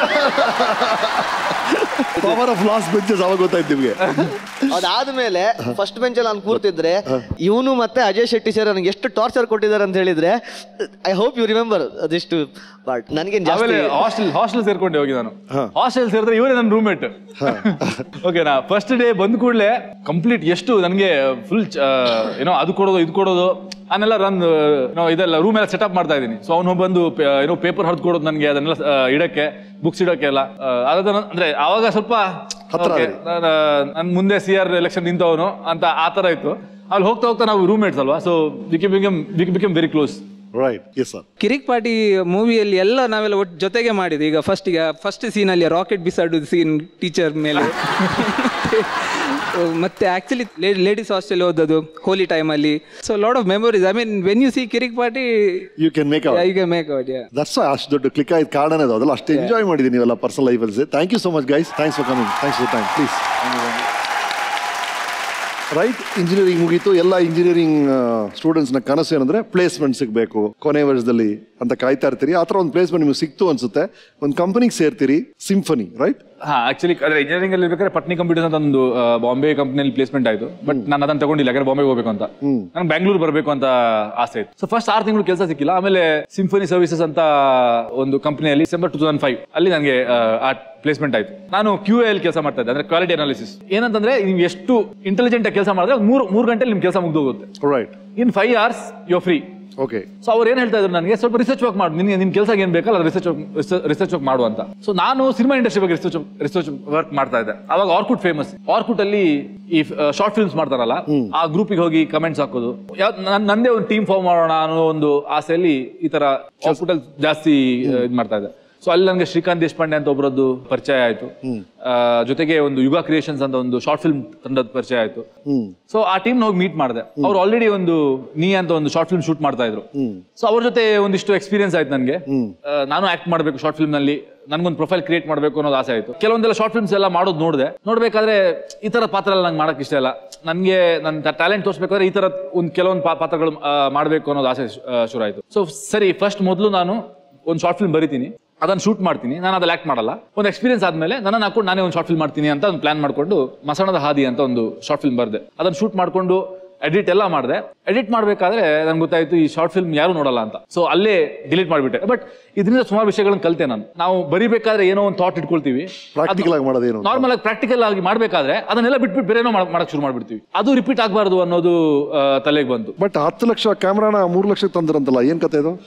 S2: ಪವರ್ ಆಫ್ ಲಾಸ್ಟ್ ಬೆಂಚಸ್ ಅವಾಗ ಗೊತ್ತಾಯ್ತು ನಿಮಗೆ
S9: ಅದಾದ್ಮೇಲೆ ಫಸ್ಟ್ ಬೆಂಚಲ್ಲಿ ನಾನು ಕೂರ್ತಿದ್ರೆ ಇವನು ಮತ್ತೆ ಅಜಯ್ ಶೆಟ್ಟಿ ಸರ್ ನನಗೆ ಎಷ್ಟು ಟಾರ್ಚರ್ ಕೊಟ್ಟಿದ್ದಾರೆ ಅಂತ ಹೇಳಿದ್ರೆ ಐ ಹೋಪ್ ಯು ರಿಮೆಂಬರ್ ಅದಿಷ್ಟು ಬಟ್ ನನಗೆ
S3: ಆಮೇಲೆ
S9: ಜಾಸ್ತಿ
S3: ಹಾಸ್ಟೆಲ್ ಹಾಸ್ಟೆಲ್ ಸೇರ್ಕೊಂಡೆ ಹೋಗಿ ನಾನು ಹಾಸ್ಟೆಲ್ ಸೇರಿದ್ರೆ ಇವರೇ ನನ್ನ ರೂಮ್ಮೇಟ್ ಓಕೆನಾ ಫಸ್ಟ್ ಡೇ ಬಂದ ಕೂಡಲೇ ಕಂಪ್ಲೀಟ್ ಎಷ್ಟು ನನಗೆ ಫುಲ್ ಏನೋ ಅದು ಕೊಡೋದು ಇದು ಕೊಡೋದು ಅದನ್ನೆಲ್ಲ ರನ್ ಏನೋ ಇದೆಲ್ಲ ರೂಮ್ ಎಲ್ಲ ಸೆಟಪ್ ಮಾಡ್ತಾ ಇದ್ದೀನಿ ಸೊ ಅವನು ಬಂದು ಪೇ- ಏನೋ ಪೇಪರ್ ಹರಿದು ಕೊಡೋದು ನನಗೆ ಅದನ್ನೆಲ್ಲ ಆ, ಇಡಕ್ಕೆ ಬುಕ್ಸ್ ಇಡಕ್ಕೆ ಎಲ್ಲ ಆ, ಅದಾದ ನನ್- ಅಂದ್ರೆ ಆವಾಗ ಸ್ವಲ್ಪ okay, ನಾನ್- ನನ್ ಮುಂದೆ ಸಿ ಆರ್ ಎಲೆಕ್ಷನ್ ನಿಂತವನು ಅಂತ ಆ ತರ ಇತ್ತು ಅಲ್ಲಿ ಹೋಗ್ತಾ ಹೋಗ್ತಾ ನಾವು ರೂಮ್ಮೇಟ್ಸ್ ಅಲ್ವಾ so Vicky become Vicky become very close
S2: right yes sir
S24: Kirik Party ಮೂವಿಯಲ್ಲಿ ಎಲ್ಲ ನಾವೆಲ್ಲ ಒಟ್ಟು ಜೊತೆಗೆ ಮಾಡಿದ್ವಿ ಈಗ ಫಸ್ಟ್ ಈಗ ಫಸ್ಟ್ ಸೀನಲ್ಲಿ ರಾಕೆಟ್ ಬಿಸಾಡೋದು ಸೀನ್ ಟೀಚರ್ ಮೇಲೆ ಮತ್ತೆ ಆಕ್ಚುಲಿ ಲೇಡೀಸ್ ಹಾಸ್ಟೆಲ್ ಓದೋದು ಹೋಲಿ ಟೈಮಲ್ಲಿ so lot of memories I mean when you see Kirik Party
S2: you can make
S24: you can make out yeah
S2: that's ಅಷ್ಟು ದೊಡ್ಡ ಕ್ಲಿಕ್ ಆಯ್ತು ಕಾರಣನೇ ಅದು ಅದೆಲ್ಲ ಅಷ್ಟು ಎಂಜಾಯ್ ಮಾಡಿದ್ದೀನಿ ನೀವೆಲ್ಲ ಪರ್ಸನಲ್ ಲೈಫಲ್ಲಿ thank you so much guys thanks for coming thanks for time please right engineering ಮುಗೀತು ಎಲ್ಲ ಇಂಜಿನಿಯರಿಂಗ್ ಸ್ಟೂಡೆಂಟ್ಸ್ನ ಕನಸು ಏನಂದ್ರೆ ಪ್ಲೇಸ್ಮೆಂಟ್ ಸಿಗಬೇಕು ಕೊನೆ ವರ್ಷದಲ್ಲಿ ಅಂತ ಕಾಯ್ತಾ ಇರ್ತೀರಿ ಆ ಥರ ಒಂದು ಪ್ಲೇಸ್ಮೆಂಟ್ ನಿಮಗೆ ಸಿಕ್ತು ಅನ್ಸುತ್ತೆ ಒಂದು ಕಂಪನಿಗೆ ಸೇರ್ತೀರಿ ಸಿಂಫನಿ ರೈಟ್
S3: ಹಾ ಆಕ್ಚುಲಿ ಅದ್ರ ಇಂಜಿನಿಯರಿಂಗ್ ಅಲ್ಲಿ ಇರ್ಬೇಕಾದ್ರೆ ಪಟ್ನಿ ಕಂಪ್ಯೂಟರ್ಸ್ ಅಂತ ಒಂದು ಆ, ಬಾಂಬೆ ಕಂಪ್ನಿಯಲ್ಲಿ ಪ್ಲೇಸ್ಮೆಂಟ್ ಆಯ್ತು ಬಟ್ ನಾನು ಅದನ್ನ ತಗೊಂಡಿಲ್ಲ ಯಾಕಂದ್ರೆ ಬಾಂಬೆಗೆ ಹೋಗ್ಬೇಕು ಅಂತ ನಂಗೆ ಬ್ಯಾಂಗ್ಳೂರ್ ಬರಬೇಕು ಅಂತ ಆಸೆ ಇತ್ತು ಸೊ ಫಸ್ಟ್ ಆರು ತಿಂಗಳು ಕೆಲಸ ಸಿಕ್ಕಿಲ್ಲ ಆಮೇಲೆ ಸಿಂಫನಿ ಸರ್ವಿಸಸ್ ಅಂತ ಒಂದು ಕಂಪನಿಯಲ್ಲಿ ಡಿಸೆಂಬರ್ ಟೂ ತೌಸಂಡ್ ಫೈವ್ ಅಲ್ಲಿ ನನಗೆ ಆ ಪ್ಲೇಸ್ಮೆಂಟ್ ಆಯ್ತು ನಾನು ಕ್ಯೂ ಎಲ್ ಕೆಲಸ ಮಾಡ್ತಾ ಇದ್ದೆ ಅಂದ್ರೆ ಕ್ವಾಲಿಟಿ ಅನಾಲಿಸಿಸ್ ಏನಂತಂದ್ರೆ ನೀವು ಎಷ್ಟು ಇಂಟೆಲಿಜೆಂಟ್ ಆಗಿ ಕೆಲಸ ಮಾಡಿದ್ರೆ ಮೂರು ಮೂರು ಗಂಟೆಲಿ ನಿಮ್ ಕೆಲಸ ಮುಗ್ದೋಗುತ್ತೆ
S2: right
S3: in five hours you free
S2: okay
S3: so ಅವ್ರು ಏನ್ ಹೇಳ್ತಾ ಇದ್ರು ನನಗೆ ಸ್ವಲ್ಪ ರಿಸರ್ಚ್ ವರ್ಕ್ ಮಾಡು ನಿನ್ಗೆ ನಿನ್ ಕೆಲಸ ಏನ್ ಬೇಕಲ್ಲ ರಿಸರ್ಚ್ ರಿಸರ್ಚ್ ವರ್ಕ್ ಮಾಡು ಅಂತ ಸೊ ನಾನು ಸಿನಿಮಾ ಇಂಡಸ್ಟ್ರಿ ಬಗ್ಗೆ ರಿಸರ್ಚ್ ರಿಸರ್ಚ್ ವರ್ಕ್ ಮಾಡ್ತಾ ಇದ್ದೆ ಅವಾಗ ಆರ್ಕುಟ್ ಫೇಮಸ್ ಆರ್ಕುಟ್ ಅಲ್ಲಿ ಈ ಶಾರ್ಟ್ ಫಿಲ್ಮ್ಸ್ ಮಾಡ್ತಾರಲ್ಲ ಆ ಗ್ರೂಪಿಗೆ ಹೋಗಿ ಕಮೆಂಟ್ಸ್ ಹಾಕೋದು ಯಾವ್- ನನ್- ನಂದೇ ಒಂದು ಟೀಮ್ ಫಾರ್ಮ್ ಮಾಡೋಣ ಅನ್ನೋ ಒಂದು ಆಸೆಯಲ್ಲಿ ಈ ತರ ಆರ್ಕುಟ್ ಅಲ್ಲಿ ಜಾಸ್ತಿ ಆ, ಇದ್ ಮಾಡ್ತಾ ಇದ್ದೆ ಸೊ ಅಲ್ಲಿ ನನಗೆ ಶ್ರೀಕಾಂತ್ ದೇಶಪಾಂಡೆ ಅಂತ ಒಬ್ಬರದ್ದು ಪರಿಚಯ ಆಯ್ತು ಆ, ಜೊತೆಗೆ ಒಂದು ಯುಗ ಕ್ರಿಯೇಷನ್ಸ್ ಅಂತ ಒಂದು ಶಾರ್ಟ್ ಫಿಲ್ಮ್ ತಂಡದ ಪರಿಚಯ ಆಯ್ತು ಸೊ ಆ ಟೀಮ್ ಹೋಗಿ ಮೀಟ್ ಮಾಡಿದೆ ಅವ್ರು ಆಲ್ರೆಡಿ ಒಂದು ನೀ ಅಂತ ಒಂದು ಶಾರ್ಟ್ ಫಿಲ್ಮ್ ಶೂಟ್ ಮಾಡ್ತಾ ಇದ್ರು ಸೊ ಅವ್ರ ಜೊತೆ ಒಂದಿಷ್ಟು ಎಕ್ಸ್ಪೀರಿಯನ್ಸ್ ಆಯ್ತು ನನಗೆ ನಾನು ಆಕ್ಟ್ ಮಾಡಬೇಕು ಶಾರ್ಟ್ ಫಿಲ್ಮ್ ನಲ್ಲಿ ನನ್ಗೊಂದು ಪ್ರೊಫೈಲ್ ಕ್ರಿಯೇಟ್ ಮಾಡಬೇಕು ಅನ್ನೋದು ಆಸೆ ಆಯ್ತು ಕೆಲವೊಂದೆಲ್ಲ ಶಾರ್ಟ್ ಫಿಲ್ಮ್ಸ್ ಎಲ್ಲ ಮಾಡೋದು ನೋಡಿದೆ ನೋಡ್ಬೇಕಾದ್ರೆ ಈ ತರ ಪಾತ್ರ ಎಲ್ಲ ನಂಗೆ ಮಾಡಕ್ ಇಷ್ಟ ಇಲ್ಲ ನನಗೆ ನನ್ನ ಟ್ಯಾಲೆಂಟ್ ತೋರಿಸ್ಬೇಕಾದ್ರೆ ಈ ತರ ಒಂದು ಕೆಲವೊಂದು ಪಾ- ಪಾತ್ರಗಳು ಮಾಡಬೇಕು ಅನ್ನೋದು ಆಸೆ ಶು- ಆ, ಶುರು ಆಯ್ತು ಸೊ ಸರಿ ಫಸ್ಟ್ ಮೊದಲು ನಾನು ಒಂದು ಶಾರ್ಟ್ ಫಿಲ್ಮ್ ಬರಿತೀನಿ ಅದನ್ನ ಶೂಟ್ ಮಾಡ್ತೀನಿ ನಾನು ಅದ್ರಲ್ಲಿ ಆಕ್ಟ್ ಮಾಡಲ್ಲ ಒಂದು ಎಕ್ಸ್ಪೀರಿಯನ್ಸ್ ಆದ್ಮೇಲೆ ನನ್ನ ಹಾಕೊಂಡು ನಾನೇ ಒಂದು ಶಾರ್ಟ್ ಫಿಲ್ಮ್ ಮಾಡ್ತೀನಿ ಅಂತ ಒಂದು ಪ್ಲಾನ್ ಮಾಡ್ಕೊಂಡು ಮಸಣದ ಹಾದಿ ಅಂತ ಒಂದು ಶಾರ್ಟ್ ಫಿಲ್ಮ್ ಬರ್ದೆ ಅದನ್ನ ಶೂಟ್ ಮಾಡ್ಕೊಂಡು ಎಡಿಟ್ ಎಲ್ಲ ಮಾಡಿದೆ ಎಡಿಟ್ ಮಾಡ್ಬೇಕಾದ್ರೆ ನನ್ಗೆ ಗೊತ್ತಾಯ್ತು ಈ ಶಾರ್ಟ್ ಫಿಲ್ಮ್ ಯಾರು ನೋಡಲ್ಲ ಅಂತ ಸೊ ಅಲ್ಲೇ ಡಿಲೀಟ್ ಮಾಡಿಬಿಟ್ಟೆ ಬಟ್ ಇದರಿಂದ ಸುಮಾರು ವಿಷಯಗಳನ್ನ ಕಲಿತೆ ನಾನು ನಾವು ಬರಿಬೇಕಾದ್ರೆ ಏನೋ ಒಂದು ಥಾಟ್ ಇಟ್ಕೊಳ್ತೀವಿ
S2: ಪ್ರಾಕ್ಟಿಕಲ್ ಆಗಿ ಮಾಡೋದೇನು
S3: ನಾರ್ಮಲ್ ಆಗಿ ಪ್ರಾಕ್ಟಿಕಲ್ ಆಗಿ ಮಾಡ್ಬೇಕಾದ್ರೆ ಅದನ್ನೆಲ್ಲ ಬಿಟ್ಬಿಟ್ಟು ಬೇರೆನೋ ಮಾಡ್- ಮಾಡಕ್ ಶುರು ಮಾಡ್ಬಿಡ್ತೀವಿ ಅದು ರಿಪೀಟ್ ಆಗಬಾರ್ದು ಅನ್ನೋದು ಆ, ತಲೆಗೆ ಬಂತು
S2: ಬಟ್ ಹತ್ತು ಲಕ್ಷ ಕ್ಯಾಮ್ರಾನ ಮೂರು ಲಕ್ಷಕ್ಕೆ ತಂದ್ರಂತಲ್ಲ ಏನ್ ಕತೆ ಇದು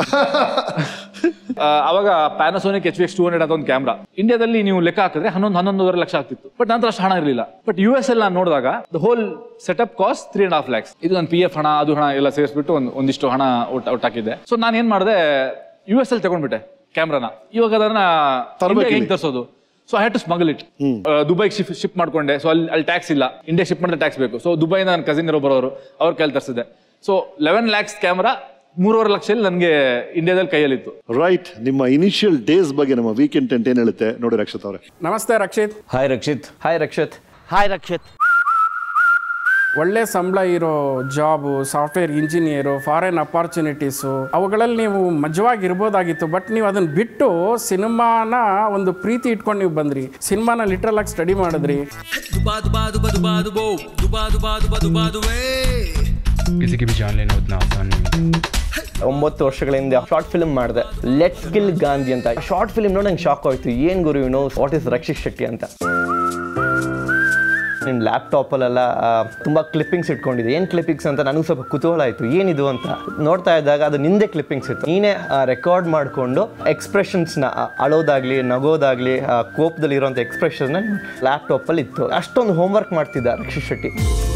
S3: ಆ, ಅವಾಗ Panasonic H X two hundred ಅಂತ ಒಂದು ಕ್ಯಾಮ್ರಾ ಇಂಡಿಯಾದಲ್ಲಿ ನೀವು ಲೆಕ್ಕ ಹಾಕಿದ್ರೆ ಹನ್ನೊಂದು ಹನ್ನೊಂದುವರೆ ಲಕ್ಷ ಆಗ್ತಿತ್ತು ಬಟ್ ನಂತರ ಅಷ್ಟು ಹಣ ಇರಲಿಲ್ಲ ಬಟ್ ಯು ಎಸ್ ಅಲ್ಲಿ ನಾನು ನೋಡಿದಾಗ the whole setup cost three and half lakhs ಇದು ನನ್ನ ಪಿ ಎಫ್ ಹಣ ಅದು ಹಣ ಎಲ್ಲ ಸೇರಿಸ್ಬಿಟ್ಟು ಒಂದು ಒಂದಿಷ್ಟು ಹಣ ಒಟ್ಟು ಒಟ್ಟಾಕಿದ್ದೆ ಸೊ ನಾನು ಏನ್ ಮಾಡಿದೆ ಯು ಎಸ್ ಅಲ್ಲಿ ತಗೊಂಡ್ಬಿಟ್ಟೆ ಕ್ಯಾಮ್ರಾನ ಇವಾಗ ಅದನ್ನ
S2: ತರ್ಬೇಕು
S3: ಹೆಂಗ್ ತರಿಸೋದು so I had to smuggle it ದುಬೈಗೆ ಶಿಫ್ಟ್ ಶಿಫ್ಟ್ ಮಾಡ್ಕೊಂಡೆ ಸೊ ಅಲ್ಲಿ ಅಲ್ಲಿ ಟ್ಯಾಕ್ಸ್ ಇಲ್ಲ ಇಂಡಿಯಾ ಶಿಫ್ಟ್ ಮಾಡಿದ್ರೆ ಟ್ಯಾಕ್ಸ್ ಬೇಕು ಸೊ ದುಬೈಯಿಂದ ನನ್ನ ಕಸಿನ್ ಇರೋ ಬರೋರು ಅವ್ರ ಕೈಲಿ ತರಿಸಿದೆ ಸೊ ಲೆವೆನ್ ಲ್ಯಾಕ್ಸ್ ಕ್ಯಾಮ್ರಾ ಮೂರುವರೆ ಲಕ್ಷದಲ್ಲಿ ನನಗೆ ಇಂಡಿಯಾದಲ್ಲಿ ಕೈಯಲ್ಲಿತ್ತು
S2: ರೈಟ್ ನಿಮ್ಮ ಇನಿಷಿಯಲ್ ಡೇಸ್ ಬಗ್ಗೆ ನಮ್ಮ ವೀಕೆಂಡ್ ಟೆಂಟ್ ಏನ್ ಹೇಳುತ್ತೆ ನೋಡಿ ರಕ್ಷಿತ್ ಅವರೇ
S8: ನಮಸ್ತೆ Rakshit
S10: hi Rakshit
S9: hi Rakshit
S10: hi Rakshit
S8: ಒಳ್ಳೆ ಸಂಬಳ ಇರೋ job software engineer foreign opportunities ಅವುಗಳಲ್ಲಿ ನೀವು ಮಜವಾಗಿರ್ಬೋದಾಗಿತ್ತು ಬಟ್ ನೀವು ಅದನ್ನ ಬಿಟ್ಟು ಸಿನಿಮಾನ ಒಂದು ಪ್ರೀತಿ ಇಟ್ಕೊಂಡು ನೀವು ಬಂದ್ರಿ ಸಿನಿಮಾನ ಲಿಟ್ರಲ್ ಆಗಿ ಸ್ಟಡಿ ಮಾಡಿದ್ರಿ
S12: किसी की भी जान लेना उतना आसान नहीं
S10: ಒಂಬತ್ತು ವರ್ಷಗಳ ಹಿಂದೆ ಶಾರ್ಟ್ ಫಿಲ್ಮ್ ಮಾಡಿದೆ ಲೆಟ್ ಕಿಲ್ ಗಾಂಧಿ ಅಂತ ಶಾರ್ಟ್ ಫಿಲ್ಮ್ ನೋಡಿ ನಂಗೆ ಶಾಕ್ ಆಯ್ತು ಏನ್ ಗುರು ಇವನು ವಾಟ್ ಇಸ್ ರಕ್ಷಿತ್ ಶೆಟ್ಟಿ ಅಂತ ನಿನ್ನ ಲ್ಯಾಪ್ಟಾಪಲ್ಲೆಲ್ಲ ತುಂಬ ಕ್ಲಿಪ್ಪಿಂಗ್ಸ್ ಇಟ್ಕೊಂಡಿದ್ದೆ ಏನು ಕ್ಲಿಪ್ಪಿಂಗ್ಸ್ ಅಂತ ನನಗೂ ಸ್ವಲ್ಪ ಕುತೂಹಲ ಆಯಿತು ಏನಿದು ಅಂತ ನೋಡ್ತಾ ಇದ್ದಾಗ ಅದು ನಿಂದೆ ಕ್ಲಿಪ್ಪಿಂಗ್ಸ್ ಇತ್ತು ನೀನೇ ರೆಕಾರ್ಡ್ ಮಾಡಿಕೊಂಡು ಎಕ್ಸ್ಪ್ರೆಷನ್ಸ್ನ ಅಳೋದಾಗಲಿ ನಗೋದಾಗಲಿ ಕೋಪದಲ್ಲಿ ಇರೋಂಥ ಎಕ್ಸ್ಪ್ರೆಷನ್ನ ಲ್ಯಾಪ್ಟಾಪಲ್ಲಿ ಇತ್ತು ಅಷ್ಟೊಂದು ಹೋಮ್ವರ್ಕ್ ಮಾಡ್ತಿದ್ದ ರಕ್ಷಿತ್ ಶೆಟ್ಟಿ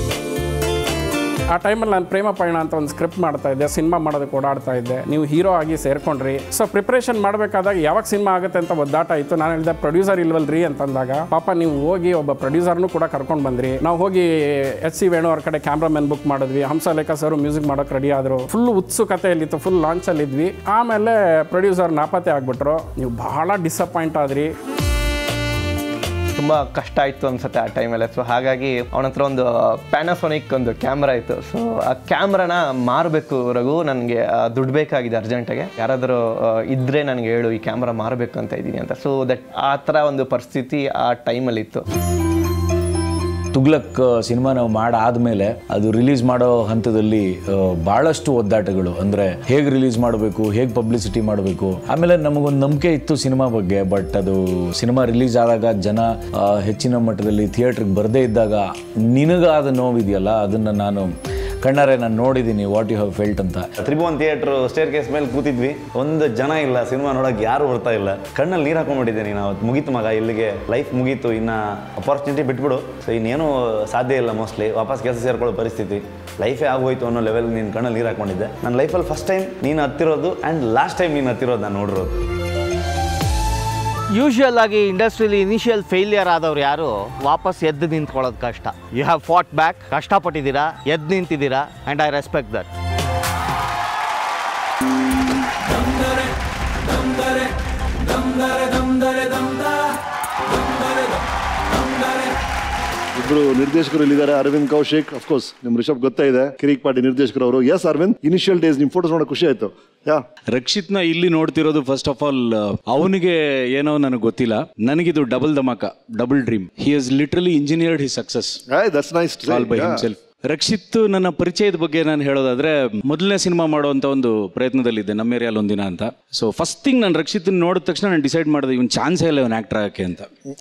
S8: ಆ ಟೈಮಲ್ಲಿ ನಾನು ಪ್ರೇಮ ಪಯಣ ಅಂತ ಒಂದು ಸ್ಕ್ರಿಪ್ಟ್ ಮಾಡ್ತಾ ಇದ್ದೆ ಸಿನಿಮಾ ಮಾಡೋದಕ್ಕೆ ಓಡಾಡ್ತಾ ಇದ್ದೆ ನೀವು ಹೀರೋ ಆಗಿ ಸೇರ್ಕೊಂಡ್ರಿ ಸೊ ಪ್ರಿಪ್ರೇಷನ್ ಮಾಡಬೇಕಾದಾಗ ಯಾವಾಗ ಸಿನಿಮಾ ಆಗುತ್ತೆ ಅಂತ ಒದ್ದಾಟ ಇತ್ತು ನಾನು ಹೇಳಿದೆ ಪ್ರೊಡ್ಯೂಸರ್ ಇಲ್ವಲ್ರಿ ಅಂತಂದಾಗ ಪಾಪ ನೀವು ಹೋಗಿ ಒಬ್ಬ ಪ್ರೊಡ್ಯೂಸರ್ನು ಕೂಡ ಕರ್ಕೊಂಡು ಬಂದ್ರಿ ನಾವು ಹೋಗಿ ಎಚ್ ಸಿ ವೇಣು ಅವ್ರ ಕಡೆ ಕ್ಯಾಮ್ರಾಮನ್ ಬುಕ್ ಮಾಡಿದ್ವಿ ಹಂಸಲೇಖ ಸರ್ ಮ್ಯೂಸಿಕ್ ಮಾಡೋಕೆ ರೆಡಿ ಆದರು ಫುಲ್ ಉತ್ಸುಕತೆಯಲ್ಲಿತ್ತು ಫುಲ್ ಲಾಂಚಲ್ಲಿ ಇದ್ವಿ ಆಮೇಲೆ ಪ್ರೊಡ್ಯೂಸರ್ ನಾಪತ್ತೆ ಆಗ್ಬಿಟ್ರು ನೀವು ಬಹಳ ಡಿಸಪಾಯಿಂಟ್ ಆದ್ರಿ
S10: ತುಂಬ ಕಷ್ಟ ಆಯಿತು ಅನ್ಸುತ್ತೆ ಆ ಟೈಮಲ್ಲಿ ಸೊ ಹಾಗಾಗಿ ಅವನ ಹತ್ರ ಒಂದು ಪ್ಯಾನಾಸೋನಿಕ್ ಒಂದು ಕ್ಯಾಮ್ರಾ ಇತ್ತು ಸೊ ಆ ಕ್ಯಾಮ್ರಾನ ಮಾರಬೇಕು ರಘು ನನಗೆ ದುಡ್ಡು ಬೇಕಾಗಿದೆ ಅರ್ಜೆಂಟಾಗೆ ಯಾರಾದರೂ ಇದ್ದರೆ ನನಗೆ ಹೇಳು ಈ ಕ್ಯಾಮ್ರಾ ಮಾರಬೇಕು ಅಂತ ಇದ್ದೀನಿ ಅಂತ ಸೊ ದಟ್ ಆ ಥರ ಒಂದು ಪರಿಸ್ಥಿತಿ ಆ ಟೈಮಲ್ಲಿ ಇತ್ತು
S23: ತುಗ್ಲಕ್ ಸಿನಿಮಾ ನಾವು ಮಾಡಾದ್ಮೇಲೆ ಅದು ರಿಲೀಸ್ ಮಾಡೋ ಹಂತದಲ್ಲಿ ಆ, ಬಹಳಷ್ಟು ಒದ್ದಾಟಗಳು ಅಂದ್ರೆ ಹೇಗೆ ರಿಲೀಸ್ ಮಾಡಬೇಕು ಹೇಗೆ ಪಬ್ಲಿಸಿಟಿ ಮಾಡಬೇಕು ಆಮೇಲೆ ನಮಗೊಂದು ನಂಬಿಕೆ ಇತ್ತು ಸಿನಿಮಾ ಬಗ್ಗೆ ಬಟ್ ಅದು ಸಿನಿಮಾ ರಿಲೀಸ್ ಆದಾಗ ಜನ ಆ, ಹೆಚ್ಚಿನ ಮಟ್ಟದಲ್ಲಿ ಥಿಯೇಟ್ರಿಗೆ ಬರದೇ ಇದ್ದಾಗ ನಿನಗಾದ ನೋವಿದೆಯಲ್ಲ ಅದನ್ನ ನಾನು ಕಣ್ಣಾರೆ ನಾನು ನೋಡಿದ್ದೀನಿ ವಾಟ್ ಯು ಹ್ಯಾವ್ ಫೆಲ್ಟ್ ಅಂತ
S25: ತ್ರಿಭುವನ್ ಥಿಯೇಟ್ರ್ ಸ್ಟೇರ್ ಕೇಸ್ ಮೇಲೆ ಕೂತಿದ್ವಿ ಒಂದು ಜನ ಇಲ್ಲ ಸಿನಿಮಾ ನೋಡಕ್ಕೆ ಯಾರು ಬರ್ತಾ ಇಲ್ಲ ಕಣ್ಣಲ್ಲಿ ನೀರು ಹಾಕೊಂಡ್ಬಿಟ್ಟಿದ್ದೀನಿ ನಾವು ಮುಗೀತು ಮಗ ಇಲ್ಲಿಗೆ ಲೈಫ್ ಮುಗೀತು ಇನ್ನು ಅಪಾರ್ಚುನಿಟಿ ಬಿಟ್ಬಿಡು ಸೊ ಇನ್ನೇನು ಸಾಧ್ಯ ಇಲ್ಲ ಮೋಸ್ಟ್ಲಿ ವಾಪಸ್ ಕೆಲಸ ಸೇರ್ಕೊಳ್ಳೋ ಪರಿಸ್ಥಿತಿ ಲೈಫೇ ಆಗೋಯ್ತು ಅನ್ನೋ ಲೆವೆಲ್ ನೀನು ಕಣ್ಣಲ್ಲಿ ನೀರು ಹಾಕೊಂಡಿದ್ದೆ ನನ್ನ ಲೈಫಲ್ಲಿ ಫಸ್ಟ್ ಟೈಮ್ ನೀನು ಹತ್ತಿರೋದು ಆ್ಯಂಡ್ ಲಾಸ್ಟ್ ಟೈಮ್ ನೀನು ಹತ್ತಿರೋದು ನಾನು ನೋಡಿರೋದು
S10: ಯೂಶುವಲ್ ಆಗಿ ಇಂಡಸ್ಟ್ರಿಲಿ ಇನಿಷಿಯಲ್ ಫೇಲಿಯರ್ ಆದವ್ರು ಯಾರು ವಾಪಸ್ ಎದ್ದು ನಿಂತ್ಕೊಳ್ಳೋದು ಕಷ್ಟ ಯು ಹ್ಯಾವ್ ಫಾಟ್ ಬ್ಯಾಕ್ ಕಷ್ಟಪಟ್ಟಿದ್ದೀರಾ ಎದ್ದು ನಿಂತಿದ್ದೀರಾ ಆ್ಯಂಡ್ ಐ ರೆಸ್ಪೆಕ್ಟ್ ದಟ್
S2: ಇಬ್ರು ನಿರ್ದೇಶಕರು ಇಲ್ಲಿದ್ದಾರೆ ಅರವಿಂದ್ ಕೌಶಿಕ್ ಅಫ್ಕೋರ್ಸ್ ನಿಮ್ ರಿಷಬ್ ಗೊತ್ತೇ ಇದೆ ಕಿರಿಕ್ ಪಾರ್ಟಿ ನಿರ್ದೇಶಕರು ಅವರು ಎಸ್ ಅರವಿಂದ್ ಇನಿಷಿಯಲ್ ಡೇಸ್ ನಿಮ್ ಫೋಟೋಸ್ ನೋಡೋ ಖುಷಿ ಆಯ್ತು ಯಾ
S26: ರಕ್ಷಿತ್ನ ಇಲ್ಲಿ ನೋಡ್ತಿರೋದು ಫಸ್ಟ್ ಆಫ್ ಆಲ್ ಅವನಿಗೆ ಏನೋ ನನಗೆ ಗೊತ್ತಿಲ್ಲ ನನಗಿದು ಡಬಲ್ ಧಮಾಕ double dream he has literally engineered he success
S2: that's nice
S26: all by himself Rakshit ನನ್ನ ಪರಿಚಯದ ಬಗ್ಗೆ ನಾನು ಹೇಳೋದಾದ್ರೆ ಮೊದಲನೇ ಸಿನಿಮಾ ಮಾಡುವಂತ ಒಂದು ಪ್ರಯತ್ನದಲ್ಲಿದ್ದೆ ನಮ್ಮ ಏರಿಯಲ್ಲಿ ಒಂದಿನ ಅಂತ ಸೊ ಫಸ್ಟ್ ಥಿಂಗ್ ನಾನು ರಕ್ಷಿತ್ ನೋಡಿದ ತಕ್ಷಣ ನಾನು ಡಿಸೈಡ್ ಮಾಡಿದೆ ಇವನ್ ಚಾನ್ಸೇ ಇಲ್ಲ ಇವನ್ ಆಕ್ಟರ್ ಆಗಕ್ಕೆ ಅಂತ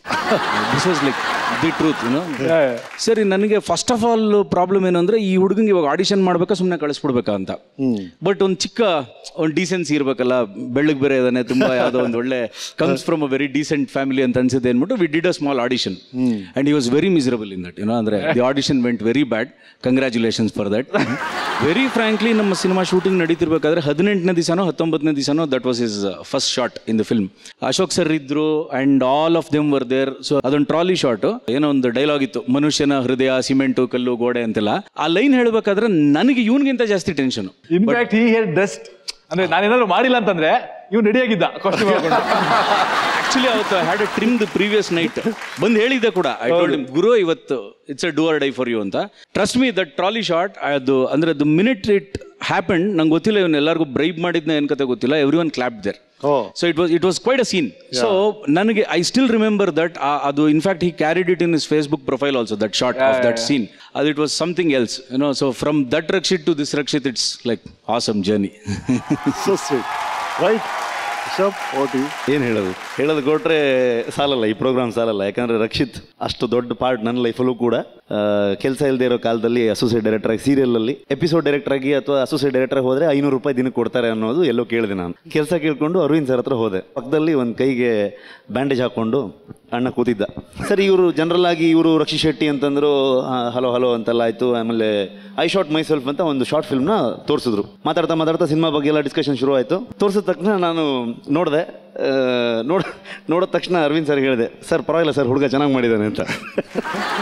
S26: this was like the truth you know ಸರಿ ನನಗೆ ಫಸ್ಟ್ ಆಫ್ ಆಲ್ ಪ್ರಾಬ್ಲಮ್ ಏನು ಅಂದ್ರೆ ಈ ಹುಡುಗಂಗೆ ಇವಾಗ ಆಡಿಷನ್ ಮಾಡ್ಬೇಕಾ ಸುಮ್ಮನೆ ಕಳಿಸ್ಬಿಡ್ಬೇಕಾ ಅಂತ ಬಟ್ ಒಂದು ಚಿಕ್ಕ ಒಂದು ಡೀಸೆನ್ಸಿ ಇರ್ಬೇಕಲ್ಲ ಬೆಳ್ಳಗ್ ಬೇರೆ ಇದಾನೆ ತುಂಬಾ ಯಾವುದೋ ಒಂದು ಒಳ್ಳೆ comes from a very decent family ಅಂತ ಅನ್ಸುತ್ತೆ ಅಂದ್ಬಿಟ್ಟು we did a small audition and he was very miserable in that you know ಅಂದ್ರೆ the audition went very bad congratulations for that very frankly ನಮ್ಮ ಸಿನಿಮಾ ಶೂಟಿಂಗ್ ನಡೀತಿರ್ಬೇಕಾದ್ರೆ ಹದಿನೆಂಟನೇ ದಿವಸನೋ ಹತ್ತೊಂಬತ್ತನೇ ದಿವಸನೋ that was is first shot in the film Ashok sir ಇದ್ರು and all of them were there so ಅದೊಂದು trolley shot ಏನೋ ಒಂದು ಡೈಲಾಗ್ ಇತ್ತು ಮನುಷ್ಯನ ಹೃದಯ ಸಿಮೆಂಟು ಕಲ್ಲು ಗೋಡೆ ಅಂತೆಲ್ಲ ಆ ಲೈನ್ ಹೇಳ್ಬೇಕಾದ್ರೆ ನನಗೆ ಇವನ್ಗಿಂತ ಜಾಸ್ತಿ ಟೆನ್ಷನ್
S3: ಇನ್ಫ್ಯಾಕ್ಟ್ ಹಿ ಹೇರ್ ಡಸ್ಟ್ ಅಂದ್ರೆ ನಾನೇನಾದ್ರು ಮಾಡಿಲ್ಲ ಅಂತಂದ್ರೆ ಇವ್ನು ರೆಡಿಯಾಗಿದ್ದ ಕಾಸ್ಟ್ಯೂಮ್ ಹಾಕೊಂಡು
S26: ಆಕ್ಚುಲಿ ಅವತ್ತು had a trim the previous night ಬಂದು ಹೇಳಿದ್ದೆ ಕೂಡ ಐ ಟೋಲ್ಡ್ ಗುರು ಇವತ್ತು it's a do or die for you ಅಂತ trust me that trolley shot ಅದು ಅಂದ್ರೆ ದ ಮಿನಿಟ್ ಇಟ್ ಹ್ಯಾಪನ್ ನಂಗೆ ಗೊತ್ತಿಲ್ಲ ಇವನು ಎಲ್ಲರಿಗೂ ಬ್ರೈಬ್ ಮಾಡಿದ್ನ ಏನ್ ಕತೆ ಗೊತ್ತಿಲ್ಲ every one clap there so it was it was quite a scene so ನನಗೆ ಐ ಸ್ಟಿಲ್ ರಿಮೆಂಬರ್ ದಟ್ ಅದು in fact he carried it in is Facebook profile also that short of that scene ಅದು it was something else you know so from that Rakshit to this Rakshit it's like awesome journey
S2: so sweet right Rishab ಓಟಿ
S25: ಏನು ಹೇಳೋದು ಹೇಳೋದು ಕೊಟ್ರೆ ಸಾಲಲ್ಲ ಈ program ಸಾಲಲ್ಲ ಯಾಕಂದ್ರೆ ರಕ್ಷಿತ್ ಅಷ್ಟು ದೊಡ್ಡ ಪಾರ್ಟ್ ನನ್ನ ಲೈಫಲ್ಲೂ ಕೂಡ ಕೆಲಸ ಇಲ್ಲದೆ ಇರೋ ಕಾಲದಲ್ಲಿ ಅಸೋಸಿಯೇಟ್ ಡೈರೆಕ್ಟರ್ ಆಗಿ ಸೀರಿಯಲಲ್ಲಿ ಎಪಿಸೋಡ್ ಡೈರೆಕ್ಟರ್ ಆಗಿ ಅಥವಾ ಅಸೋಸಿಯೇಟ್ ಡೈರೆಕ್ಟರ್ ಹೋದ್ರೆ ಐನೂರು ರೂಪಾಯಿ ದಿನಕ್ಕೆ ಕೊಡ್ತಾರೆ ಅನ್ನೋದು ಎಲ್ಲೋ ಕೇಳಿದೆ ನಾನು ಕೆಲಸ ಕೇಳ್ಕೊಂಡು ಅರವಿಂದ್ ಸರ್ ಹತ್ರ ಹೋದೆ ಪಕ್ಕದಲ್ಲಿ ಒಂದು ಕೈಗೆ ಬ್ಯಾಂಡೇಜ್ ಹಾಕೊಂಡು ಅಣ್ಣ ಕೂತಿದ್ದ ಸರಿ ಇವರು ಜನರಲ್ ಆಗಿ ಇವರು ರಕ್ಷಿತ್ ಶೆಟ್ಟಿ ಅಂತಂದ್ರು ಹಲೋ ಹಲೋ ಅಂತೆಲ್ಲ ಆಯ್ತು ಆಮೇಲೆ ಐ ಶಾಟ್ ಮೈ ಸೆಲ್ಫ್ ಅಂತ ಒಂದು ಶಾರ್ಟ್ ಫಿಲ್ಮ್ನ ತೋರಿಸಿದ್ರು ಮಾತಾಡ್ತಾ ಮಾತಾಡ್ತಾ ಸಿನಿಮಾ ಬಗ್ಗೆ ಎಲ್ಲ ಡಿಸ್ಕಷನ್ ಶುರು ಆಯಿತು ತೋರಿಸಿದ ತಕ್ಷಣ ನಾನು ನೋಡಿದೆ ನೋಡ ನೋಡಿದ ತಕ್ಷಣ ಅರವಿಂದ್ ಸರ್ ಹೇಳಿದೆ ಸರ್ ಪರವಾಗಿಲ್ಲ ಸರ್ ಹುಡುಗ ಚೆನ್ನಾಗಿ ಮಾಡಿದ್ದಾನೆ ಅಂತ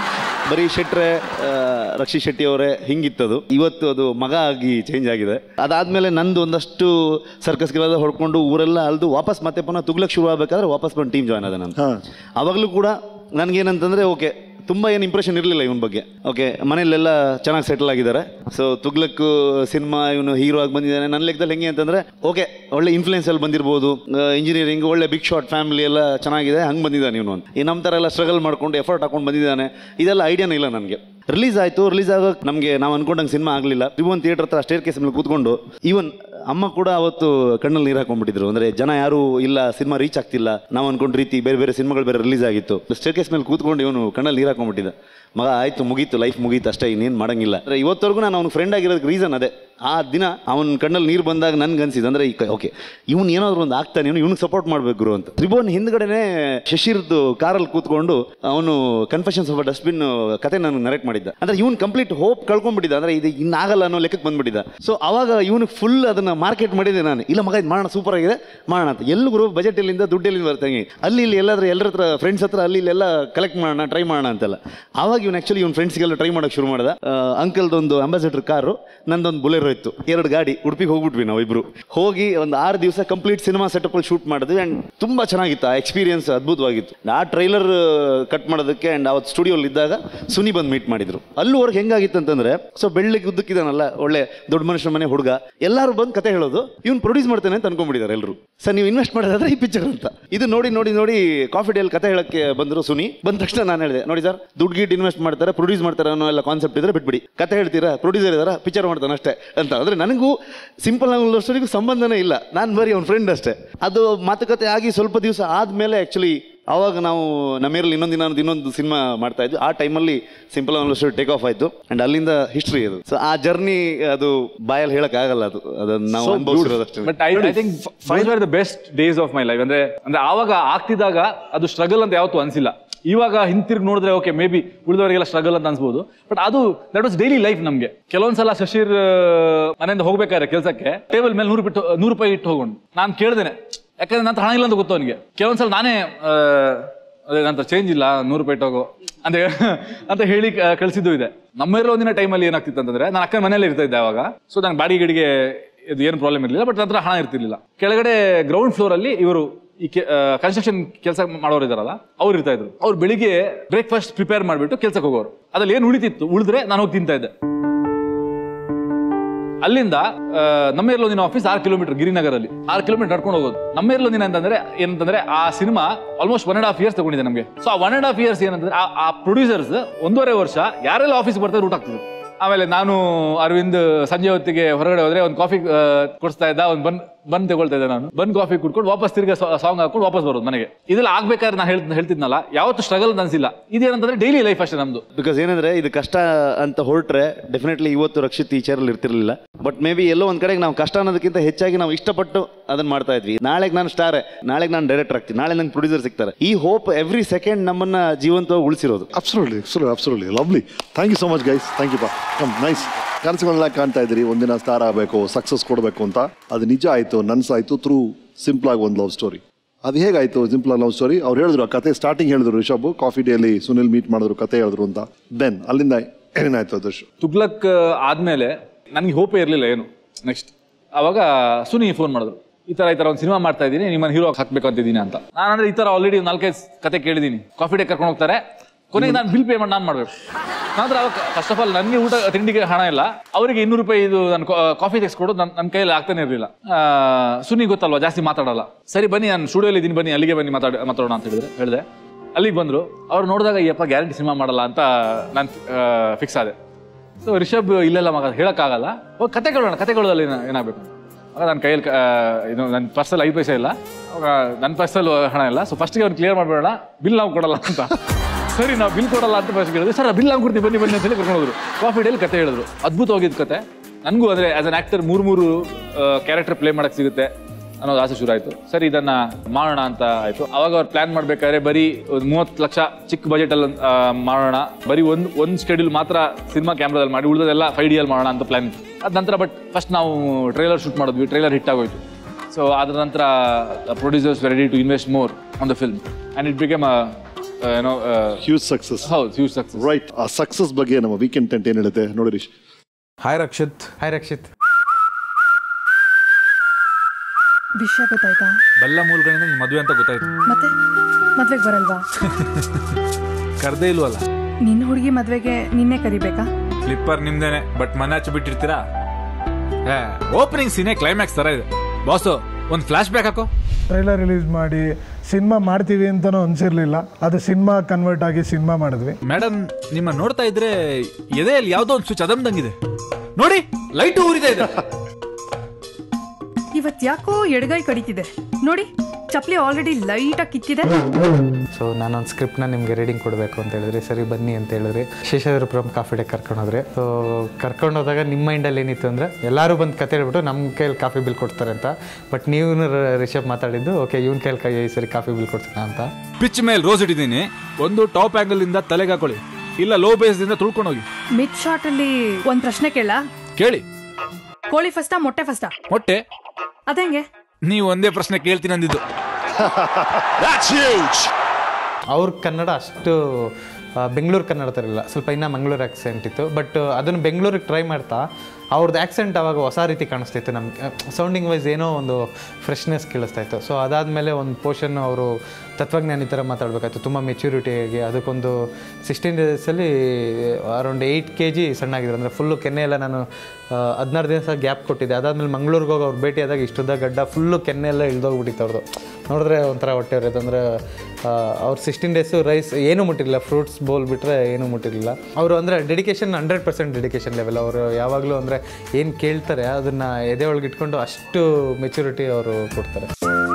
S25: ಬರೀ ಶೆಟ್ರೆ ಆ, ರಕ್ಷಿತ್ ಶೆಟ್ಟಿ ಅವರೇ ಹಿಂಗಿತ್ತದು ಇವತ್ತು ಅದು ಮಗ ಆಗಿ ಚೇಂಜ್ ಆಗಿದೆ ಅದಾದ್ಮೇಲೆ ನಂದು ಒಂದಷ್ಟು ಸರ್ಕಸ್ಗೆಲ್ಲ ಹೊಡ್ಕೊಂಡು ಊರೆಲ್ಲ ಅಲ್ದು ವಾಪಸ್ ಮತ್ತೆ ಪುನಃ ತುಗ್ಲಕ್ ಶುರು ಆಗ್ಬೇಕಾದ್ರೆ ವಾಪಸ್ ಬಂದು ಟೀಮ್ ಜಾಯ್ನ್ ಆದ ನಾನು ಅವಾಗಲೂ ಕೂಡ ನನಗೇನಂತಂದ್ರೆ ಓಕೆ ತುಂಬ ಏನು ಇಂಪ್ರೆಷನ್ ಇರಲಿಲ್ಲ ಇವನ ಬಗ್ಗೆ ಓಕೆ ಮನೆಯಲ್ಲೆಲ್ಲ ಚೆನ್ನಾಗಿ ಸೆಟಲ್ ಆಗಿದ್ದಾರೆ ಸೊ ತುಗ್ಲಕ್ ಸಿನಿಮಾ ಇವನು ಹೀರೋ ಆಗಿ ಬಂದಿದ್ದಾನೆ ನನ್ನ ಲೆಕ್ಕದಲ್ಲಿ ಹೆಂಗೆ ಅಂತಂದ್ರೆ ಓಕೆ ಒಳ್ಳೆ ಇನ್ಫ್ಲೂಯೆನ್ಸ್ ಅಲ್ಲಿ ಬಂದಿರ್ಬೋದು ಇಂಜಿನಿಯರಿಂಗ್ ಒಳ್ಳೆ ಬಿಗ್ ಶಾರ್ಟ್ ಫ್ಯಾಮಿಲಿ ಎಲ್ಲ ಚೆನ್ನಾಗಿದೆ ಹಂಗೆ ಬಂದಿದ್ದಾನೆ ಇವನು ಅಂತ ಈ ನಮ್ಮ ಥರ ಎಲ್ಲ ಸ್ಟ್ರಗಲ್ ಮಾಡ್ಕೊಂಡು ಎಫರ್ಟ್ ಹಾಕೊಂಡು ಬಂದಿದ್ದಾನೆ ಇದೆಲ್ಲ ಐಡಿಯಾನೇ ಇಲ್ಲ ನನಗೆ ರಿಲೀಸ್ ಆಯಿತು ರಿಲೀಸ್ ಆಗೋಕೆ ನಮಗೆ ನಾವು ಅನ್ಕೊಂಡಂಗೆ ಸಿನಿಮಾ ಆಗಲಿಲ್ಲ ತ್ರಿಭುವನ್ ಥಿಯೇಟರ್ ಹತ್ರ ಸ್ಟೇರ್ ಕೇಸ್ ಮೇಲೆ ಕೂತ್ಕೊಂಡು ಈವನ್ ಅಮ್ಮ ಕೂಡ ಅವತ್ತು ಕಣ್ಣಲ್ಲಿ ನೀರು ಹಾಕೊಂಡ್ಬಿಟ್ಟಿದ್ರು ಅಂದರೆ ಜನ ಯಾರು ಇಲ್ಲ ಸಿನಿಮಾ ರೀಚ್ ಆಗ್ತಿಲ್ಲ ನಾವು ಅನ್ಕೊಂಡ ರೀತಿ ಬೇರೆ ಬೇರೆ ಸಿನಿಮಾಗಳು ಬೇರೆ ರಿಲೀಸ್ ಆಗಿತ್ತು ಸ್ಟೇರ್ ಕೇಸ್ ಮೇಲೆ ಕೂತ್ಕೊಂಡು ಇವನು ಕಣ್ಣಲ್ಲಿ ನೀರು ಹಾಕೊಂಡ್ಬಿಟ್ಟಿದ್ದ ಮಗ ಆಯ್ತು ಮುಗೀತು ಲೈಫ್ ಮುಗೀತು ಅಷ್ಟೇ ಇನ್ನೇನು ಮಾಡಂಗಿಲ್ಲ ಅಂದ್ರೆ ಇವತ್ತವರೆಗೂ ನಾನು ಅವ್ನ ಫ್ರೆಂಡ್ ಆಗಿರೋದಕ್ಕೆ ರೀಸನ್ ಅದೇ ಆ ದಿನ ಅವನ ಕಣ್ಣಲ್ಲಿ ನೀರು ಬಂದಾಗ ನನ್ಗೆ ಅನ್ಸಿದ್ದು ಅಂದ್ರೆ ಈಗ ಓಕೆ ಇವ್ನು ಏನಾದ್ರು ಒಂದು ಆಗ್ತಾನೆ ಇವನು ಇವ್ನಿಗೆ ಸಪೋರ್ಟ್ ಮಾಡ್ಬೇಕು ಗುರು ಅಂತ ತ್ರಿಭುವನ್ ಹಿಂದ್ಗಡೆನೆ ಶಶಿರ್ದು ಕಾರಲ್ಲಿ ಕೂತ್ಕೊಂಡು ಅವನು ಕನ್ಫೆಷನ್ಸ್ ಆಫ್ ಡಸ್ಟ್ಬಿನ್ ಕತೆ ನಾನು ನರೇಟ್ ಮಾಡಿದ್ದ ಅಂದ್ರೆ ಇವ್ನು ಕಂಪ್ಲೀಟ್ ಹೋಪ್ ಕಳ್ಕೊಂಡ್ಬಿಟ್ಟಿದ್ದ ಅಂದ್ರೆ ಇದು ಇನ್ನಾಗಲ್ಲ ಅನ್ನೋ ಲೆಕ್ಕಕ್ಕೆ ಬಂದ್ಬಿಟ್ಟಿದ್ದ ಸೊ ಅವಾಗ ಇವನು ಫುಲ್ ಅದನ್ನ ಮಾರ್ಕೆಟ್ ಮಾಡಿದೆ ನಾನು ಇಲ್ಲ ಮಗ ಇದು ಮಾಡೋಣ ಸೂಪರ್ ಆಗಿದೆ ಮಾಡೋಣ ಅಂತ ಎಲ್ಲಿ ಗುರು ಬಜೆಟ್ ಎಲ್ಲಿಂದ ದುಡ್ಡು ಎಲ್ಲಿಂದ ಬರ್ತಾನೆ ಅಲ್ಲಿ ಇಲ್ಲಿ ಎಲ್ಲಾದ್ರೂ ಎಲ್ಲರ ಹತ್ರ ಫ್ರೆಂಡ್ಸ್ ಹತ್ರ ಅಲ್ಲಿ ಇಲ್ಲೆಲ್ಲ ಕಲೆಕ್ಟ್ ಮಾಡೋಣ ಟ್ರೈ ಮಾಡೋಣ ಅಂತೆಲ್ಲ ಆವಾಗ ಇವ್ನು ಆಕ್ಚುಲಿ ಇವ್ನ ಫ್ರೆಂಡ್ಸ್ಗೆಲ್ಲ ಟ್ರೈ ಮಾಡೋಕೆ ಶುರು ಮಾಡ್ದ ಅಂಕಲ್ದೊಂದು ಅಂಬಾಸಿಡರ್ ಕಾರು ನಂದೊಂದು ಬುಲೆರೋ ಇತ್ತು ಎರಡು ಗಾಡಿ ಉಡುಪಿಗೆ ಹೋಗ್ಬಿಟ್ವಿ ನಾವು ಇಬ್ರು ಹೋಗಿ ಒಂದು ಆರು ದಿವಸ ಕಂಪ್ಲೀಟ್ ಸಿನಿಮಾ ಸೆಟಪ್ ಅಲ್ಲಿ ಶೂಟ್ ಮಾಡಿದ್ವಿ ಅಂಡ್ ತುಂಬಾ ಚೆನ್ನಾಗಿತ್ತು ಆ ಎಕ್ಸ್ಪೀರಿಯನ್ಸ್ ಅದ್ಭುತವಾಗಿತ್ತು ಆ ಟ್ರೈಲರ್ ಕಟ್ ಮಾಡೋದಕ್ಕೆ ಅಂಡ್ ಅವತ್ತು ಸ್ಟುಡಿಯೋಲ್ಲಿ ಇದ್ದಾಗ ಸುನಿ ಬಂದು ಮೀಟ್ ಮಾಡಿದ್ರು ಅಲ್ಲೂವರೆಗೆ ಹೆಂಗಾಗಿತ್ತು ಅಂತಂದ್ರೆ ಸೊ ಬೆಳ್ಳಿಗೆ ಉದ್ದಕ್ಕಿದಾನಲ್ಲ ಒಳ್ಳೆ ದೊಡ್ಡ ಮನುಷ್ಯನ ಮನೆ ಹುಡುಗ ಎಲ್ಲರೂ ಬಂದು ಕತೆ ಹೇಳೋದು ಇವ್ನು ಪ್ರೊಡ್ಯೂಸ್ ಮಾಡ್ತೇನೆ ಅಂತ ಅನ್ಕೊಂಡ್ಬಿಟ್ಟಿದ್ದಾರೆ ಎಲ್ಲರೂ ಸರ್ ನೀವು ಇನ್ವೆಸ್ಟ್ ಮಾಡೋದಾದ್ರೆ ಈ ಪಿಕ್ಚರ್ ಅಂತ ಇದು ನೋಡಿ ನೋಡಿ ನೋಡಿ ಕಾಫಿ ಡೇಲ್ ಕತೆ ಹೇಳಕ್ಕೆ ಬಂದರು ಸುನಿ ಬಂದ ತಕ್ಷಣ ನಾನು ಹೇಳಿದೆ ನೋಡಿ ಸರ್ ದುಡ್ಡು ಗಿಡ್ ಇನ್ವೆಸ್ಟ್ ಮಾಡ್ತಾರೆ ಪ್ರೊಡ್ಯೂಸ್ ಮಾಡ್ತಾರೆ ಅನ್ನೋ ಎಲ್ಲ ಕಾನ್ಸೆಪ್ಟ್ ಇದ್ರೆ ಬಿಟ್ಬಿಡಿ ಕತೆ ಹೇಳ್ತೀರಾ ಪ್ರೊಡ್ಯೂಸರ್ ಇದಾರ ಪಿಕ್ಚರ್ ಮಾಡ್ತಾನೆ ಅಷ್ಟೇ ಅಂತ ಅಂದ್ರೆ ನನಗೂ ಸಿಂಪಲ್ ಆಗಿ ಸ್ಟೋರಿಗೂ ಸಂಬಂಧನೇ ಇಲ್ಲ ನಾನು ಬರೀ ಅವ್ನ ಫ್ರೆಂಡ್ ಅಷ್ಟೇ ಅದು ಮಾತುಕತೆ ಆಗಿ ಸ್ವಲ್ಪ ದಿವಸ ಆದ್ಮೇಲೆ ಆಕ್ಚುಲಿ ಅವಾಗ ನಾವು ನಮ್ಮೇರಲ್ಲಿ ಇನ್ನೊಂದು ಇನ್ನೊಂದು ಇನ್ನೊಂದು ಸಿನಿಮಾ ಮಾಡ್ತಾ ಇದ್ವಿ ಆ ಟೈಮಲ್ಲಿ ಸಿಂಪಲ್ ಸ್ಟೋರಿ ಟೇಕ್ ಆಫ್ ಆಯ್ತು ಅಂಡ್ ಅಲ್ಲಿಂದ ಹಿಸ್ಟ್ರಿ ಅದು ಸೊ ಆ ಜರ್ನಿ ಅದು ಬಾಯಲ್ಲಿ ಹೇಳಕ್ ಆಗಲ್ಲ ಅದು ಅದನ್ನ ನಾವು ಅನುಭವಿಸಿರೋದಷ್ಟೇ
S3: but I I think five are the best days of my life ಅಂದ್ರೆ ಅಂದ್ರೆ ಆವಾಗ ಆಗ್ತಿದ್ದಾಗ ಅದು ಸ್ಟ್ರಗಲ್ ಅಂತ ಯಾವತ್ತೂ ಅನ್ಸಿಲ್ಲ ಇವಾಗ ಹಿಂತಿರುಗಿ ನೋಡಿದ್ರೆ ಓಕೆ ಮೇ ಬಿ ಉಳಿದವರಿಗೆಲ್ಲ ಸ್ಟ್ರಗಲ್ ಅಂತ ಅನ್ಸ್ಬೋದು ಬಟ್ ಅದು ದಟ್ ವಾಸ್ ಡೈಲಿ ಲೈಫ್ ನಮಗೆ ಕೆಲವೊಂದ್ಸಲ ಶಶೀರ್ ಆ, ಮನೆಯಿಂದ ಹೋಗ್ಬೇಕಾದ್ರೆ ಕೆಲಸಕ್ಕೆ ಟೇಬಲ್ ಮೇಲೆ ನೂರು ಬಿಟ್ಟು ನೂರು ರೂಪಾಯಿ ಇಟ್ಟು ಹೋಗೋಣ ನಾನು ಕೇಳ್ದೇನೆ ಯಾಕಂದ್ರೆ ನಂತರ ಹಣ ಇಲ್ಲ ಅಂತ ಗೊತ್ತು ಅವನಿಗೆ ಕೆಲವೊಂದ್ಸಲ ನಾನೇ ಆ, ಅದೇ ನಂತರ ಚೇಂಜ್ ಇಲ್ಲ ನೂರು ರೂಪಾಯಿ ಇಟ್ಟು ಹೋಗೋ ಅಂತ ಅಂತ ಹೇಳಿ ಆ, ಕಳ್ಸಿದ್ದು ಇದೆ ನಮ್ಮಿರೋ ಒಂದಿನ ಟೈಮಲ್ಲಿ ಏನಾಗ್ತಿತ್ತು ಅಂತಂದ್ರೆ ನಾನು ಅಕ್ಕನ ಮನೇಲಿ ಇರ್ತಾ ಇದ್ದೆ ಅವಾಗ ಸೊ ನಾನು ಬಾಡಿಗೆ ಗಿಡಿಗೆ ಇದು ಏನು ಪ್ರಾಬ್ಲಮ್ ಇರಲಿಲ್ಲ ಬಟ್ ನಂತರ ಹಣ ಇರ್ತಿರ್ಲಿಲ್ಲ ಕೆಳಗಡೆ ಗ್ರೌಂಡ್ ಫ್ಲೋರ್ ಅಲ್ಲಿ ಇವರು ಈ ಕನ್ಸ್ಟ್ರಕ್ಷನ್ ಕೆಲಸ ಮಾಡೋರು ಇದಾರಲ್ಲ ಅವ್ರು ಇರ್ತಾ ಇದ್ರು ಅವ್ರು ಬೆಳಿಗ್ಗೆ ಬ್ರೇಕ್ಫಾಸ್ಟ್ ಪ್ರಿಪೇರ್ ಮಾಡಿಬಿಟ್ಟು ಕೆಲ್ಸಕ್ಕೆ ಹೋಗೋರು ಅದ್ರಲ್ಲಿ ಏನು ಉಳಿತಿತ್ತು ಉಳಿದ್ರೆ ನಾನು ಹೋಗಿ ತಿಂತಾ ಇದ್ದೆ ಅಲ್ಲಿಂದ ಆ, ನಮ್ಮ ಏರ್ಲೋದಿನ ಆಫೀಸ್ ಆರು ಕಿಲೋಮೀಟರ್ ಗಿರಿನಗರಲ್ಲಿ ಆರು ಕಿಲೋಮೀಟರ್ ನಡ್ಕೊಂಡು ಹೋಗೋದು ನಮ್ಮ ಏರ್ಲೋದಿನ ಅಂತಂದ್ರೆ ಏನಂತಂದ್ರೆ ಆ cinema almost one and half years ತಗೊಂಡಿದೆ ನಮಗೆ ಸೊ ಆ ಒನ್ ಅಂಡ್ ಹಾಫ್ ಇಯರ್ಸ್ ಏನಂತಂದ್ರೆ ಆ- ಆ ಪ್ರೊಡ್ಯೂಸರ್ಸ್ ಒಂದೂವರೆ ವರ್ಷ ಯಾರೆಲ್ಲ ಆಫೀಸ್ ಬರ್ತಾರೆ ರೂಟ್ ಆಗ್ತಿದ್ರು ಆಮೇಲೆ ನಾನು ಅರವಿಂದ್ ಸಂಜೆ ಹೊತ್ತಿಗೆ ಹೊರಗಡೆ ಹೋದ್ರೆ ಒಂದು ಕಾಫಿ ಕೊಡಿಸ್ತಾ ಇದ್ದ ಒಂದು ಬನ್ ಬನ್ ತಗೊಳ್ತಾ ಇದ್ದೆ ನಾನು ಬನ್ ಕಾಫಿ ಕುಡ್ಕೊಂಡು ವಾಪಸ್ ತಿರ್ಗಿ ಸಾಂಗ್ ಹಾಕೊಂಡು ವಾಪಸ್ ಬರೋದು ಮನೆಗೆ ಇದೆಲ್ಲ ಆಗ್ಬೇಕಾದ್ರೆ ನಾನು ಹೇಳ್ ಹೇಳ್ತಿದ್ನಲ್ಲ ಯಾವತ್ತು ಸ್ಟ್ರಗಲ್ ಅಂತ ಅನ್ಸಿಲ್ಲ ಇದೇನಂತಂದ್ರೆ ಡೈಲಿ ಲೈಫ್ ಅಷ್ಟೇ ನಮ್ದು
S25: ಬಿಕಾಸ್ ಏನಂದ್ರೆ ಇದು ಕಷ್ಟ ಅಂತ ಹೊರಟ್ರೆ ಡೆಫಿನೆಟ್ಲಿ ಇವತ್ತು ರಕ್ಷಿತ್ ಈ ಚೇರಲ್ಲಿ ಇರ್ತಿರ್ಲಿಲ್ಲ ಬಟ್ ಮೇ ಬಿ ಎಲ್ಲೋ ಒಂದ್ ಕಡೆಗೆ ನಾವು ಕಷ್ಟ ಅನ್ನೋದಕ್ಕಿಂತ ಹೆಚ್ಚಾಗಿ ನಾವು ಇಷ್ಟಪಟ್ಟು ಅದನ್ನ ಮಾಡ್ತಾ ಇದ್ವಿ ನಾಳೆಗೆ ನಾನು ಸ್ಟಾರ್ ನಾಳೆಗೆ ನಾನು ಡೈರೆಕ್ಟರ್ ಆಗ್ತೀನಿ ನಾಳೆ ನಂಗೆ ಪ್ರೊಡ್ಯೂಸರ್ ಸಿಗ್ತಾರೆ ಈ ಹೋಪ್ ಎವ್ರಿ ಸೆಕೆಂಡ್ ನಮ್ಮನ್ನ ಜೀವಂತವಾಗಿ ಉಳಿಸಿರೋದು
S2: absolutely absolutely absolutely lovely thank you so much guys thank you ಪಾ ಕಮ್ ನೈಸ್ ಕನಸುಗಳನ್ನ ಕಾಣ್ತಾ ಇದ್ದೀರಿ ಒಂದಿನ ಸ್ಟಾರ್ ಆಗಬೇಕು ಸಕ್ಸಸ್ ಕೊಡಬೇಕು ಅಂತ ಅದು ನಿಜ ಆಯಿತು ನನ್ಸಾಯ್ತು ಥ್ರೂ ಸಿಂಪಲ್ ಆಗಿ ಒಂದು ಲವ್ ಸ್ಟೋರಿ ಅದು ಹೇಗಾಯ್ತು ಸಿಂಪಲ್ ಆಗಿ ಲವ್ ಸ್ಟೋರಿ ಅವ್ರು ಹೇಳಿದ್ರು ಆ ಕತೆ ಸ್ಟಾರ್ಟಿಂಗ್ ಹೇಳಿದ್ರು Rishab coffee daily Sunil meet ಮಾಡಿದ್ರು ಕತೆ ಹೇಳಿದ್ರು ಅಂತ ದೆನ್ ಅಲ್ಲಿಂದ ಏನೇನಾಯ್ತು ಅದರ್ಶ್
S3: ತುಗ್ಲಕ್ ಆದ್ಮೇಲೆ ನನಗೆ ಹೋಪೇ ಇರಲಿಲ್ಲ ಏನು ನೆಕ್ಸ್ಟ್ ಅವಾಗ ಸುನಿ ಫೋನ್ ಮಾಡಿದ್ರು ಈ ತರ ಈ ತರ ಒಂದು ಸಿನಿಮಾ ಮಾಡ್ತಾ ಇದ್ದೀನಿ ನಿಮ್ಮನ್ನ ಹೀರೋ ಹಾಕ್ಬೇಕು ಅಂತಿದ್ದೀನಿ ಅಂತ ನಾನು ಅಂದ್ರೆ ಈ ತರ ಆಲ್ರೆಡಿ ನಾಲ್ಕೈದು ಕತೆ ಕೇಳಿದ್ದೀನಿ ಕಾಫಿ ಡೇ ಕರ್ಕೊಂಡು ಹೋಗ್ತಾರೆ ಕೊನೆಗೆ ನಾನು ಬಿಲ್ ಪೇಮೆಂಟ್ ನಾನು ಮಾಡ್ಬೇಕು ನಂತರ ಅವಾಗ ಫಸ್ಟ್ ಆಫ್ ಆಲ್ ನನಗೆ ಊಟ ತಿಂಡಿಗೆ ಹಣ ಇಲ್ಲ ಅವರಿಗೆ ಇನ್ನೂರು ರೂಪಾಯಿ ಇದು ನಾನು ಕಾಫಿ ತೆಗೆಸ್ಕೊಡೋದು ನನ್ನ ನನ್ನ ಕೈಯಲ್ಲಿ ಆಗ್ತಾನೆ ಇರಲಿಲ್ಲ ಸುನಿ ಗೊತ್ತಲ್ವಾ ಜಾಸ್ತಿ ಮಾತಾಡಲ್ಲ ಸರಿ ಬನ್ನಿ ನಾನು ಸ್ಟುಡಿಯೋಲಿ ಇದ್ದೀನಿ ಬನ್ನಿ ಅಲ್ಲಿಗೆ ಬನ್ನಿ ಮಾತಾಡ ಮಾತಾಡೋಣ ಅಂತ ಹೇಳಿದ್ರೆ ಹೇಳಿದೆ ಅಲ್ಲಿಗೆ ಬಂದರು ಅವ್ರು ನೋಡಿದಾಗ ಯಪ್ಪ ಗ್ಯಾರಂಟಿ ಸಿನಿಮಾ ಮಾಡಲ್ಲ ಅಂತ ನಾನು ಫಿಕ್ಸ್ ಆದೆ ಸೊ ರಿಷಬ್ ಇಲ್ಲೆಲ್ಲ ಮಗ ಹೇಳಕ್ಕಾಗಲ್ಲ ಹೋಗಿ ಕತೆ ಕೇಳೋಣ ಕತೆ ಕೇಳೋದಲ್ಲಿ ಏನ- ಏನಾಗಬೇಕು ಆಗ ನನ್ನ ಕೈಯಲ್ಲಿ ಕ- ಆ, ಇದು ನನ್ನ ಪರ್ಸಲ್ಲಿ ಐದು ಪೈಸೆ ಇಲ್ಲ ಅವಾಗ ನನ್ನ ಪರ್ಸಲ್ಲಿ ಹಣ ಇಲ್ಲ ಸೊ ಫಸ್ಟಿಗೆ ಅವ್ನು ಕ್ಲಿಯರ್ ಮಾಡಬೇಡ ಬಿಲ್ ನಾವು ಕೊಡಲ್ಲ ಅಂತ ಸರಿ ನಾವು ಬಿಲ್ ಕೊಡಲ್ಲ ಅಂತ ಫಸ್ಟ್ ಹೇಳಿದ್ರು ಸರ್ ಬಿಲ್ ನಾವು ಕೊಡ್ತೀವಿ ಬನ್ನಿ ಬನ್ನಿ ಅಂತ ಹೇಳಿ ಕರ್ಕೊಂಡು ಹೋದ್ರು ಕಾಫಿ ಡೇಲಿ ಕತೆ ಹೇಳಿದ್ರು ಅದ್ಭುತವಾಗಿದ್ದು ಕತೆ ನನಗೂ ಅಂದರೆ ಆಸ್ ಅನ್ ಆಕ್ಟರ್ ಮೂರು ಮೂರು ಕ್ಯಾರೆಕ್ಟರ್ ಪ್ಲೇ ಮಾಡಕ್ಕೆ ಸಿಗುತ್ತೆ ಅನ್ನೋದು ಆಸೆ ಶುರು ಆಯಿತು ಸರಿ ಇದನ್ನ ಮಾಡೋಣ ಅಂತ ಆಯಿತು ಅವಾಗ ಅವ್ರು ಪ್ಲಾನ್ ಮಾಡ್ಬೇಕಾದ್ರೆ ಬರೀ ಒಂದು ಮೂವತ್ತು ಲಕ್ಷ ಚಿಕ್ಕ ಬಜೆಟಲ್ಲಿ ಮಾಡೋಣ ಬರೀ ಒಂದು ಒಂದು ಸ್ಕೆಡ್ಯೂಲ್ ಮಾತ್ರ ಸಿನಿಮಾ ಕ್ಯಾಮ್ರಾದಲ್ಲಿ ಮಾಡಿ ಉಳಿದದೆಲ್ಲ ಫೈವ್ ಡಿಯಲ್ಲಿ ಮಾಡೋಣ ಅಂತ ಪ್ಲಾನ್ ಇತ್ತು ಅದ ನಂತರ ಬಟ್ ಫಸ್ಟ್ ನಾವು ಟ್ರೈಲರ್ ಶೂಟ್ ಮಾಡಿದ್ವಿ ಟ್ರೈಲರ್ ಹಿಟ್ ಆಗೋಯ್ತು ಸೊ ಅದ್ರ ನಂತರ producers ready to invest more on the film and it become a ಏನೋ
S2: ಹ್ಯೂಜ್ ಸಕ್ಸಸ್
S3: ಹೌದು ಹ್ಯೂಜ್ ಸಕ್ಸಸ್
S2: ರೈಟ್ ಆ ಸಕ್ಸಸ್ ಬಗ್ಗೆ ನಮ್ಮ ವೀಕೆಂಡ್ ಟೆಂಟ್ ಏನ್ ಹೇಳುತ್ತೆ ನೋಡಿ ರೀಶ್
S4: ಹಾಯ್ ರಕ್ಷಿತ್
S6: ಹಾಯ್ ರಕ್ಷಿತ್
S11: ವಿಷಯ ಗೊತ್ತಾಯ್ತಾ
S13: ಬೆಲ್ಲ ಮೂಲಗಳಿಂದ ನಿನ್ ಮದುವೆ ಅಂತ ಗೊತ್ತಾಯ್ತು
S11: ಮತ್ತೆ ಮದ್ವೆಗೆ ಬರಲ್ವಾ
S13: ಕರ್ದೇ ಇಲ್ವಲ್ಲ
S11: ನಿನ್ನ ಹುಡುಗಿ ಮದ್ವೆಗೆ ನಿನ್ನೆ ಕರಿಬೇಕಾ
S13: ಫ್ಲಿಪ್ಪರ್ ನಿಮ್ದೇನೆ ಬಟ್ ಮನೆ ಹಚ್ಚಿ ಬಿಟ್ಟಿರ್ತೀರಾ ಏ ಓಪನಿಂಗ್ ಸೀನೆ ಕ್ಲೈಮ್ಯಾಕ್ಸ್ ತರ ಇದೆ ಬಾಸು ಒಂದ್ ಫ್ಲಾಶ್ ಬ್ಯಾಕ್ ಹಾಕೋ
S14: ಟ್ರೈಲರ್ ರಿಲೀಸ್ ಮಾಡಿ ಸಿನಿಮಾ ಮಾಡ್ತೀವಿ ಅಂತನೂ ಅನ್ಸಿರ್ಲಿಲ್ಲ ಅದು ಸಿನಿಮಾ ಕನ್ವರ್ಟ್ ಆಗಿ ಸಿನಿಮಾ ಮಾಡಿದ್ವಿ
S13: ಮೇಡಮ್ ನಿಮ್ಮ ನೋಡ್ತಾ ಇದ್ರೆ ಎದೆಯಲ್ಲಿ ಯಾವ್ದೋ ಒಂದು ಸ್ವಿಚ್ ಅದಂದಂಗಿದೆ ನೋಡಿ ಲೈಟ್ ಊರಿದೆ ಇದೆ
S11: ಇವತ್ ಯಾಕೋ ಎಡಗೈ ಕಡಿತಿದೆ ನೋಡಿ ಚಪ್ಲಿ ಆಲ್ರೆಡಿ ಲೈಟಾಗಿ ಕಿತ್ತಿದೆ
S6: ಸೊ ನಾನೊಂದು ಸ್ಕ್ರಿಪ್ಟ್ನ ನಿಮಗೆ ರೀಡಿಂಗ್ ಕೊಡಬೇಕು ಅಂತ ಹೇಳಿದ್ರಿ ಸರಿ ಬನ್ನಿ ಅಂತ ಹೇಳಿದ್ರಿ ಶೇಷಾದ್ರಿಪುರಂ ಕಾಫಿ ಡೇ ಕರ್ಕೊಂಡೋದ್ರಿ ಸೊ ಕರ್ಕೊಂಡು ಹೋದಾಗ ನಿಮ್ಮ ಮೈಂಡಲ್ಲಿ ಏನಿತ್ತು ಅಂದರೆ ಎಲ್ಲರೂ ಬಂದು ಕತೆ ಹೇಳ್ಬಿಟ್ಟು ನಮ್ಮ ಕೈಯಲ್ಲಿ ಕಾಫಿ ಬಿಲ್ ಕೊಡ್ತಾರೆ ಅಂತ ಬಟ್ ನೀವು ರಿಷಬ್ ಮಾತಾಡಿದ್ದು ಓಕೆ ಇವನ್ ಕೈಯಲ್ಲಿ ಕೈ ಈ ಸರಿ ಕಾಫಿ ಬಿಲ್ ಕೊಡ್ತೀನಿ ಅಂತ
S13: ಪಿಚ್ ಮೇಲೆ ರೋಸ್ ಇಟ್ಟಿದ್ದೀನಿ ಒಂದು ಟಾಪ್ ಆಂಗಲ್ ಇಂದ ತಲೆಗೆ ಹಾಕೊಳ್ಳಿ ಇಲ್ಲ ಲೋ ಬೇಸ್ ಇಂದ ತುಳ್ಕೊಂಡು ಹೋಗಿ
S11: ಮಿಡ್ ಶಾಟ್ ಅಲ್ಲಿ ಒಂದ್ ಪ್ರಶ್ನೆ ಕೇಳ
S13: ಕೇಳಿ
S11: ಕೋಳಿ ಫಸ್ಟಾ ಮೊಟ್ಟೆ ಫಸ್ಟಾ
S13: ಮೊಟ್ಟೆ
S11: ಅದಂಗೆ
S13: ನೀವು ಒಂದೇ ಪ್ರಶ್ನೆ ಕೇಳ್ತೀನಿ ಅಂದಿದ್ದು
S6: ಅವ್ರ ಕನ್ನಡ ಅಷ್ಟು ಬೆಂಗಳೂರು ಕನ್ನಡ ಥರ ಇಲ್ಲ ಸ್ವಲ್ಪ ಇನ್ನೂ ಮಂಗಳೂರು ಆಕ್ಸೆಂಟ್ ಇತ್ತು ಬಟ್ ಅದನ್ನು ಬೆಂಗಳೂರಿಗೆ ಟ್ರೈ ಮಾಡ್ತಾ ಅವ್ರದ್ದು ಆ್ಯಕ್ಸೆಂಟ್ ಅವಾಗ ಹೊಸ ರೀತಿ ಕಾಣಿಸ್ತಿತ್ತು ನಮ್ಗೆ ಸೌಂಡಿಂಗ್ ವೈಸ್ ಏನೋ ಒಂದು ಫ್ರೆಶ್ನೆಸ್ ಕೇಳಿಸ್ತಾ ಇತ್ತು ಸೊ ಅದಾದಮೇಲೆ ಒಂದು ಪೋರ್ಷನ್ ಅವರು ತತ್ವಜ್ಞಾನಿ ಥರ ಮಾತಾಡಬೇಕಾಯ್ತು ತುಂಬ ಮೆಚ್ಯೂರಿಟಿಯಾಗಿ ಅದಕ್ಕೊಂದು ಸಿಕ್ಸ್ಟೀನ್ ಡೇಸಲ್ಲಿ ಅರೌಂಡ್ ಏಯ್ಟ್ ಕೆ ಜಿ ಸಣ್ಣಾಗಿದ್ರು ಅಂದರೆ ಫುಲ್ಲು ಕೆನ್ನೆ ಎಲ್ಲ ನಾನು ಹದಿನಾರು ದಿವಸ ಗ್ಯಾಪ್ ಕೊಟ್ಟಿದ್ದೆ ಅದಾದಮೇಲೆ ಮಂಗಳೂರಿಗೆ ಹೋಗಿ ಅವ್ರು ಭೇಟಿಯಾದಾಗ ಇಷ್ಟುದ್ದ ಗಡ್ಡ ಫುಲ್ಲು ಕೆನ್ನೆ ಎಲ್ಲ ಇಳ್ದೋಗ್ಬಿಟ್ಟಿತ್ತು ಅವ್ರದ್ದು ನೋಡಿದ್ರೆ ಒಂಥರ ಹೊಟ್ಟೆ ಅವ್ರದ್ದು ಅಂದರೆ ಅವ್ರು ಸಿಕ್ಸ್ಟೀನ್ ಡೇಸು ರೈಸ್ ಏನೂ ಮುಟ್ಟಿರಲಿಲ್ಲ ಫ್ರೂಟ್ಸ್ ಬೋಲ್ ಬಿಟ್ಟರೆ ಏನೂ ಮುಟ್ಟಿರಲಿಲ್ಲ ಅವರು ಅಂದರೆ dedication hundred percent dedication level ಅವರು ಯಾವಾಗಲೂ ಅಂದರೆ ಏನು ಕೇಳ್ತಾರೆ ಅದನ್ನು ಎದೆ ಒಳಗೆ ಇಟ್ಕೊಂಡು ಅಷ್ಟು ಮೆಚುರಿಟಿ ಅವರು ಕೊಡ್ತಾರೆ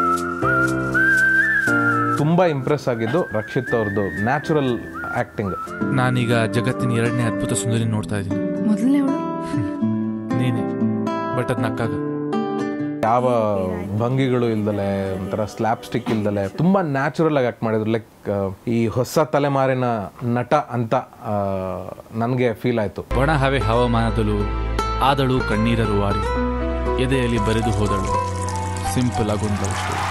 S15: ತುಂಬ ಇಂಪ್ರೆಸ್ ಆಗಿದ್ದು ರಕ್ಷಿತ್ ಅವ್ರದ್ದು ನ್ಯಾಚುರಲ್ ಆ್ಯಕ್ಟಿಂಗ್
S13: ನಾನೀಗ ಜಗತ್ತಿನ ಎರಡನೇ ಅದ್ಭುತ ಸುಂದರಿ ನೋಡ್ತಾ ಇದ್ದೀನಿ
S11: ಮೊದಲನೇ ಅವಳು
S13: ನೀನೆ ಬಟ್ ಅದ್ ನಕ್ಕಾಗ
S15: ಯಾವ ಭಂಗಿಗಳು ಇಲ್ದಲೆ ಒಂಥರ ಸ್ಲ್ಯಾಪ್ ಸ್ಟಿಕ್ ಇಲ್ದಲೆ ತುಂಬ ನ್ಯಾಚುರಲ್ ಆಗಿ ಆ್ಯಕ್ಟ್ ಮಾಡಿದ್ರು ಲೈಕ್ ಈ ಹೊಸ ತಲೆಮಾರಿನ ನಟ ಅಂತ ನನಗೆ ಫೀಲ್ ಆಯಿತು
S13: ಒಣ ಹವೆ ಹವಾಮಾನದಲ್ಲೂ ಆದಳು ಕಣ್ಣೀರ ರೂವಾರಿ ಎದೆಯಲ್ಲಿ ಬರೆದು ಹೋದಳು ಸಿಂಪಲ್ ಆಗೊಂದು ಲವ್ ಸ್ಟೋರಿ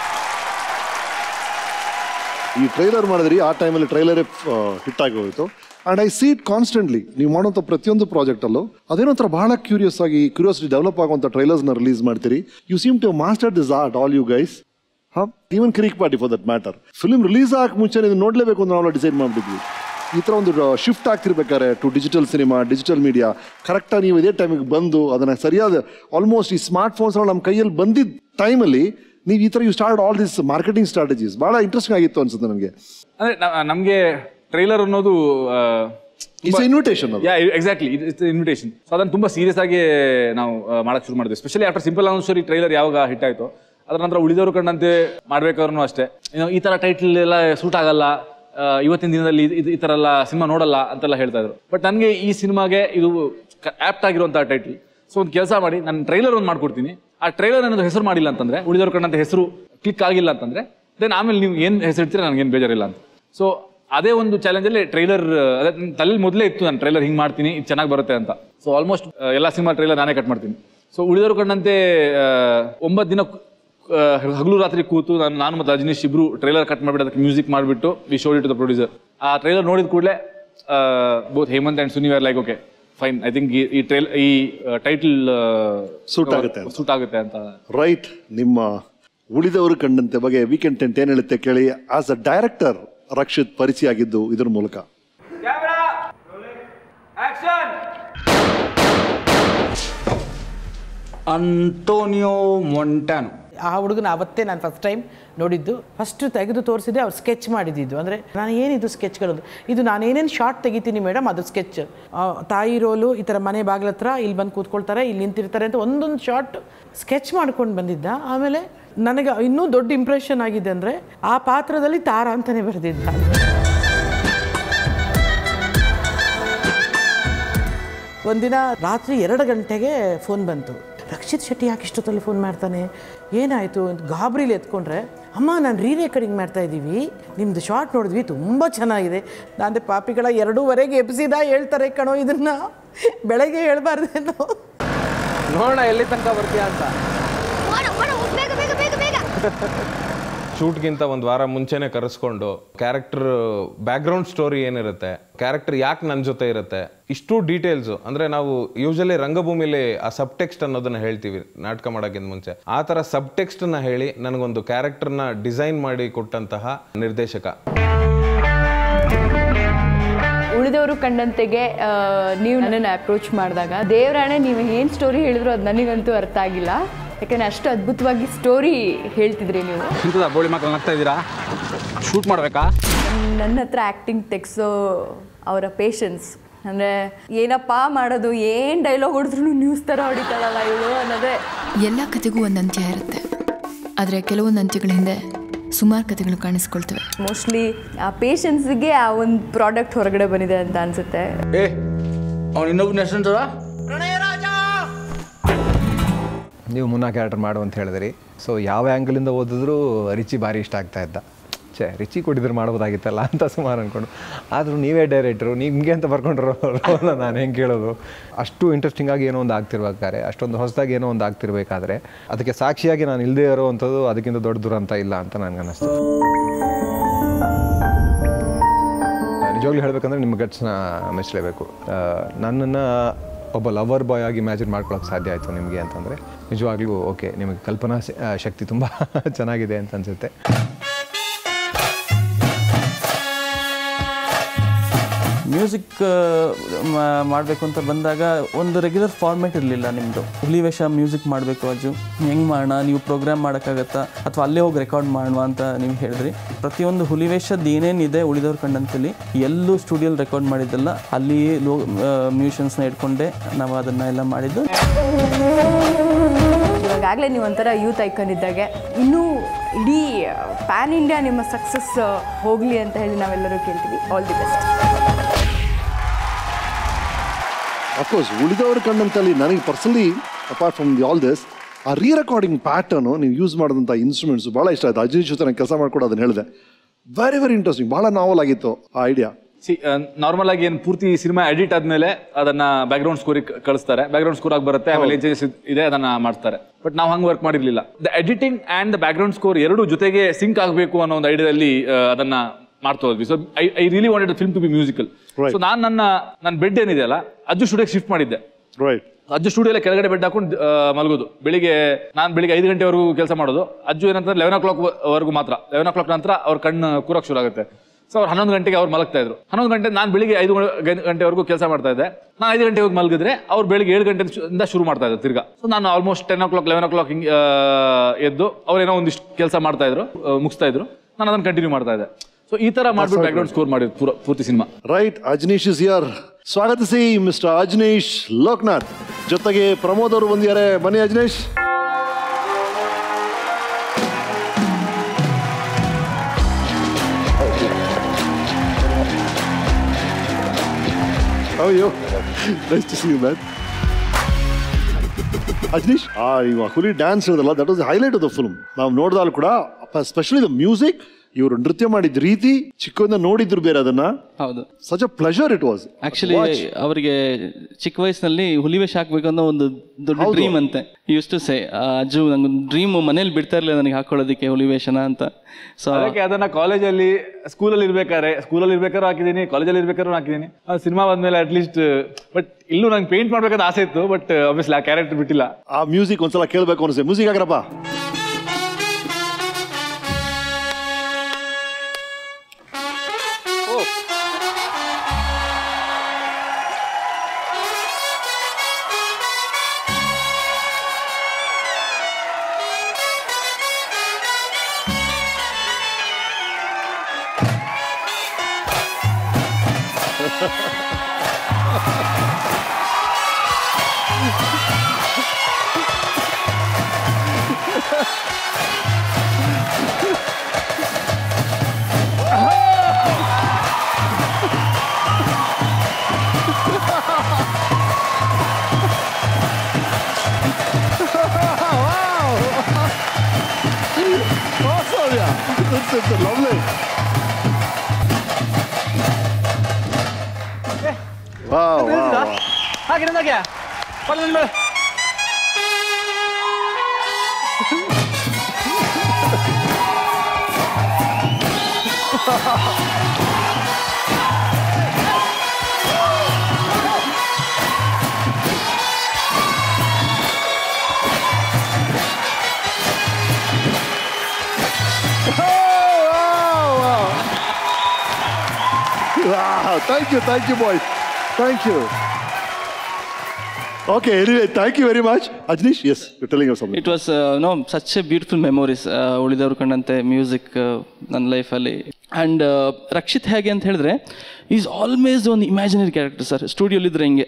S2: ಈ ಟ್ರೈಲರ್ ಮಾಡಿದ್ರಿ ಆ ಟೈಮಲ್ಲಿ ಟ್ರೈಲರೇ ಹಿಟ್ ಆಗಿ ಹೋಯಿತು and I see it constantly ನೀವು ಮಾಡುವಂಥ ಪ್ರತಿಯೊಂದು ಪ್ರಾಜೆಕ್ಟಲ್ಲೂ ಅದೇನೋ ಒಂಥರ ಬಹಳ ಕ್ಯೂರಿಯಸ್ ಆಗಿ ಕ್ಯೂರಿಯಾಸಿಟಿ ಡೆವಲಪ್ ಆಗುವಂಥ ಟ್ರೈಲರ್ಸ್ನ ರಿಲೀಸ್ ಮಾಡ್ತೀರಿ you seem to master this art all you guys ಹಾ even Kirik Party for that matter film release ಆಗಕ್ಕೆ ಮುಂಚೆ ಇದನ್ನ ನೋಡಲೇಬೇಕು ಅಂತ ನಾವು ಡಿಸೈಡ್ ಮಾಡಿದ್ವಿ ಈ ಥರ ಒಂದು ಶಿಫ್ಟ್ ಆಗ್ತಿರ್ಬೇಕಾದ್ರೆ to digital cinema digital media ಕರೆಕ್ಟಾಗಿ ನೀವು ಇದೇ ಟೈಮಿಗೆ ಬಂದು ಅದನ್ನು ಸರಿಯಾದ ಆಲ್ಮೋಸ್ಟ್ ಈ ಸ್ಮಾರ್ಟ್ ಫೋನ್ಸ್ ನಮ್ಮ ಕೈಯಲ್ಲಿ ಬಂದಿದ್ದ ಟೈಮಲ್ಲಿ ನೀವು ಈ ಥರ you start all this marketing strategies ಭಾಳ ಇಂಟ್ರೆಸ್ಟಿಂಗ್ ಆಗಿತ್ತು ಅನ್ಸುತ್ತೆ ನನಗೆ
S3: ಅಂದ್ರೆ ನ- ನಮ್ಗೆ ಟ್ರೈಲರ್ ಅನ್ನೋದು
S2: it's invitation
S3: yeah exactly it's invitation so ಅದನ್ನ ತುಂಬಾ ಸೀರಿಯಸ್ ಆಗಿ ನಾವು ಆ, ಮಾಡಕ್ ಶುರು ಮಾಡಿದ್ವಿ ಸ್ಪೆಷಲಿ ಆಫ್ಟರ್ ಸಿಂಪಲ್ ಅನ್ಸರಿ ಟ್ರೈಲರ್ ಯಾವಾಗ ಹಿಟ್ ಆಯ್ತು ಅದ್ರ ನಂತರ ಉಳಿದವರು ಕಂಡಂತೆ ಮಾಡ್ಬೇಕಾದ್ರೂ ಅಷ್ಟೇ ಏನು ಈ ತರ ಟೈಟಲ್ ಎಲ್ಲ ಸೂಟ್ ಆಗಲ್ಲ ಆ, ಇವತ್ತಿನ ದಿನದಲ್ಲಿ ಇದು- ಇದು- ಈ ತರ ಎಲ್ಲ ಸಿನಿಮಾ ನೋಡಲ್ಲ ಅಂತೆಲ್ಲ ಹೇಳ್ತಾ ಇದ್ರು ಬಟ್ ನನಗೆ ಈ ಸಿನಿಮಾಗೆ ಇದು ಆಪ್ಟ್ ಆಗಿರುವಂತ ಟೈಟಲ್ ಸೊ ಒಂದು ಕೆಲಸ ಮಾಡಿ ನಾನು ಟ್ರೈಲರ್ ಒಂದು ಮಾಡ್ಕೊಡ್ತೀನಿ ಆ ಟ್ರೈಲರ್ ಅನ್ನೋದು ಹೆಸರು ಮಾಡಿಲ್ಲ ಅಂತಂದ್ರೆ ಉಳಿದವ್ರ ಕಂಡಂತೆ ಹೆಸರು ಕ್ಲಿಕ್ ಆಗಿಲ್ಲ ಅಂತಂದ್ರೆ ದೆನ್ ಆಮೇಲೆ ನೀವು ಏನು ಹೆಸರು ಇಡ್ತೀರಾ ನನಗೇನು ಬೇಜಾರಿಲ್ಲ ಅಂತ ಸೊ ಅದೇ ಒಂದು ಚಾಲೆಂಜಲ್ಲಿ ಟ್ರೈಲರ್ ಅದೇ ನನ್ನ ತಲೆಯಲ್ಲಿ ಮೊದಲೇ ಇತ್ತು ನಾನು ಟ್ರೈಲರ್ ಹಿಂಗೆ ಮಾಡ್ತೀನಿ ಇದು ಚೆನ್ನಾಗಿ ಬರುತ್ತೆ ಅಂತ ಸೊ ಆಲ್ಮೋಸ್ಟ್ ಎಲ್ಲ ಸಿನಿಮಾ ಟ್ರೈಲರ್ ನಾನೇ ಕಟ್ ಮಾಡ್ತೀನಿ ಸೊ ಉಳಿದವರು ಕಂಡಂತೆ ಒಂಬತ್ತು ದಿನ ಆ, ಹಗಲು ರಾತ್ರಿ ಕೂತು ನಾನು ನಾನು ಮತ್ತು ರಜನೀಶ್ ಇಬ್ರು ಟ್ರೈಲರ್ ಕಟ್ ಮಾಡಿಬಿಟ್ಟು ಅದಕ್ಕೆ ಮ್ಯೂಸಿಕ್ ಮಾಡಿಬಿಟ್ಟು we showed it the producer ಆ ಟ್ರೈಲರ್ ನೋಡಿದ ಕೂಡಲೇ ಬೋತ್ ಹೇಮಂತ್ ಆ್ಯಂಡ್ ಸುನಿವರ್ like okay fine I think ಈ ಟ್ರೈಲ್ ಈ ಟೈಟಲ್
S2: Suit ಆಗುತ್ತೆ ಅಂತ.
S3: ಸೂಟ್ ಆಗುತ್ತೆ ಅಂತ
S2: ರೈಟ್ ನಿಮ್ಮ ಉಳಿದವರು ಕಂಡಂತೆ ಬಗ್ಗೆ ವೀಕೆಂಡ್ ಟೆಂಟ್ ಏನು ಹೇಳುತ್ತೆ ಕೇಳಿ ಆಸ್ ಅ ಡೈರೆಕ್ಟರ್ ರಕ್ಷಿತ್ ಪರಿಚಯ ಆಗಿದ್ದು ಇದ್ರ ಮೂಲಕ
S16: ಅಂಟೋನಿಯೋ ಮೊಂಟಾನೋ
S18: ಆ ಹುಡುಗನ ಅವತ್ತೇ ನಾನು ಫಸ್ಟ್ ಟೈಮ್ ನೋಡಿದ್ದು ಫಸ್ಟ್ ತೆಗೆದು ತೋರಿಸಿದೆ ಅವ್ರು ಸ್ಕೆಚ್ ಮಾಡಿದ್ದು ಅಂದರೆ ನಾನು ಏನಿದು ಸ್ಕೆಚ್ಗಳು ಇದು ನಾನು ಏನೇನು ಶಾರ್ಟ್ ತೆಗಿತೀನಿ ಮೇಡಮ್ ಅದು ಸ್ಕೆಚ್ ತಾಯಿ ರೋಲು ಈ ಥರ ಮನೆ ಬಾಗಿಲ ಹತ್ರ ಇಲ್ಲಿ ಬಂದು ಕೂತ್ಕೊಳ್ತಾರೆ ಇಲ್ಲಿ ನಿಂತಿರ್ತಾರೆ ಅಂತ ಒಂದೊಂದು ಶಾರ್ಟ್ ಸ್ಕೆಚ್ ಮಾಡ್ಕೊಂಡು ಬಂದಿದ್ದ ಆಮೇಲೆ ನನಗೆ ಇನ್ನೂ ದೊಡ್ಡ ಇಂಪ್ರೆಷನ್ ಆಗಿದೆ ಅಂದರೆ ಆ ಪಾತ್ರದಲ್ಲಿ ತಾರ ಅಂತಲೇ ಬರೆದಿದ್ದ ಒಂದಿನ ರಾತ್ರಿ ಎರಡು ಗಂಟೆಗೆ ಫೋನ್ ಬಂತು ರಕ್ಷಿತ್ ಶೆಟ್ಟಿ ಯಾಕೆ ಇಷ್ಟೊತ್ತಲ್ಲಿ ಫೋನ್ ಮಾಡ್ತಾನೆ ಏನಾಯಿತು ಅಂತ ಗಾಬರಿಲಿ ಎತ್ಕೊಂಡ್ರೆ ಅಮ್ಮ ನಾನು ರೀ ರೆಕಾರ್ಡಿಂಗ್ ಮಾಡ್ತಾ ಇದ್ದೀವಿ ನಿಮ್ಮದು ಶಾರ್ಟ್ ನೋಡಿದ್ವಿ ತುಂಬ ಚೆನ್ನಾಗಿದೆ ನಾಂದೆ ಪಾಪಿಗಳ ಎರಡೂವರೆಗೆ ಎಬ್ಸಿದ ಹೇಳ್ತಾರೆ ಕಣೋ ಇದನ್ನು ಬೆಳಗ್ಗೆ ಹೇಳ್ಬಾರ್ದೇನೋ
S16: ನೋಡೋಣ ಎಲ್ಲಿ ತನಕ ಬರ್ತೀಯ ಅಂತ
S15: ಶೂಟ್ಗಿಂತ ಒಂದು ವಾರ ಮುಂಚೆನೆ ಕರೆಸ್ಕೊಂಡು ಕ್ಯಾರೆಕ್ಟರ್ ಬ್ಯಾಕ್ಗ್ರೌಂಡ್ ಸ್ಟೋರಿ ಏನಿರುತ್ತೆ ಕ್ಯಾರೆಕ್ಟರ್ ಯಾಕೆ ನನ್ನ ಜೊತೆ ಇರುತ್ತೆ ಇಷ್ಟು ಡೀಟೇಲ್ಸು ಅಂದರೆ ನಾವು ಯೂಶಲಿ ರಂಗಭೂಮಿಲಿ ಆ ಸಬ್ ಟೆಕ್ಸ್ಟ್ ಅನ್ನೋದನ್ನ ಹೇಳ್ತೀವಿ ನಾಟಕ ಮಾಡೋಕ್ಕಿಂತ ಮುಂಚೆ ಆ ಥರ ಸಬ್ ಟೆಕ್ಸ್ಟನ್ನ ಹೇಳಿ ನನಗೊಂದು ಕ್ಯಾರೆಕ್ಟರ್ನ ಡಿಸೈನ್ ಮಾಡಿ ಕೊಟ್ಟಂತಹ ನಿರ್ದೇಶಕ
S1: ಉಳಿದವರು ಕಂಡಂತೆಗೆ ಆ, ನೀವು ನನ್ನನ್ನು ಅಪ್ರೋಚ್ ಮಾಡಿದಾಗ ದೇವರಾಣೆ ನೀವು ಏನು ಸ್ಟೋರಿ ಹೇಳಿದ್ರು ಅದು ನನಗಂತೂ ಅರ್ಥ ಆಗಿಲ್ಲ ಯಾಕಂದರೆ ಅಷ್ಟು ಅದ್ಭುತವಾಗಿ ಸ್ಟೋರಿ ಹೇಳ್ತಿದ್ರಿ ನೀವು
S3: ಇಂಥದ ಬೋಳಿ ಮಕ್ಕಳು ನಗ್ತಾ ಇದ್ದೀರಾ ಶೂಟ್ ಮಾಡಬೇಕಾ
S1: ನನ್ನ ಹತ್ರ ಆ್ಯಕ್ಟಿಂಗ್ ತೆಗ್ಸೋ ಅವರ ಪೇಷನ್ಸ್ ಅಂದರೆ ಏನಪ್ಪ ಮಾಡೋದು ಏನು ಡೈಲಾಗ್ ಹೊಡೆದ್ರು ನ್ಯೂಸ್ ಥರ ಹೊಡಿತಾಳಲ್ಲ ಇವಳು ಅನ್ನೋದೇ
S17: ಎಲ್ಲ ಕತೆಗೂ ಒಂದು ಅಂತ್ಯ ಇರುತ್ತೆ ಆದರೆ ಕೆಲವೊಂದು ಅಂತ್ಯಗಳ ಹಿಂದೆ ಸುಮಾರು ಕತೆಗಳು ಕಾಣಿಸ್ಕೊಳ್ತವೆ
S1: ಮೋಸ್ಟ್ಲಿ ಆ ಪೇಷನ್ಸ್ಗೆ ಆ ಒಂದು ಪ್ರಾಡಕ್ಟ್ ಹೊರಗಡೆ ಬಂದಿದೆ ಅಂತ ಅನಿಸುತ್ತೆ
S3: ಏ ಅವ್ನು ಇನ್ನೊಬ್ಬನ ಹೆಸರು
S6: ನೀವು ಮುನ್ನಾ ಕ್ಯಾರೆಕ್ಟರ್ ಮಾಡು ಅಂತ ಹೇಳಿದ್ರಿ ಸೊ ಯಾವ ಆ್ಯಂಗಲಿಂದ ಓದಿದ್ರು ರಿಚಿ ಭಾರಿ ಇಷ್ಟ ಆಗ್ತಾ ಇದ್ದ ಛೇ ರಿಚಿ ಕೊಟ್ಟಿದ್ರೆ ಮಾಡ್ಬೋದಾಗಿತ್ತಲ್ಲ ಅಂತ ಸುಮಾರು ಅಂದ್ಕೊಂಡು ಆದರೂ ನೀವೇ ಡೈರೆಕ್ಟ್ರು ನಿಮಗೆ ಅಂತ ಬರ್ಕೊಂಡಿರೋ ರೋಲ್ನ ನಾನು ಹೆಂಗೆ ಕೇಳೋದು ಅಷ್ಟು ಇಂಟ್ರೆಸ್ಟಿಂಗ್ ಆಗಿ ಏನೋ ಒಂದು ಆಗ್ತಿರ್ಬೇಕಾದ್ರೆ ಅಷ್ಟೊಂದು ಹೊಸದಾಗಿ ಏನೋ ಒಂದು ಆಗ್ತಿರ್ಬೇಕಾದ್ರೆ ಅದಕ್ಕೆ ಸಾಕ್ಷಿಯಾಗಿ ನಾನು ಇಲ್ಲದೆ ಇರೋ ಅಂಥದ್ದು ಅದಕ್ಕಿಂತ ದೊಡ್ಡ ದುರಂತ ಇಲ್ಲ ಅಂತ ನನಗೆ ಅನ್ನಿಸ್ತು ನಿಜವಾಗ್ಲೂ ಹೇಳಬೇಕಂದ್ರೆ ನಿಮ್ಮ ಗಟ್ಸ್ನ ಮೆಚ್ಚಲೇಬೇಕು ನನ್ನನ್ನು ಒಬ್ಬ ಲವರ್ ಬಾಯ್ ಆಗಿ ಇಮ್ಯಾಜಿನ್ ಮಾಡ್ಕೊಳಕ್ಕೆ ಸಾಧ್ಯ ಆಯಿತು ನಿಮಗೆ ಅಂತಂದರೆ ನಿಜವಾಗ್ಲೂ ಓಕೆ ನಿಮಗೆ ಕಲ್ಪನಾ ಶ- ಆ, ಶಕ್ತಿ ತುಂಬ ಚೆನ್ನಾಗಿದೆ ಅಂತ ಅನಿಸುತ್ತೆ
S19: ಮ್ಯೂಸಿಕ್ ಮಾಡಬೇಕು ಅಂತ ಬಂದಾಗ ಒಂದು ರೆಗ್ಯುಲರ್ ಫಾರ್ಮೇಟ್ ಇರಲಿಲ್ಲ ನಿಮ್ಮದು ಹುಲಿವೇಷ ಮ್ಯೂಸಿಕ್ ಮಾಡಬೇಕು ಅಜ್ಜು ಹೆಂಗೆ ಮಾಡೋಣ ನೀವು ಪ್ರೋಗ್ರಾಮ್ ಮಾಡೋಕ್ಕಾಗತ್ತಾ ಅಥವಾ ಅಲ್ಲೇ ಹೋಗಿ ರೆಕಾರ್ಡ್ ಮಾಡುವ ಅಂತ ನೀವು ಹೇಳಿದ್ರಿ ಪ್ರತಿಯೊಂದು ಹುಲಿವೇಷದ ಏನೇನಿದೆ ಉಳಿದವ್ರ ಕಂಡಂತಲ್ಲಿ ಎಲ್ಲೂ ಸ್ಟುಡಿಯೋಲಿ ರೆಕಾರ್ಡ್ ಮಾಡಿದ್ದಲ್ಲ ಅಲ್ಲಿ ಲೋ ಮ್ಯೂಷಿಯನ್ಸ್ನ ಇಟ್ಕೊಂಡೆ ನಾವು ಅದನ್ನು ಎಲ್ಲ ಮಾಡಿದ್ದು
S1: ಇವಾಗಲೇ ನೀವು ಒಂಥರ ಯೂತ್ ಐಕನ್ ಇದ್ದಾಗೆ ಇನ್ನೂ ಇಡೀ ಪ್ಯಾನ್ ಇಂಡಿಯಾ ನಿಮ್ಮ ಸಕ್ಸಸ್ ಹೋಗಲಿ ಅಂತ ಹೇಳಿ ನಾವೆಲ್ಲರೂ ಕೇಳ್ತೀವಿ ಆಲ್ ದಿ ಬೆಸ್ಟ್
S2: ಅಫ್ಕೋರ್ಸ್ ಉಳಿದವರು ಕಂಡಂತಲ್ಲಿ ನನಗೆ personally apart from the all this uh re recording pattern ನೀವು ಯೂಸ್ ಮಾಡಿದಂಥ ಇನ್ಸ್ಟ್ರೂಮೆಂಟ್ಸ್ ಭಾಳ ಇಷ್ಟ ಆಯ್ತು ಅಜಿತ್ ಜೊತೆ ನಾನು ಕೆಲಸ ಮಾಡ್ಕೊಂಡು ಅದನ್ನ ಹೇಳಿದೆ ವೆರಿ ವೆರಿ ಇಂಟ್ರೆಸ್ಟಿಂಗ್ ಭಾಳ ನಾವಲ್ ಆಗಿತ್ತು ಆ ಐಡಿಯಾ
S3: ಸಿ ನಾರ್ಮಲ್ ಆಗಿ ಏನು ಪೂರ್ತಿ ಸಿನಿಮಾ ಎಡಿಟ್ ಆದ್ಮೇಲೆ ಅದನ್ನ ಬ್ಯಾಕ್ಗ್ರೌಂಡ್ ಸ್ಕೋರಿಗೆ ಕಳಿಸ್ತಾರೆ ಬ್ಯಾಕ್ಗ್ರೌಂಡ್ ಸ್ಕೋರ್ ಆಗಿ ಬರುತ್ತೆ ಆಮೇಲೆ ಚೇಂಜಸ್ ಇದೆ ಅದನ್ನ ಮಾಡ್ತಾರೆ ಬಟ್ ನಾವು ಹಂಗೆ ವರ್ಕ್ ಮಾಡಿರ್ಲಿಲ್ಲ the editing and the background score ಎರಡು ಜೊತೆಗೆ ಸಿಂಕ್ ಆಗಬೇಕು ಅನ್ನೋ ಒಂದು ಐಡಿಯಾದಲ್ಲಿ ಅದನ್ನ ಮಾಡ್ತಾ ಹೋದ್ವಿ so I I really wanted film to be musical so ನಾನು ನನ್ನ ನನ್ನ ಬೆಡ್ ಏನಿದೆಯಲ್ಲ ಅಜ್ಜು ಸ್ಟುಡಿಯೋಗೆ ಶಿಫ್ಟ್ ಮಾಡಿದ್ದೆ
S2: ರೈಟ್
S3: ಅಜ್ಜು ಸ್ಟುಡಿಯೋಲ್ಲ ಕೆಳಗಡೆ ಬೆಡ್ ಹಾಕೊಂಡು ಆ, ಮಲಗೋದು ಬೆಳಿಗ್ಗೆ ನಾನು ಬೆಳಿಗ್ಗೆ ಐದು ಗಂಟೆವರೆಗೂ ಕೆಲಸ ಮಾಡೋದು ಅಜ್ಜು ಏನಂತಂದ್ರೆ ಲೆವೆನ್ ಓ ಕ್ಲಾಕ್ ವರೆಗೂ ಮಾತ್ರ ಲೆವೆನ್ ಓ ಕ್ಲಾಕ್ ನಂತರ ಅವ್ರ ಕಣ್ಣು ಕೂರಕ್ಕೆ ಶುರು ಆಗುತ್ತೆ ಸೊ ಅವ್ರು ಹನ್ನೊಂದು ಗಂಟೆಗೆ ಅವ್ರು ಮಲಗ್ತಾ ಇದ್ರು ಹನ್ನೊಂದು ಗಂಟೆ ನಾನು ಬೆಳಿಗ್ಗೆ ಐದು ಗಂ- ಗಂಟೆವರೆಗೂ ಕೆಲಸ ಮಾಡ್ತಾ ಇದ್ದೆ ನಾನು ಐದು ಗಂಟೆಗೆ ಹೋಗಿ ಮಲಗಿದ್ರೆ ಅವ್ರು ಬೆಳಿಗ್ಗೆ ಏಳು ಗಂಟೆಯಿಂದ ಶುರು ಮಾಡ್ತಾ ಇದ್ರು ತಿರ್ಗಾ ಸೊ ನಾನು almost ten o'clock eleven o'clock ಹಿಂಗೆ ಎದ್ದು ಅವ್ರೇನೋ ಒಂದಿಷ್ಟು ಕೆಲಸ ಮಾಡ್ತಾ ಇದ್ರು ಆ, ಮುಗಿಸ್ತಾ ಇದ್ರು ನಾನು ಅದನ್ನು ಕಂಟಿನ್ಯೂ ಮಾಡ್ತಾ ಇದ್ದೆ ಸೊ ಈ ತರ ಮಾಡ್ಬಿಟ್ಟು ಬ್ಯಾಕ್ಗ್ರೌಂಡ್ ಸ್ಕೋರ್ ಮಾಡಿದ್ರು ಪೂರ ಪೂರ್ತಿ cinema
S2: right Ajneesh is here ಸ್ವಾಗತಿಸಿ ಮಿಸ್ಟರ್ ಅಜ್ನೀಶ್ ಲೋಕನಾಥ್ ಜೊತೆಗೆ ಪ್ರಮೋದ್ ಅವರು ಬಂದಿದ್ದಾರೆ ಬನ್ನಿ ಅಜ್ನೀಶ್ ಅಯ್ಯೋ nice to see you man Ajneesh ಆ ಇವ ಹುಲಿ ಡ್ಯಾನ್ಸ್ ಇರೋದಲ್ಲ that was highlight of the film ನಾವು ನೋಡಿದಾಗ ಕೂಡ ಸ್ಪೆಷಲಿ ದ ಮ್ಯೂಸಿಕ್ ಇವರು ನೃತ್ಯ ಮಾಡಿದ ರೀತಿ ಚಿಕ್ಕಂದ ನೋಡಿದ್ರು ಬೇರೆ ಅದನ್ನ
S19: ಹೌದು
S2: such a pleasure it was
S19: actually ಅವರಿಗೆ ಚಿಕ್ಕ ವಯಸ್ಸಿನಲ್ಲಿ ಹುಲಿವೇಷ ಹಾಕ್ಬೇಕು ಅನ್ನೋ ಒಂದು ದೊಡ್ಡ ಡ್ರೀಮ್ ಅಂತೆ ಯೂಸ್ ಟು ಸೇ ಅಜ್ಜು ನಂಗೊಂದು ಡ್ರೀಮ್ ಮನೇಲಿ ಬಿಡ್ತಾ ಇರಲಿಲ್ಲ ನನಗೆ ಹಾಕೊಳ್ಳೋದಕ್ಕೆ ಹುಲಿವೇಷನ ಅಂತ ಸೊ
S3: ಅದಕ್ಕೆ ಅದನ್ನ ಕಾಲೇಜಲ್ಲಿ ಸ್ಕೂಲಲ್ಲಿ ಇರ್ಬೇಕಾದ್ರೆ ಸ್ಕೂಲಲ್ಲಿ ಇರ್ಬೇಕಾದ್ರೂ ಹಾಕಿದ್ದೀನಿ ಕಾಲೇಜಲ್ಲಿ ಇರ್ಬೇಕಾದ್ರೂ ಹಾಕಿದ್ದೀನಿ ಸಿನಿಮಾ ಬಂದ್ಮೇಲೆ ಅಟ್ಲೀಸ್ಟ್ ಬಟ್ ಇಲ್ಲೂ ನಂಗೆ ಪೇಂಟ್ ಮಾಡ್ಬೇಕಂತ ಆಸೆ ಇತ್ತು ಬಟ್ ಅಬ್ವಿಯಸ್ಲಿ ಆ ಕ್ಯಾರೆಕ್ಟರ್ ಬಿಟ್ಟಿಲ್ಲ
S2: ಆ ಮ್ಯೂಸಿಕ್ ಒಂದ್ಸಲ ಕೇಳಬೇಕು ಅನ್ಸುತ್ತೆ ಮ್ಯೂಸಿಕ್ ಆಗ್ರಪ್ಪ awesome, yeah. It's, it's lovely. Wow, wow, wow.
S3: ಹಾಗೆ
S2: thank you thank you boys thank you okay anyway thank you very much Ajneesh yes you telling something
S19: it was no such a beautiful memories ಉಳಿದವರು ಕಂಡಂತೆ music ನನ್ನ ಲೈಫಲ್ಲಿ and Rakshit ಹೇಗೆ ಅಂತ ಹೇಳಿದ್ರೆ is always ಒಂದು imaginary character sir ಸ್ಟುಡಿಯೋಲಿದ್ರೆ ಹಿಂಗೆ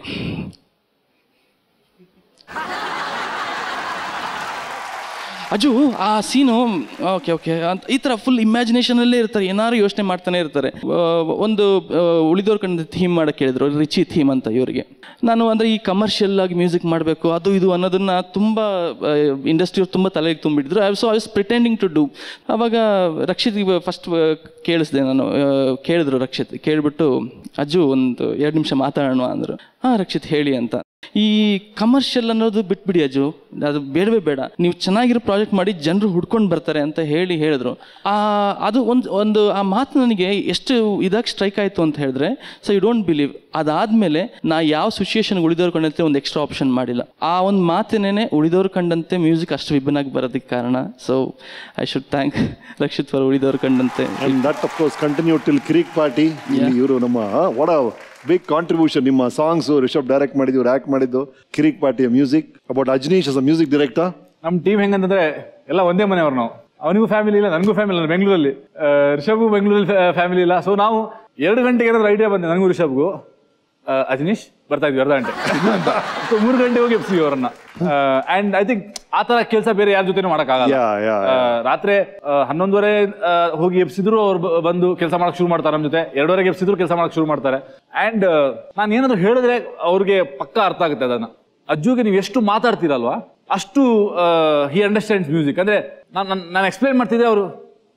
S19: ಅಜು ಆ ಸೀನು ಓಕೆ ಓಕೆ ಅಂತ ಈ ಥರ ಫುಲ್ ಇಮ್ಯಾಜಿನೇಷನಲ್ಲೇ ಇರ್ತಾರೆ ಏನಾದ್ರು ಯೋಚನೆ ಮಾಡ್ತಾನೆ ಇರ್ತಾರೆ ಆ, ಒಂದು ಉಳಿದವ್ರ ಕಂಡ ಥೀಮ್ ಮಾಡಕ್ಕೆ ಹೇಳಿದ್ರು ರಿಚಿ ಥೀಮ್ ಅಂತ ಇವರಿಗೆ ನಾನು ಅಂದರೆ ಈ ಕಮರ್ಷಿಯಲ್ ಆಗಿ ಮ್ಯೂಸಿಕ್ ಮಾಡಬೇಕು ಅದು ಇದು ಅನ್ನೋದನ್ನ ತುಂಬ ಇಂಡಸ್ಟ್ರಿಯವ್ರು ತುಂಬ ತಲೆಗೆ ತುಂಬಿಟ್ಟಿದ್ರು I so I was pretending to do ಅವಾಗ ರಕ್ಷಿತ್ ಫಸ್ಟ್ ಕೇಳಿಸ್ದೆ ನಾನು ಆ, ಕೇಳಿದ್ರು ರಕ್ಷಿತ್ ಕೇಳಿಬಿಟ್ಟು ಅಜ್ಜು ಒಂದು ಎರಡು ನಿಮಿಷ ಮಾತಾಡೋಣ ಅಂದರು ಹಾಂ ರಕ್ಷಿತ್ ಹೇಳಿ ಅಂತ ಈ ಕಮರ್ಷಿಯಲ್ ಅನ್ನೋದು ಬಿಟ್ಬಿಡಿ ಅಜ್ಜು ಅದು ಬೇಡವೇ ಬೇಡ ನೀವು ಚೆನ್ನಾಗಿರೋ ಪ್ರಾಜೆಕ್ಟ್ ಮಾಡಿ ಜನರು ಹುಡ್ಕೊಂಡು ಬರ್ತಾರೆ ಅಂತ ಹೇಳಿ ಹೇಳಿದ್ರು ಆ ಅದು ಒಂದು ಒಂದು ಆ ಮಾತು ನನಗೆ ಎಷ್ಟು ಇದಾಗಿ ಸ್ಟ್ರೈಕ್ ಆಯಿತು ಅಂತ ಹೇಳಿದ್ರೆ ಸೊ ಯು ಡೋಂಟ್ ಬಿಲೀವ್ ಅದಾದಮೇಲೆ ನಾ ಯಾವ ಸಿಚುಯೇಷನ್ ಉಳಿದವ್ರು ಕಂಡಂತೆ ಒಂದು ಎಕ್ಸ್ಟ್ರಾ ಆಪ್ಷನ್ ಮಾಡಿಲ್ಲ ಆ ಒಂದು ಮಾತಿನೇನೆ ಉಳಿದವ್ರು ಕಂಡಂತೆ ಮ್ಯೂಸಿಕ್ ಅಷ್ಟು ವಿಭಿನ್ನಾಗಿ ಬರೋದಕ್ಕೆ ಕಾರಣ so I should thank Rakshit for ಉಳಿದವ್ರು ಕಂಡಂತೆ
S2: and that of course continue till Kirik Party ಇಲ್ಲಿ ಇವರು ನಮ್ಮ ವಾಡ ಬಿಗ್ ಕಾಂಟ್ರಿಬ್ಯೂಷನ್ ನಿಮ್ಮ ಸಾಂಗ್ಸ್ ರಿಷಬ್ ಡೈರೆಕ್ಟ್ ಮಾಡಿದ್ದು ಇವ್ರು ಆಕ್ಟ್ ಮಾಡಿದ್ದು ಕಿರಿಕ್ ಪಾರ್ಟಿಯ music about Ajneesh as a music director
S3: ನಮ್ಮ ಟೀಮ್ ಹೆಂಗಂತಂದ್ರೆ ಎಲ್ಲ ಒಂದೇ ಮನೆಯವ್ರು ನಾವು ಅವನಿಗೂ ಫ್ಯಾಮಿಲಿ ಇಲ್ಲ ನನಗೂ ಫ್ಯಾಮಿಲಿ ಇಲ್ಲ ಬೆಂಗಳೂರಲ್ಲಿ ಆ, ರಿಷಬ್ಗೂ ಬೆಂಗಳೂರಲ್ಲಿ ಫ್ಯಾಮಿಲಿ ಇಲ್ಲ ಸೊ ನಾವು ಎರಡು ಗಂಟೆಗೆ ಏನಾದ್ರು ಐಡಿಯಾ ಬಂದೆ ನನಗೂ ರಿಷಬ್ಗೂ ಆ, ಅಜನೀಶ್ ಬರ್ತಾ ಇದ್ವಿ ಅರ್ಧ ಗಂಟೆ ಸೊ ಮೂರು ಗಂಟೆ ಹೋಗಿ ಎಪ್ಸಿ ಅವರನ್ನ ಅಂಡ್ ಐ ಥಿಂಕ್ ಆ ತರ ಕೆಲಸ ಬೇರೆ ಯಾರ ಜೊತೆನೂ ಮಾಡೋಕ್ಕಾಗಲ್ಲ
S2: Yeah, yeah,
S3: ಆ, ರಾತ್ರಿ ಆ, ಹನ್ನೊಂದುವರೆ ಆ, ಹೋಗಿ ಎಪ್ಸಿದ್ರು ಅವ್ರು ಬ- ಬಂದು ಕೆಲಸ ಮಾಡಕ್ ಶುರು ಮಾಡ್ತಾರೆ ನಮ್ಮ ಜೊತೆ ಎರಡುವರೆಗೆ ಎಪ್ಸಿದ್ರು ಕೆಲಸ ಮಾಡಕ್ ಶುರು ಮಾಡ್ತಾರೆ ಅಂಡ್ ನಾನು ಏನಾದ್ರು ಹೇಳಿದ್ರೆ ಅವ್ರಿಗೆ ಪಕ್ಕ ಅರ್ಥ ಆಗುತ್ತೆ ಅದನ್ನ ಅಜ್ಜುಗೆ ನೀವು ಎಷ್ಟು ಮಾತಾಡ್ತೀರಲ್ವಾ ಅಷ್ಟು ಹಿ ಅಂಡರ್ಸ್ಟ್ಯಾಂಡ್ಸ್ ಮ್ಯೂಸಿಕ್ ಅಂದ್ರೆ ನಾನು ನಾನು ಎಕ್ಸ್ಪ್ಲೈನ್ ಮಾಡ್ತಿದ್ದೆ ಅವರು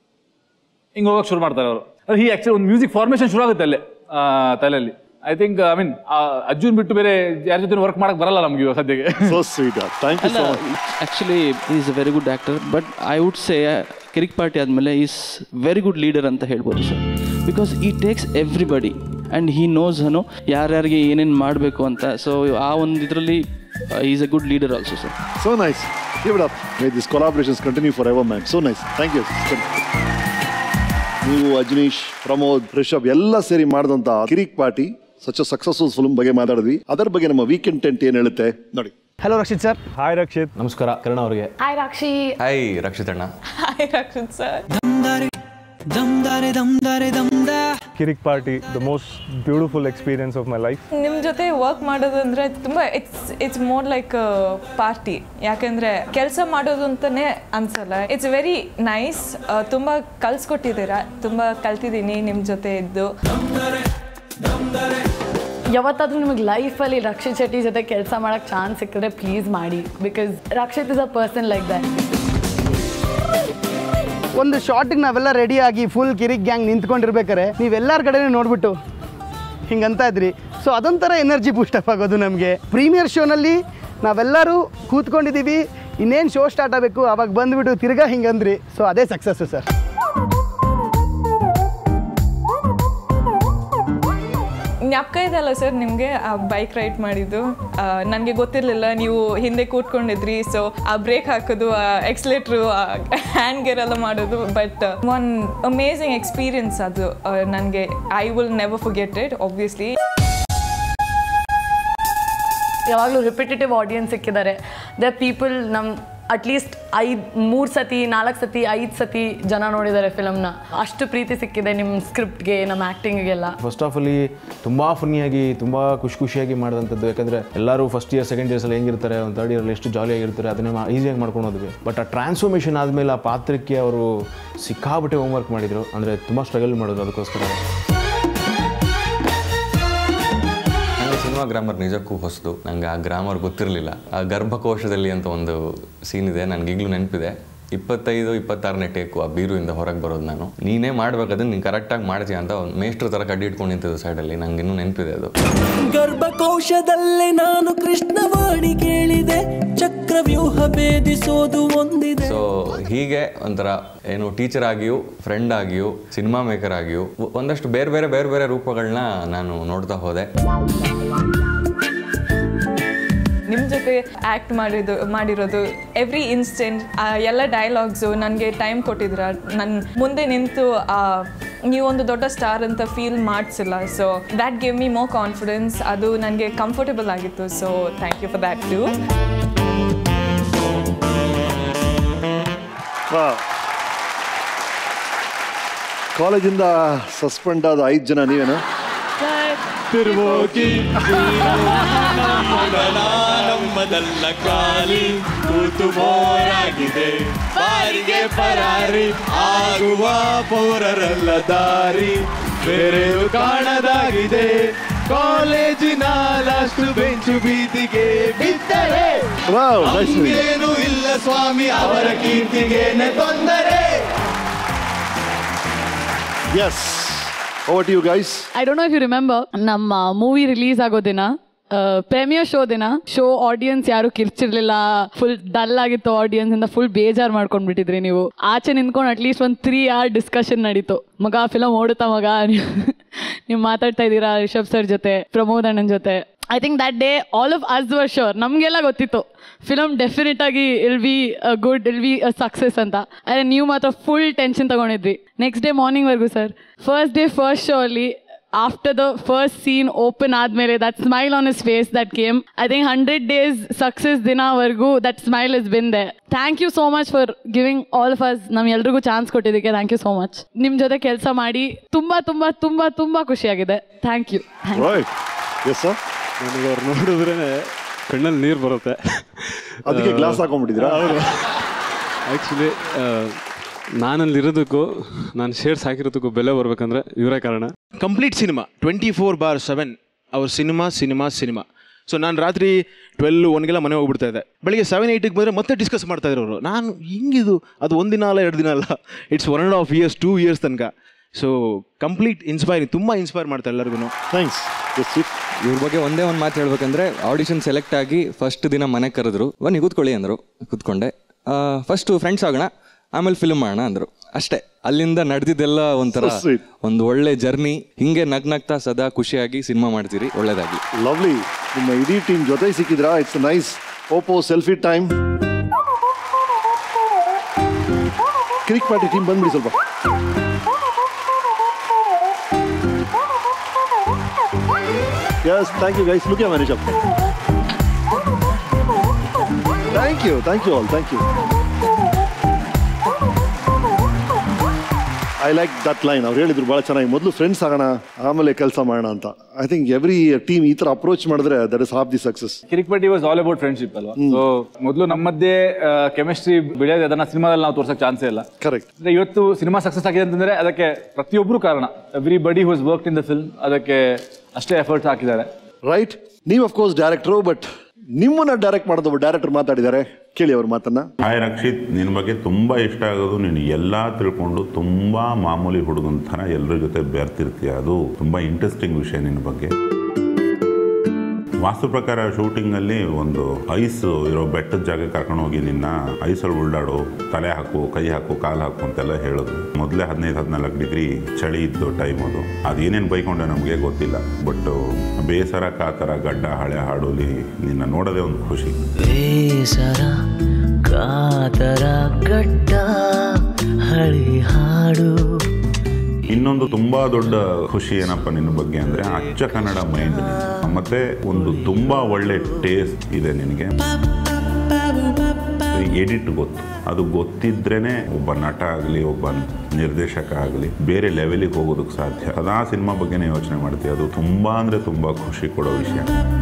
S3: ಹಿಂಗೆ ಹೋಗಕ್ಕೆ ಶುರು ಮಾಡ್ತಾರೆ ಅವರು ಹಿ ಆಕ್ಚುಲಿ ಒಂದು ಮ್ಯೂಸಿಕ್ ಫಾರ್ಮೇಷನ್ ಶುರು ಆಗುತ್ತೆ ಅಲ್ಲೇ ಆ, ತಲೆಯಲ್ಲಿ I think I mean Arjun ಬಿಟ್ಟು ಬೇರೆ ಯಾರ ಜೊತೆ ವರ್ಕ್ ಮಾಡಕ್ ಬರಲ್ಲ ನಮ್ಗೆ ಇವಾಗ ಸದ್ಯಕ್ಕೆ
S2: ಸೊ ಸ್ವೀಟ್ ಥ್ಯಾಂಕ್ ಯು
S19: ಅಲ್ಲ actually is a very good actor but I would say Kirik Party ಆದಮೇಲೆ ಈಸ್ ವೆರಿ ಗುಡ್ ಲೀಡರ್ ಅಂತ ಹೇಳ್ಬೋದು sir because he takes everybody and he knows ಅನು ಯಾರ್ಯಾರಿಗೆ ಏನೇನು ಮಾಡಬೇಕು ಅಂತ ಸೊ ಆ ಒಂದು ಇದರಲ್ಲಿ is a good leader also sir
S2: So nice. Give it up. May these collaborations continue forever, man. So nice. Thank you. ನೀವು ಅಜ್ನೀಶ್ ಪ್ರಮೋದ್ ರಿಷಬ್ ಎಲ್ಲ ಸೇರಿ ಮಾಡಿದಂತ Kirik Party such successful film ಬಗ್ಗೆ ಮಾತಾಡಿದ್ವಿ ಅದರ ಬಗ್ಗೆ ನಮ್ಮ ವೀಕೆಂಡ್ ಟೆಂಟ್ ಏನ್ ಹೇಳುತ್ತೆ ನೋಡಿ
S5: hello Rakshit sir
S7: hi Rakshit ನಮಸ್ಕಾರ ಕರ್ಣ ಅವ್ರಿಗೆ
S20: ಹಾಯ್ ರಾಕ್ಷಿ
S7: ಹಾಯ್ ರಕ್ಷಿತ್ ಅಣ್ಣ
S20: hi Rakshit sir
S7: Kirik Party the most beautiful experience of my life
S20: ನಿಮ್ಮ ಜೊತೆ ವರ್ಕ್ ಮಾಡೋದು ಅಂದರೆ ತುಂಬ it's it's more like party ಯಾಕಂದರೆ ಕೆಲಸ ಮಾಡೋದು ಅಂತಲೇ ಅನ್ಸಲ್ಲ ಇಟ್ಸ್ ವೆರಿ ನೈಸ್ ತುಂಬ ಕಲ್ಸ್ಕೊಟ್ಟಿದ್ದೀರಾ ತುಂಬ ಕಲ್ತಿದ್ದೀನಿ ನಿಮ್ಮ ಜೊತೆ ಇದ್ದು
S1: ಯಾವತ್ತಾದ್ರೂ ನಿಮಗೆ ಲೈಫಲ್ಲಿ ರಕ್ಷಿತ್ ಶೆಟ್ಟಿ ಜೊತೆ ಕೆಲಸ ಮಾಡೋಕ್ಕೆ ಚಾನ್ಸ್ ಸಿಕ್ಕಿದ್ರೆ ಪ್ಲೀಸ್ ಮಾಡಿ because Rakshit is a person like that
S5: ಒಂದು ಶಾರ್ಟಿಗೆ ನಾವೆಲ್ಲ ರೆಡಿಯಾಗಿ ಫುಲ್ ಕಿರಿಕ್ ಗ್ಯಾಂಗ್ ನಿಂತ್ಕೊಂಡಿರ್ಬೇಕಾರೆ ನೀವೆಲ್ಲರ ಕಡೆನೂ ನೋಡ್ಬಿಟ್ಟು ಹಿಂಗಂತ ಇದ್ರಿ ಸೊ ಅದೊಂಥರ ಎನರ್ಜಿ ಬೂಸ್ಟಪ್ ಆಗೋದು ನಮಗೆ ಪ್ರೀಮಿಯರ್ ಶೋನಲ್ಲಿ ನಾವೆಲ್ಲರೂ ಕೂತ್ಕೊಂಡಿದ್ದೀವಿ ಇನ್ನೇನು ಶೋ ಸ್ಟಾರ್ಟ್ ಆಗಬೇಕು ಅವಾಗ ಬಂದುಬಿಟ್ಟು ತಿರ್ಗಾ ಹಿಂಗಂದ್ರಿ ಸೊ ಅದೇ ಸಕ್ಸಸ್ಸು ಸರ್
S20: ಜ್ಞಾಪಕ ಇದೆಯಲ್ಲ ಸರ್ ನಿಮಗೆ ಆ ಬೈಕ್ ರೈಡ್ ಮಾಡಿದ್ದು ನನಗೆ ಗೊತ್ತಿರಲಿಲ್ಲ ನೀವು ಹಿಂದೆ ಕೂತ್ಕೊಂಡಿದ್ರಿ ಸೊ ಆ ಬ್ರೇಕ್ ಹಾಕೋದು ಆ ಎಕ್ಸ್ಲೇಟ್ರು ಹ್ಯಾಂಡ್ ಗೇರ್ ಎಲ್ಲ ಮಾಡೋದು ಬಟ್ ಒನ್ ಅಮೇಝಿಂಗ್ ಎಕ್ಸ್ಪೀರಿಯನ್ಸ್ ಅದು ನನಗೆ I will never forget it obviously
S1: ಯಾವಾಗಲೂ ರಿಪಿಟೇಟಿವ್ ಆಡಿಯನ್ಸ್ ಸಿಕ್ಕಿದ್ದಾರೆ ದ ಪೀಪಲ್ ನಮ್ಮ ಅಟ್ಲೀಸ್ಟ್ ಐದು ಮೂರು ಸತಿ ನಾಲ್ಕು ಸತಿ ಐದು ಸತಿ ಜನ ನೋಡಿದ್ದಾರೆ ಫಿಲಮ್ನ ಅಷ್ಟು ಪ್ರೀತಿ ಸಿಕ್ಕಿದೆ ನಿಮ್ಮ ಸ್ಕ್ರಿಪ್ಟ್ಗೆ ನಮ್ಮ ಆ್ಯಕ್ಟಿಂಗಿಗೆಲ್ಲ
S21: ಫಸ್ಟ್ ಆಫ್ ಅಲ್ಲಿ ತುಂಬ ಫನ್ನಿಯಾಗಿ ತುಂಬ ಖುಷಿ ಖುಷಿಯಾಗಿ ಮಾಡಿದಂಥದ್ದು ಯಾಕಂದರೆ ಎಲ್ಲರೂ ಫಸ್ಟ್ ಇಯರ್ ಸೆಕೆಂಡ್ ಇಯರ್ಸಲ್ಲಿ ಹೆಂಗಿರ್ತಾರೆ ಒಂದು ಥರ್ಡ್ ಇಯರಲ್ಲಿ ಎಷ್ಟು ಜಾಲಿಯಾಗಿರ್ತಾರೆ ಅದನ್ನೇ ಮಾ ಈಸಿಯಾಗಿ ಮಾಡ್ಕೊಂಡು ಹೋದ್ವಿ ಬಟ್ ಆ ಟ್ರಾನ್ಸ್ಫಾರ್ಮೇಷನ್ ಆದಮೇಲೆ ಆ ಪಾತ್ರಕ್ಕೆ ಅವರು ಸಿಕ್ಕಾಬಿಟ್ಟೆ ಹೋಮ್ವರ್ಕ್ ಮಾಡಿದರು ಅಂದರೆ ತುಂಬ ಸ್ಟ್ರಗಲ್ ಮಾಡಿದ್ರು ಅದಕ್ಕೋಸ್ಕರ
S22: ನನಗೆ ಸಿನಿಮಾ ಗ್ರಾಮರ್ ನಿಜಕ್ಕೂ ಹೊಸದು ನಂಗೆ ಆ ಗ್ರಾಮರ್ ಗೊತ್ತಿರಲಿಲ್ಲ ಆ ಗರ್ಭಕೋಶದಲ್ಲಿ ಅಂತ ಒಂದು ಸೀನ್ ಇದೆ ನನಗೆ ಈಗಲೂ ನೆನಪಿದೆ ಇಪ್ಪತ್ತೈದು ಇಪ್ಪತ್ತಾರನೇ ಟೇಕು ಆ ಬೀರುವಿಂದ ಹೊರಗೆ ಬರೋದು ನಾನು ನೀನೇ ಮಾಡ್ಬೇಕಾದ್ರೆ ನೀನು ಕರೆಕ್ಟಾಗಿ ಮಾಡ್ತೀಯ ಅಂತ ಒಂದು ಮೇಷ್ಟ್ರ ಥರ ಕಡ್ಡಿ ಇಟ್ಕೊಂಡು ನಿಂತಿದ್ದು ಸೈಡಲ್ಲಿ ನಂಗೆ ಇನ್ನೂ ನೆನಪಿದೆ ಅದು
S24: ಗರ್ಭಕೋಶದಲ್ಲೇ ನಾನು ಕೃಷ್ಣವಾಣಿ ಕೇಳಿದೆ ಚಕ್ರವ್ಯೂಹ ಭೇದಿಸೋದು ಒಂದಿದೆ
S22: ಸೊ ಹೀಗೆ ಒಂಥರ ಏನು ಟೀಚರ್ ಆಗಿಯೂ ಫ್ರೆಂಡ್ ಆಗಿಯೂ ಸಿನಿಮಾ ಮೇಕರ್ ಆಗಿಯೂ ಒಂದಷ್ಟು ಬೇರೆ ಬೇರೆ ಬೇರೆ ಬೇರೆ ರೂಪಗಳನ್ನ ನಾನು ನೋಡ್ತಾ ಹೋದೆ
S20: ನಿಮ್ಮ ಜೊತೆ ಆ್ಯಕ್ಟ್ ಮಾಡಿದ್ದು ಮಾಡಿರೋದು ಎವ್ರಿ ಇನ್ಸ್ಟೆಂಟ್ ಎಲ್ಲ ಡೈಲಾಗ್ಸು ನನಗೆ ಟೈಮ್ ಕೊಟ್ಟಿದ್ರ ನನ್ನ ಮುಂದೆ ನಿಂತು ಆ ನೀವೊಂದು ದೊಡ್ಡ ಸ್ಟಾರ್ ಅಂತ ಫೀಲ್ ಮಾಡಿಸಿಲ್ಲ so that gave me more confidence ಅದು ನನಗೆ ಕಂಫರ್ಟಬಲ್ ಆಗಿತ್ತು so thank you for that to
S2: ಕಾಲೇಜಿಂದ ಸಸ್ಪೆಂಡ್ ಆದ ಐದು ಜನ ನೀವೇನು
S24: ತಿರುಮೋಕಿ ನಮ್ಮದಲ್ಲ ಖಾಲಿ ಕೂತು ಬೋರಾಗಿದೆ ಬಾರಿಗೆ ಪರಾರಿ ಆಗುವ ಪೌರರಲ್ಲ ದಾರಿ ಬೇರೆಯೂ ಕಾಣದಾಗಿದೆ ಕಾಲೇಜಿನ ಲಾಸ್ಟ್ ಬೆಂಚು ಬೀದಿಗೆ ಬಿದ್ದರೆ
S2: Wow, nice.
S24: ನಮ್ಗೇನು ಇಲ್ಲ ಸ್ವಾಮಿ ಅವರ ಕೀರ್ತಿಗೇನೆ ತೊಂದರೆ
S2: yes over to you guys
S1: I don't know if you remember ನಮ್ಮ ಮೂವಿ ರಿಲೀಸ್ ಆಗೋ ದಿನ ಪ್ರೇಮಿಯರ್ ಶೋ ದಿನ ಶೋ ಆಡಿಯನ್ಸ್ ಯಾರು ಕಿರ್ಚಿರ್ಲಿಲ್ಲ ಫುಲ್ ಡಲ್ ಆಗಿತ್ತು ಆಡಿಯನ್ಸ್ ಇಂದ ಫುಲ್ ಬೇಜಾರ್ ಮಾಡ್ಕೊಂಡ್ಬಿಟ್ಟಿದ್ರಿ ನೀವು ಆಚೆ ನಿಂತ್ಕೊಂಡು ಅಟ್ಲೀಸ್ಟ್ ಒಂದು ತ್ರೀ ಅವರ್ ಡಿಸ್ಕಷನ್ ನಡೀತು ಮಗ ಫಿಲಮ್ ಓಡುತ್ತಾ ಮಗ ನೀವು ಮಾತಾಡ್ತಾ ಇದ್ದೀರಾ ರಿಷಬ್ ಸರ್ ಜೊತೆ ಪ್ರಮೋದ್ ಅಣ್ಣನ ಜೊತೆ I think that day all of us were sure ನಮಗೆಲ್ಲ ಗೊತ್ತಿತ್ತು ಫಿಲಮ್ ಡೆಫಿನೆಟ್ ಆಗಿ will be good will be success ಅಂತ ಅದೇ ನೀವು ಮಾತ್ರ ಫುಲ್ ಟೆನ್ಷನ್ ತಗೊಂಡಿದ್ರಿ ನೆಕ್ಸ್ಟ್ ಡೇ ಮಾರ್ನಿಂಗ್ವರೆಗೂ sir first day first show ಅಲ್ಲಿ after the first scene open ಆದಮೇಲೆ that smile on his face that came I think hundred days success ದಿನವರೆಗೂ that smile is been there thank you so much for giving all of us ನಮ್ ಎಲ್ರಿಗೂ chance ಕೊಟ್ಟಿದ್ದಕ್ಕೆ thank you so much ನಿಮ್ಮ ಜೊತೆ ಕೆಲಸ ಮಾಡಿ ತುಂಬ ತುಂಬ ತುಂಬ ತುಂಬ ಖುಷಿಯಾಗಿದೆ thank you
S2: right yes sir
S8: ನನಗೆ ಅವ್ರು ನೋಡಿದ್ರೇ ಕಣ್ಣಲ್ಲಿ ನೀರು ಬರುತ್ತೆ
S2: ಅದಕ್ಕೆ glass ಹಾಕೊಂಡ್ಬಿಟ್ಟಿದ್ದೀರಾ?
S8: ಹೌದು ಆ್ಯಕ್ಚುಲಿ ನಾನಲ್ಲಿ ಇರೋದಕ್ಕೂ ನಾನು ಶೇರ್ಸ್ ಹಾಕಿರೋದಕ್ಕೂ ಬೆಲೆ ಬರ್ಬೇಕಂದ್ರೆ ಇವರೇ ಕಾರಣ
S21: complete cinema twenty four bar seven ಅವ್ರ ಸಿನಿಮಾ ಸಿನಿಮಾ ಸಿನಿಮಾ ಸೊ ನಾನು ರಾತ್ರಿ ಟ್ವೆಲ್ ಒನ್ಗೆಲ್ಲ ಮನೆ ಹೋಗ್ಬಿಡ್ತಾ ಇದ್ದೆ ಬೆಳಿಗ್ಗೆ ಸೆವೆನ್ ಏಯ್ಟಿಗೆ ಬಂದರೆ ಮತ್ತೆ ಡಿಸ್ಕಸ್ ಮಾಡ್ತಾ ಇದ್ರು ಅವರು ನಾನು ಹಿಂಗಿದು ಅದು ಒಂದು ದಿನ ಅಲ್ಲ ಎರಡು ದಿನ ಅಲ್ಲ it's one and half years two years ತನಕ ಸೊ ಕಂಪ್ಲೀಟ್ ಇನ್ಸ್ಪೈರಿಂಗ್ ತುಂಬ ಇನ್ಸ್ಪೈರ್ ಮಾಡ್ತಾರೆ ಎಲ್ಲರಿಗೂ
S2: ಥ್ಯಾಂಕ್ಸ್
S22: ಇವ್ರ ಬಗ್ಗೆ ಒಂದೇ ಒಂದು ಮಾತು ಹೇಳ್ಬೇಕಂದ್ರೆ ಆಡಿಷನ್ ಸೆಲೆಕ್ಟ್ ಆಗಿ ಫಸ್ಟ್ ದಿನ ಮನೆಗೆ ಕರೆದ್ರು ಬನ್ನಿ ಕೂತ್ಕೊಳ್ಳಿ ಅಂದರು ಕೂತ್ಕೊಂಡೆ ಫಸ್ಟು ಫ್ರೆಂಡ್ಸ್ ಆಗೋಣ ಆಮೇಲೆ ಫಿಲ್ಮ್ ಮಾಡೋಣ ಅಂದರು ಅಷ್ಟೇ ಅಲ್ಲಿಂದ ನಡೆದಿದ್ದೆಲ್ಲ ಒಂಥರ
S2: So sweet.
S22: ಒಂದು ಒಳ್ಳೆ ಜರ್ನಿ ಹಿಂಗೆ ನಗ್ನಗ್ತಾ ಸದಾ ಖುಷಿಯಾಗಿ ಸಿನಿಮಾ ಮಾಡ್ತೀರಿ ಒಳ್ಳೇದಾಗಿ
S2: ಲವ್ಲಿ ನಿಮ್ಮ ಇಡೀ ಟೀಮ್ ಜೊತೆ ಸಿಕ್ಕಿದ್ರಾ it's nice Oppo selfie time Kirik Party team ಬಂದ್ಬಿಡಿ ಸ್ವಲ್ಪ yes thank you guys look you manage up thank you thank you all thank you I like that line ಅವ್ರು ಹೇಳಿದ್ರು ಭಾಳ ಚೆನ್ನಾಗಿ ಮೊದಲು ಫ್ರೆಂಡ್ಸ್ ಆಗೋಣ ಆಮೇಲೆ ಕೆಲಸ ಮಾಡೋಣ ಅಂತ ಐ ಥಿಂಕ್ ಎವ್ರಿ ಟೀಮ್ ಈ ಥರ ಅಪ್ರೋಚ್ ಮಾಡಿದ್ರೆ that is half the success
S3: ಕಿರಿಕ್ಪಟ್ಟಿ ವಾಸ್ ಆಲ್ ಅಬೌಟ್ ಫ್ರೆಂಡ್ಶಿಪ್ ಅಲ್ವಾ ಸೊ ಮೊದಲು ನಮ್ಮ ಮಧ್ಯೆ ಕೆಮಿಸ್ಟ್ರಿ ಬೆಳೆಯೋದು ಅದನ್ನ ಸಿನಿಮಾದಲ್ಲಿ ನಾವು ತೋರ್ಸಕ್ ಚಾನ್ಸೇ ಇಲ್ಲ
S2: ಕರೆಕ್ಟ್
S3: ಅಂದ್ರೆ ಇವತ್ತು ಸಿನಿಮಾ ಸಕ್ಸಸ್ ಆಗಿದೆ ಅಂತಂದ್ರೆ ಅದಕ್ಕೆ ಪ್ರತಿಯೊಬ್ಬರು ಕಾರಣ everybody who's work in the film ಅದಕ್ಕೆ ಅಷ್ಟೇ ಎಫರ್ಟ್ಸ್ ಹಾಕಿದ್ದಾರೆ
S2: ರೈಟ್ ನೀವು ಅಫ್ಕೋರ್ಸ್ ಡೈರೆಕ್ಟ್ರು ಬಟ್ ನಿಮ್ಮನ್ನ ಡೈರೆಕ್ಟ್ ಮಾಡೋದು ಒಬ್ಬ ಡೈರೆಕ್ಟರ್ ಮಾತಾಡಿದ್ದಾರೆ ಕೇಳಿ ಅವ್ರ ಮಾತನ್ನ
S9: ಹಾಯ್ ರಕ್ಷಿತ್ ನಿನ್ನ ಬಗ್ಗೆ ತುಂಬ ಇಷ್ಟ ಆಗೋದು ನೀನು ಎಲ್ಲ ತಿಳ್ಕೊಂಡು ತುಂಬ ಮಾಮೂಲಿ ಹುಡುಗನ ಥರ ಎಲ್ಲರ ಜೊತೆ ಬೆರ್ತಿರ್ತೀಯ ಅದು ತುಂಬ ಇಂಟ್ರೆಸ್ಟಿಂಗ್ ವಿಷಯ ನಿನ್ನ ಬಗ್ಗೆ ವಾಸ್ತು ಪ್ರಕಾರ ಶೂಟಿಂಗಲ್ಲಿ ಒಂದು ಐಸ್ ಇರೋ ಬೆಟ್ಟದ ಜಾಗ ಕರ್ಕೊಂಡು ಹೋಗಿ ನಿನ್ನ ಐಸಲ್ಲಿ ಉಳ್ಳಾಡು ತಲೆ ಹಾಕು ಕೈ ಹಾಕು ಕಾಲು ಹಾಕು ಅಂತೆಲ್ಲ ಹೇಳೋದು ಮೊದಲೇ ಹದಿನೈದು ಹದಿನಾಲ್ಕು ಡಿಗ್ರಿ ಚಳಿ ಇದ್ದು ಟೈಮ್ ಅದು ಅದೇನೇನು ಬೈಕೊಂಡೆ ನಮಗೆ ಗೊತ್ತಿಲ್ಲ ಬಟ್ ಬೇಸರ ಕಾತರ ಗಡ್ಡ ಹಳೆ ಹಾಡೋಲಿ ನಿನ್ನ ನೋಡೋದೇ ಒಂದು ಖುಷಿ
S24: ಬೇಸರ ಕಾತರ ಗಡ್ಡ ಹಳಿ ಹಾಡು
S9: ಇನ್ನೊಂದು ತುಂಬಾ ದೊಡ್ಡ ಖುಷಿ ಏನಪ್ಪ ನಿನ್ನ ಬಗ್ಗೆ ಅಂದ್ರೆ ಅಚ್ಚ ಕನ್ನಡ ಮೈಂಡ್ ಮತ್ತೆ ಒಂದು ತುಂಬಾ ಒಳ್ಳೆ ಟೇಸ್ಟ್ ಇದೆ ನಿನಗೆ ಎಡಿಟ್ ಗೊತ್ತು ಅದು ಗೊತ್ತಿದ್ರೇನೆ ಒಬ್ಬ ನಟ ಆಗಲಿ ಒಬ್ಬ ನಿರ್ದೇಶಕ ಆಗಲಿ ಬೇರೆ ಲೆವೆಲಿಗೆ ಹೋಗೋದಕ್ಕೆ ಸಾಧ್ಯ ಸದಾ ಸಿನಿಮಾ ಬಗ್ಗೆನೇ ಯೋಚನೆ ಮಾಡ್ತೀವಿ ಅದು ತುಂಬಾ ಅಂದ್ರೆ ತುಂಬಾ ಖುಷಿ ಕೊಡೋ ವಿಷಯ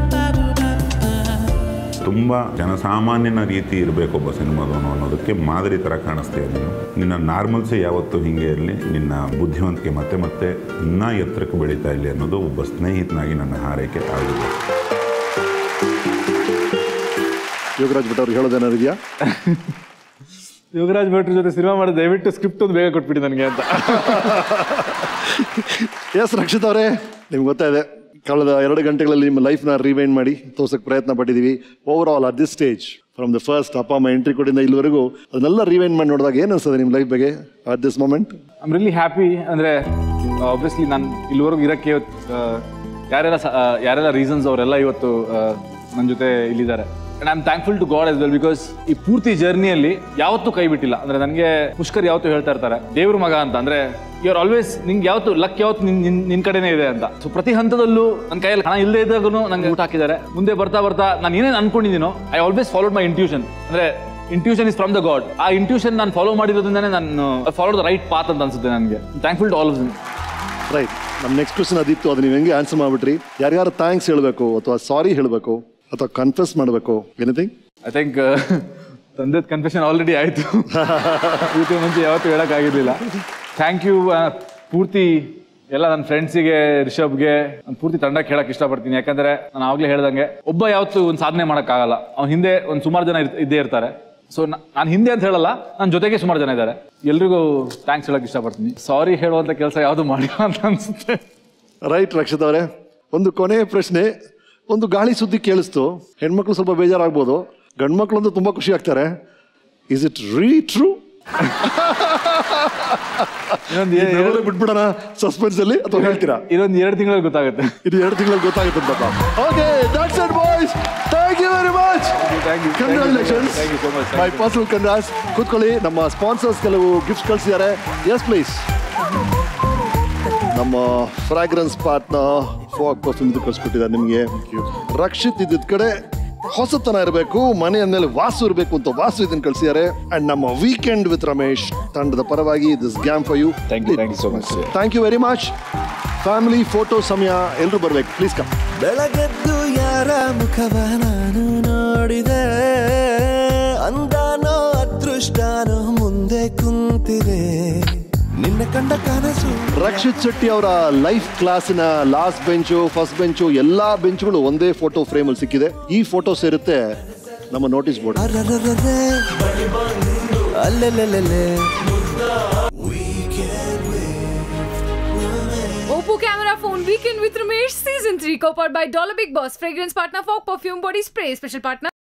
S9: ತುಂಬ ಜನಸಾಮಾನ್ಯನ ರೀತಿ ಇರಬೇಕು ಒಬ್ಬ ಸಿನಿಮಾದವನು ಅನ್ನೋದಕ್ಕೆ ಮಾದರಿ ಥರ ಕಾಣಿಸ್ತೀಯ ನೀನು ನಿನ್ನ ನಾರ್ಮಲ್ಸೇ ಯಾವತ್ತೂ ಹಿಂಗೆ ಇರಲಿ ನಿನ್ನ ಬುದ್ಧಿವಂತಿಕೆ ಮತ್ತೆ ಮತ್ತೆ ಇನ್ನೂ ಎತ್ತರಕ್ಕೆ ಬೆಳೀತಾ ಇರಲಿ ಅನ್ನೋದು ಒಬ್ಬ ಸ್ನೇಹಿತನಾಗಿ ನನ್ನ ಹಾರೈಕೆ ಆಗಿದೆ
S2: ಯೋಗರಾಜ್ ಭಟ್ ಅವ್ರಿಗೆ ಹೇಳೋದೇನಾರು ಇದೆಯಾ
S3: ಯೋಗರಾಜ್ ಭಟ್ರ ಜೊತೆ ಸಿನಿಮಾ ಮಾಡಿದ ದಯವಿಟ್ಟು ಸ್ಕ್ರಿಪ್ಟ್ ಒಂದು ಬೇಗ ಕೊಟ್ಬಿಡಿ ನನಗೆ ಅಂತ
S2: ಎಸ್ ರಕ್ಷಿತ್ ಅವರೇ ನಿಮ್ಗೆ ಗೊತ್ತಾಯಿದೆ ಕಳೆದ ಎರಡು ಗಂಟೆಗಳಲ್ಲಿ ನಿಮ್ಮ ಲೈಫ್ನ ರಿವೈಂಡ್ ಮಾಡಿ ತೋರ್ಸಕ್ಕೆ ಪ್ರಯತ್ನ ಪಟ್ಟಿದ್ದೀವಿ overall at this stage from the first ಅಪ್ಪ ಅಮ್ಮ ಎಂಟ್ರಿ ಕೊಟ್ಟಿಂದ ಇಲ್ಲಿವರೆಗೂ ಅದನ್ನೆಲ್ಲ ರಿವೈಂಡ್ ಮಾಡಿ ನೋಡಿದಾಗ ಏನು ಅನ್ಸ್ತದೆ ನಿಮ್ಮ ಲೈಫ್ ಬಗ್ಗೆ at this moment
S3: I'm really happy ಅಂದರೆ ಆಬ್ವಿಯಸ್ಲಿ ನಾನು ಇಲ್ಲಿವರೆಗೂ ಇರೋಕ್ಕೆ ಇವತ್ತು ಆ, ಯಾರೆಲ್ಲ ಸ- ಆ, ಯಾರೆಲ್ಲ ರೀಸನ್ಸ್ ಅವರೆಲ್ಲ ಇವತ್ತು ನನ್ನ ಜೊತೆ ಇಲ್ಲಿದ್ದಾರೆ and I am thankful to God as well because ಈ ಪೂರ್ತಿ ಜರ್ನಿಯಲ್ಲಿ ಯಾವತ್ತೂ ಕೈ ಬಿಟ್ಟಿಲ್ಲ ಅಂದ್ರೆ ನನಗೆ ಪುಷ್ಕರ್ ಯಾವತ್ತೂ ಹೇಳ್ತಾ ಇರ್ತಾರೆ ದೇವ್ರ ಮಗ ಅಂತ ಅಂದ್ರೆ ಯು ಆರ್ ಆಲ್ವೇಸ್ ನಿಂಗೆ ಯಾವತ್ತು ಲಕ್ ಯಾವತ್ತು ನಿನ್ ನಿನ್- ನಿನ್ ಕಡೆನೇ ಇದೆ ಅಂತ ಸೊ ಪ್ರತಿ ಹಂತದಲ್ಲೂ ನನ್ನ ಕೈಯಲ್ಲಿ ಹಣ ಇಲ್ಲದೆ ಇದ್ದಾಗೂ ನಂಗೆ ಊಟ ಹಾಕಿದ್ದಾರೆ ಮುಂದೆ ಬರ್ತಾ ಬರ್ತಾ ನಾನು ಏನೇನು ಅನ್ಕೊಂಡಿದ್ದೀನೋ I always followed my intuition ಅಂದ್ರೆ intuition is from the God ಆ ಇಂಟ್ಯೂಷನ್ ನಾನು ಫಾಲೋ ಮಾಡಿರೋದ್ರಿಂದನೇ ನಾನು ಫಾಲೋ ದ ರೈಟ್ ಪಾತ್ ಅಂತ ಅನ್ಸುತ್ತೆ ನನಗೆ thankful to all of
S2: right ನಮ್ಮ ನೆಕ್ಸ್ಟ್ ಕ್ವಶನ್ ಅದಿತ್ತು ಅದು ನೀವು ಹೆಂಗೆ ಆನ್ಸರ್ ಮಾಡ್ಬಿಟ್ರಿ ಯಾರ್ಯಾರು ಥ್ಯಾಂಕ್ಸ್ ಹೇಳಬೇಕು ಅಥವಾ ಸಾರಿ ಹೇಳಬೇಕು ಅಥವಾ ಕನ್ಫೆಸ್ ಮಾಡಬೇಕು ಎನಿಥಿಂಗ್
S3: ಐ ಥಿಂಕ್ ತಂದೆದ ಕನ್ಫೆಷನ್ ಆಲ್ರೆಡಿ ಆಯಿತು ಇದಕ್ಕೆ ಮುಂಚೆ ಯಾವತ್ತೂ ಹೇಳೋಕ್ಕಾಗಿರ್ಲಿಲ್ಲ ಥ್ಯಾಂಕ್ ಯು ಪೂರ್ತಿ ಎಲ್ಲ ನನ್ನ ಫ್ರೆಂಡ್ಸಿಗೆ ರಿಷಬ್ಗೆ ನಾನು ಪೂರ್ತಿ ತಂಡಕ್ಕೆ ಹೇಳಕ್ ಇಷ್ಟಪಡ್ತೀನಿ ಯಾಕಂದ್ರೆ ನಾನು ಆಗ್ಲೇ ಹೇಳ್ದಂಗೆ ಒಬ್ಬ ಯಾವತ್ತೂ ಒಂದು ಸಾಧನೆ ಮಾಡೋಕ್ಕಾಗಲ್ಲ ಅವ್ನ ಹಿಂದೆ ಒಂದು ಸುಮಾರು ಜನ ಇರ್- ಇದ್ದೇ ಇರ್ತಾರೆ ಸೊ ನಾನು ಹಿಂದೆ ಅಂತ ಹೇಳಲ್ಲ ನನ್ನ ಜೊತೆಗೆ ಸುಮಾರು ಜನ ಇದ್ದಾರೆ ಎಲ್ರಿಗೂ ಥ್ಯಾಂಕ್ಸ್ ಹೇಳಕ್ ಇಷ್ಟಪಡ್ತೀನಿ ಸಾರಿ ಹೇಳುವಂಥ ಕೆಲಸ ಯಾವುದು ಮಾಡಿಲ್ಲ ಅಂತ ಅನ್ಸುತ್ತೆ
S2: ರೈಟ್ ರಕ್ಷಿತ್ ಅವರೇ ಒಂದು ಕೊನೆಯ ಪ್ರಶ್ನೆ ಒಂದು ಗಾಳಿ ಸುದ್ದಿ ಕೇಳಿಸ್ತು ಹೆಣ್ಮಕ್ಳು ಸ್ವಲ್ಪ ಬೇಜಾರಾಗ್ಬೋದು ಗಂಡ್ಮಕ್ಳು ಅಂತೂ ತುಂಬಾ ಖುಷಿ ಆಗ್ತಾರೆ ಇಸ್ ಇಟ್ ರೀ ಟ್ರೂ ಬಿಟ್ಬಿಡೋಣ ಸಸ್ಪೆನ್ಸ್ ಅಲ್ಲಿ ಅಥವಾ ಹೇಳ್ತೀರಾ
S3: ಇದೊಂದು ಎರಡು ತಿಂಗಳಲ್ಲಿ ಗೊತ್ತಾಗುತ್ತೆ
S2: ಇದು ಎರಡು ತಿಂಗಳಲ್ಲಿ ಗೊತ್ತಾಗುತ್ತೆ okay that's it boys thank you very much congratulations my personal congrats ಕೂತ್ಕೊಳ್ಳಿ ನಮ್ಮ ಸ್ಪಾನ್ಸರ್ಸ್ ಕೆಲವು ಗಿಫ್ಟ್ಸ್ ಕಳಿಸಿದ್ದಾರೆ ಎಸ್ ಪ್ಲೀಸ್ ನಮ್ಮ ಫ್ರಾಗ್ರೆನ್ಸ್ ಪಾರ್ಟ್ನರ್ ಫಾಗ್ ಪರ್ಫ್ಯೂಮ್ ಇದು ಕಳಿಸ್ಕೊಟ್ಟಿದ್ದಾರೆ ನಿಮಗೆ ರಕ್ಷಿತ್ ಇದ್ದಿದ್ ಕಡೆ ಹೊಸತನ ಇರಬೇಕು ಮನೆ ಅಂದಮೇಲೆ ವಾಸು ಇರಬೇಕು ಅಂತ ವಾಸು ಇದನ್ನ ಕಳಿಸಿದ್ದಾರೆ ಅಂಡ್ ನಮ್ಮ ವೀಕೆಂಡ್ ವಿತ್ ರಮೇಶ್ ತಂಡದ ಪರವಾಗಿ ದಿಸ್ ಗ್ಯಾಮ್ for you thank you thank you so much thank you very much family photo ಸಮಯ ಎಲ್ಲರೂ ಬರ್ಬೇಕು ಪ್ಲೀಸ್ ಕಮ್
S4: ಬೆಳಗೆದ್ದು ಯಾರ ಮುಖವ ನಾನು ನೋಡಿದೆ ಅಂದಾನೋ ಅದೃಷ್ಟನೋ ಮುಂದೆ ಕುಂತಿದೆ ನಿನ್ನ ಕಂಡ ಕನಸು
S2: ರಕ್ಷಿತ್ ಶೆಟ್ಟಿ ಅವರ ಲೈಫ್ ಕ್ಲಾಸಿನ ಲಾಸ್ಟ್ ಬೆಂಚು ಫಸ್ಟ್ ಬೆಂಚು ಎಲ್ಲಾ ಬೆಂಚ್ಗಳು ಒಂದೇ ಫೋಟೋ ಫ್ರೇಮ್ ಅಲ್ಲಿ ಸಿಕ್ಕಿದೆ ಈ ಫೋಟೋ ಸೇರುತ್ತೆ ನಮ್ಮ ನೋಟಿಸ್ ಬೋರ್ಡ್
S4: ಅರರರರೆ, ಅಲ್ಲೆಲ್ಲೆಲ್ಲೆಲ್ಲೆ.
S10: Oppo camera phone weekend with Ramesh season 3 co-powered by Dollar Big Boss fragrance partner for perfume body spray special partner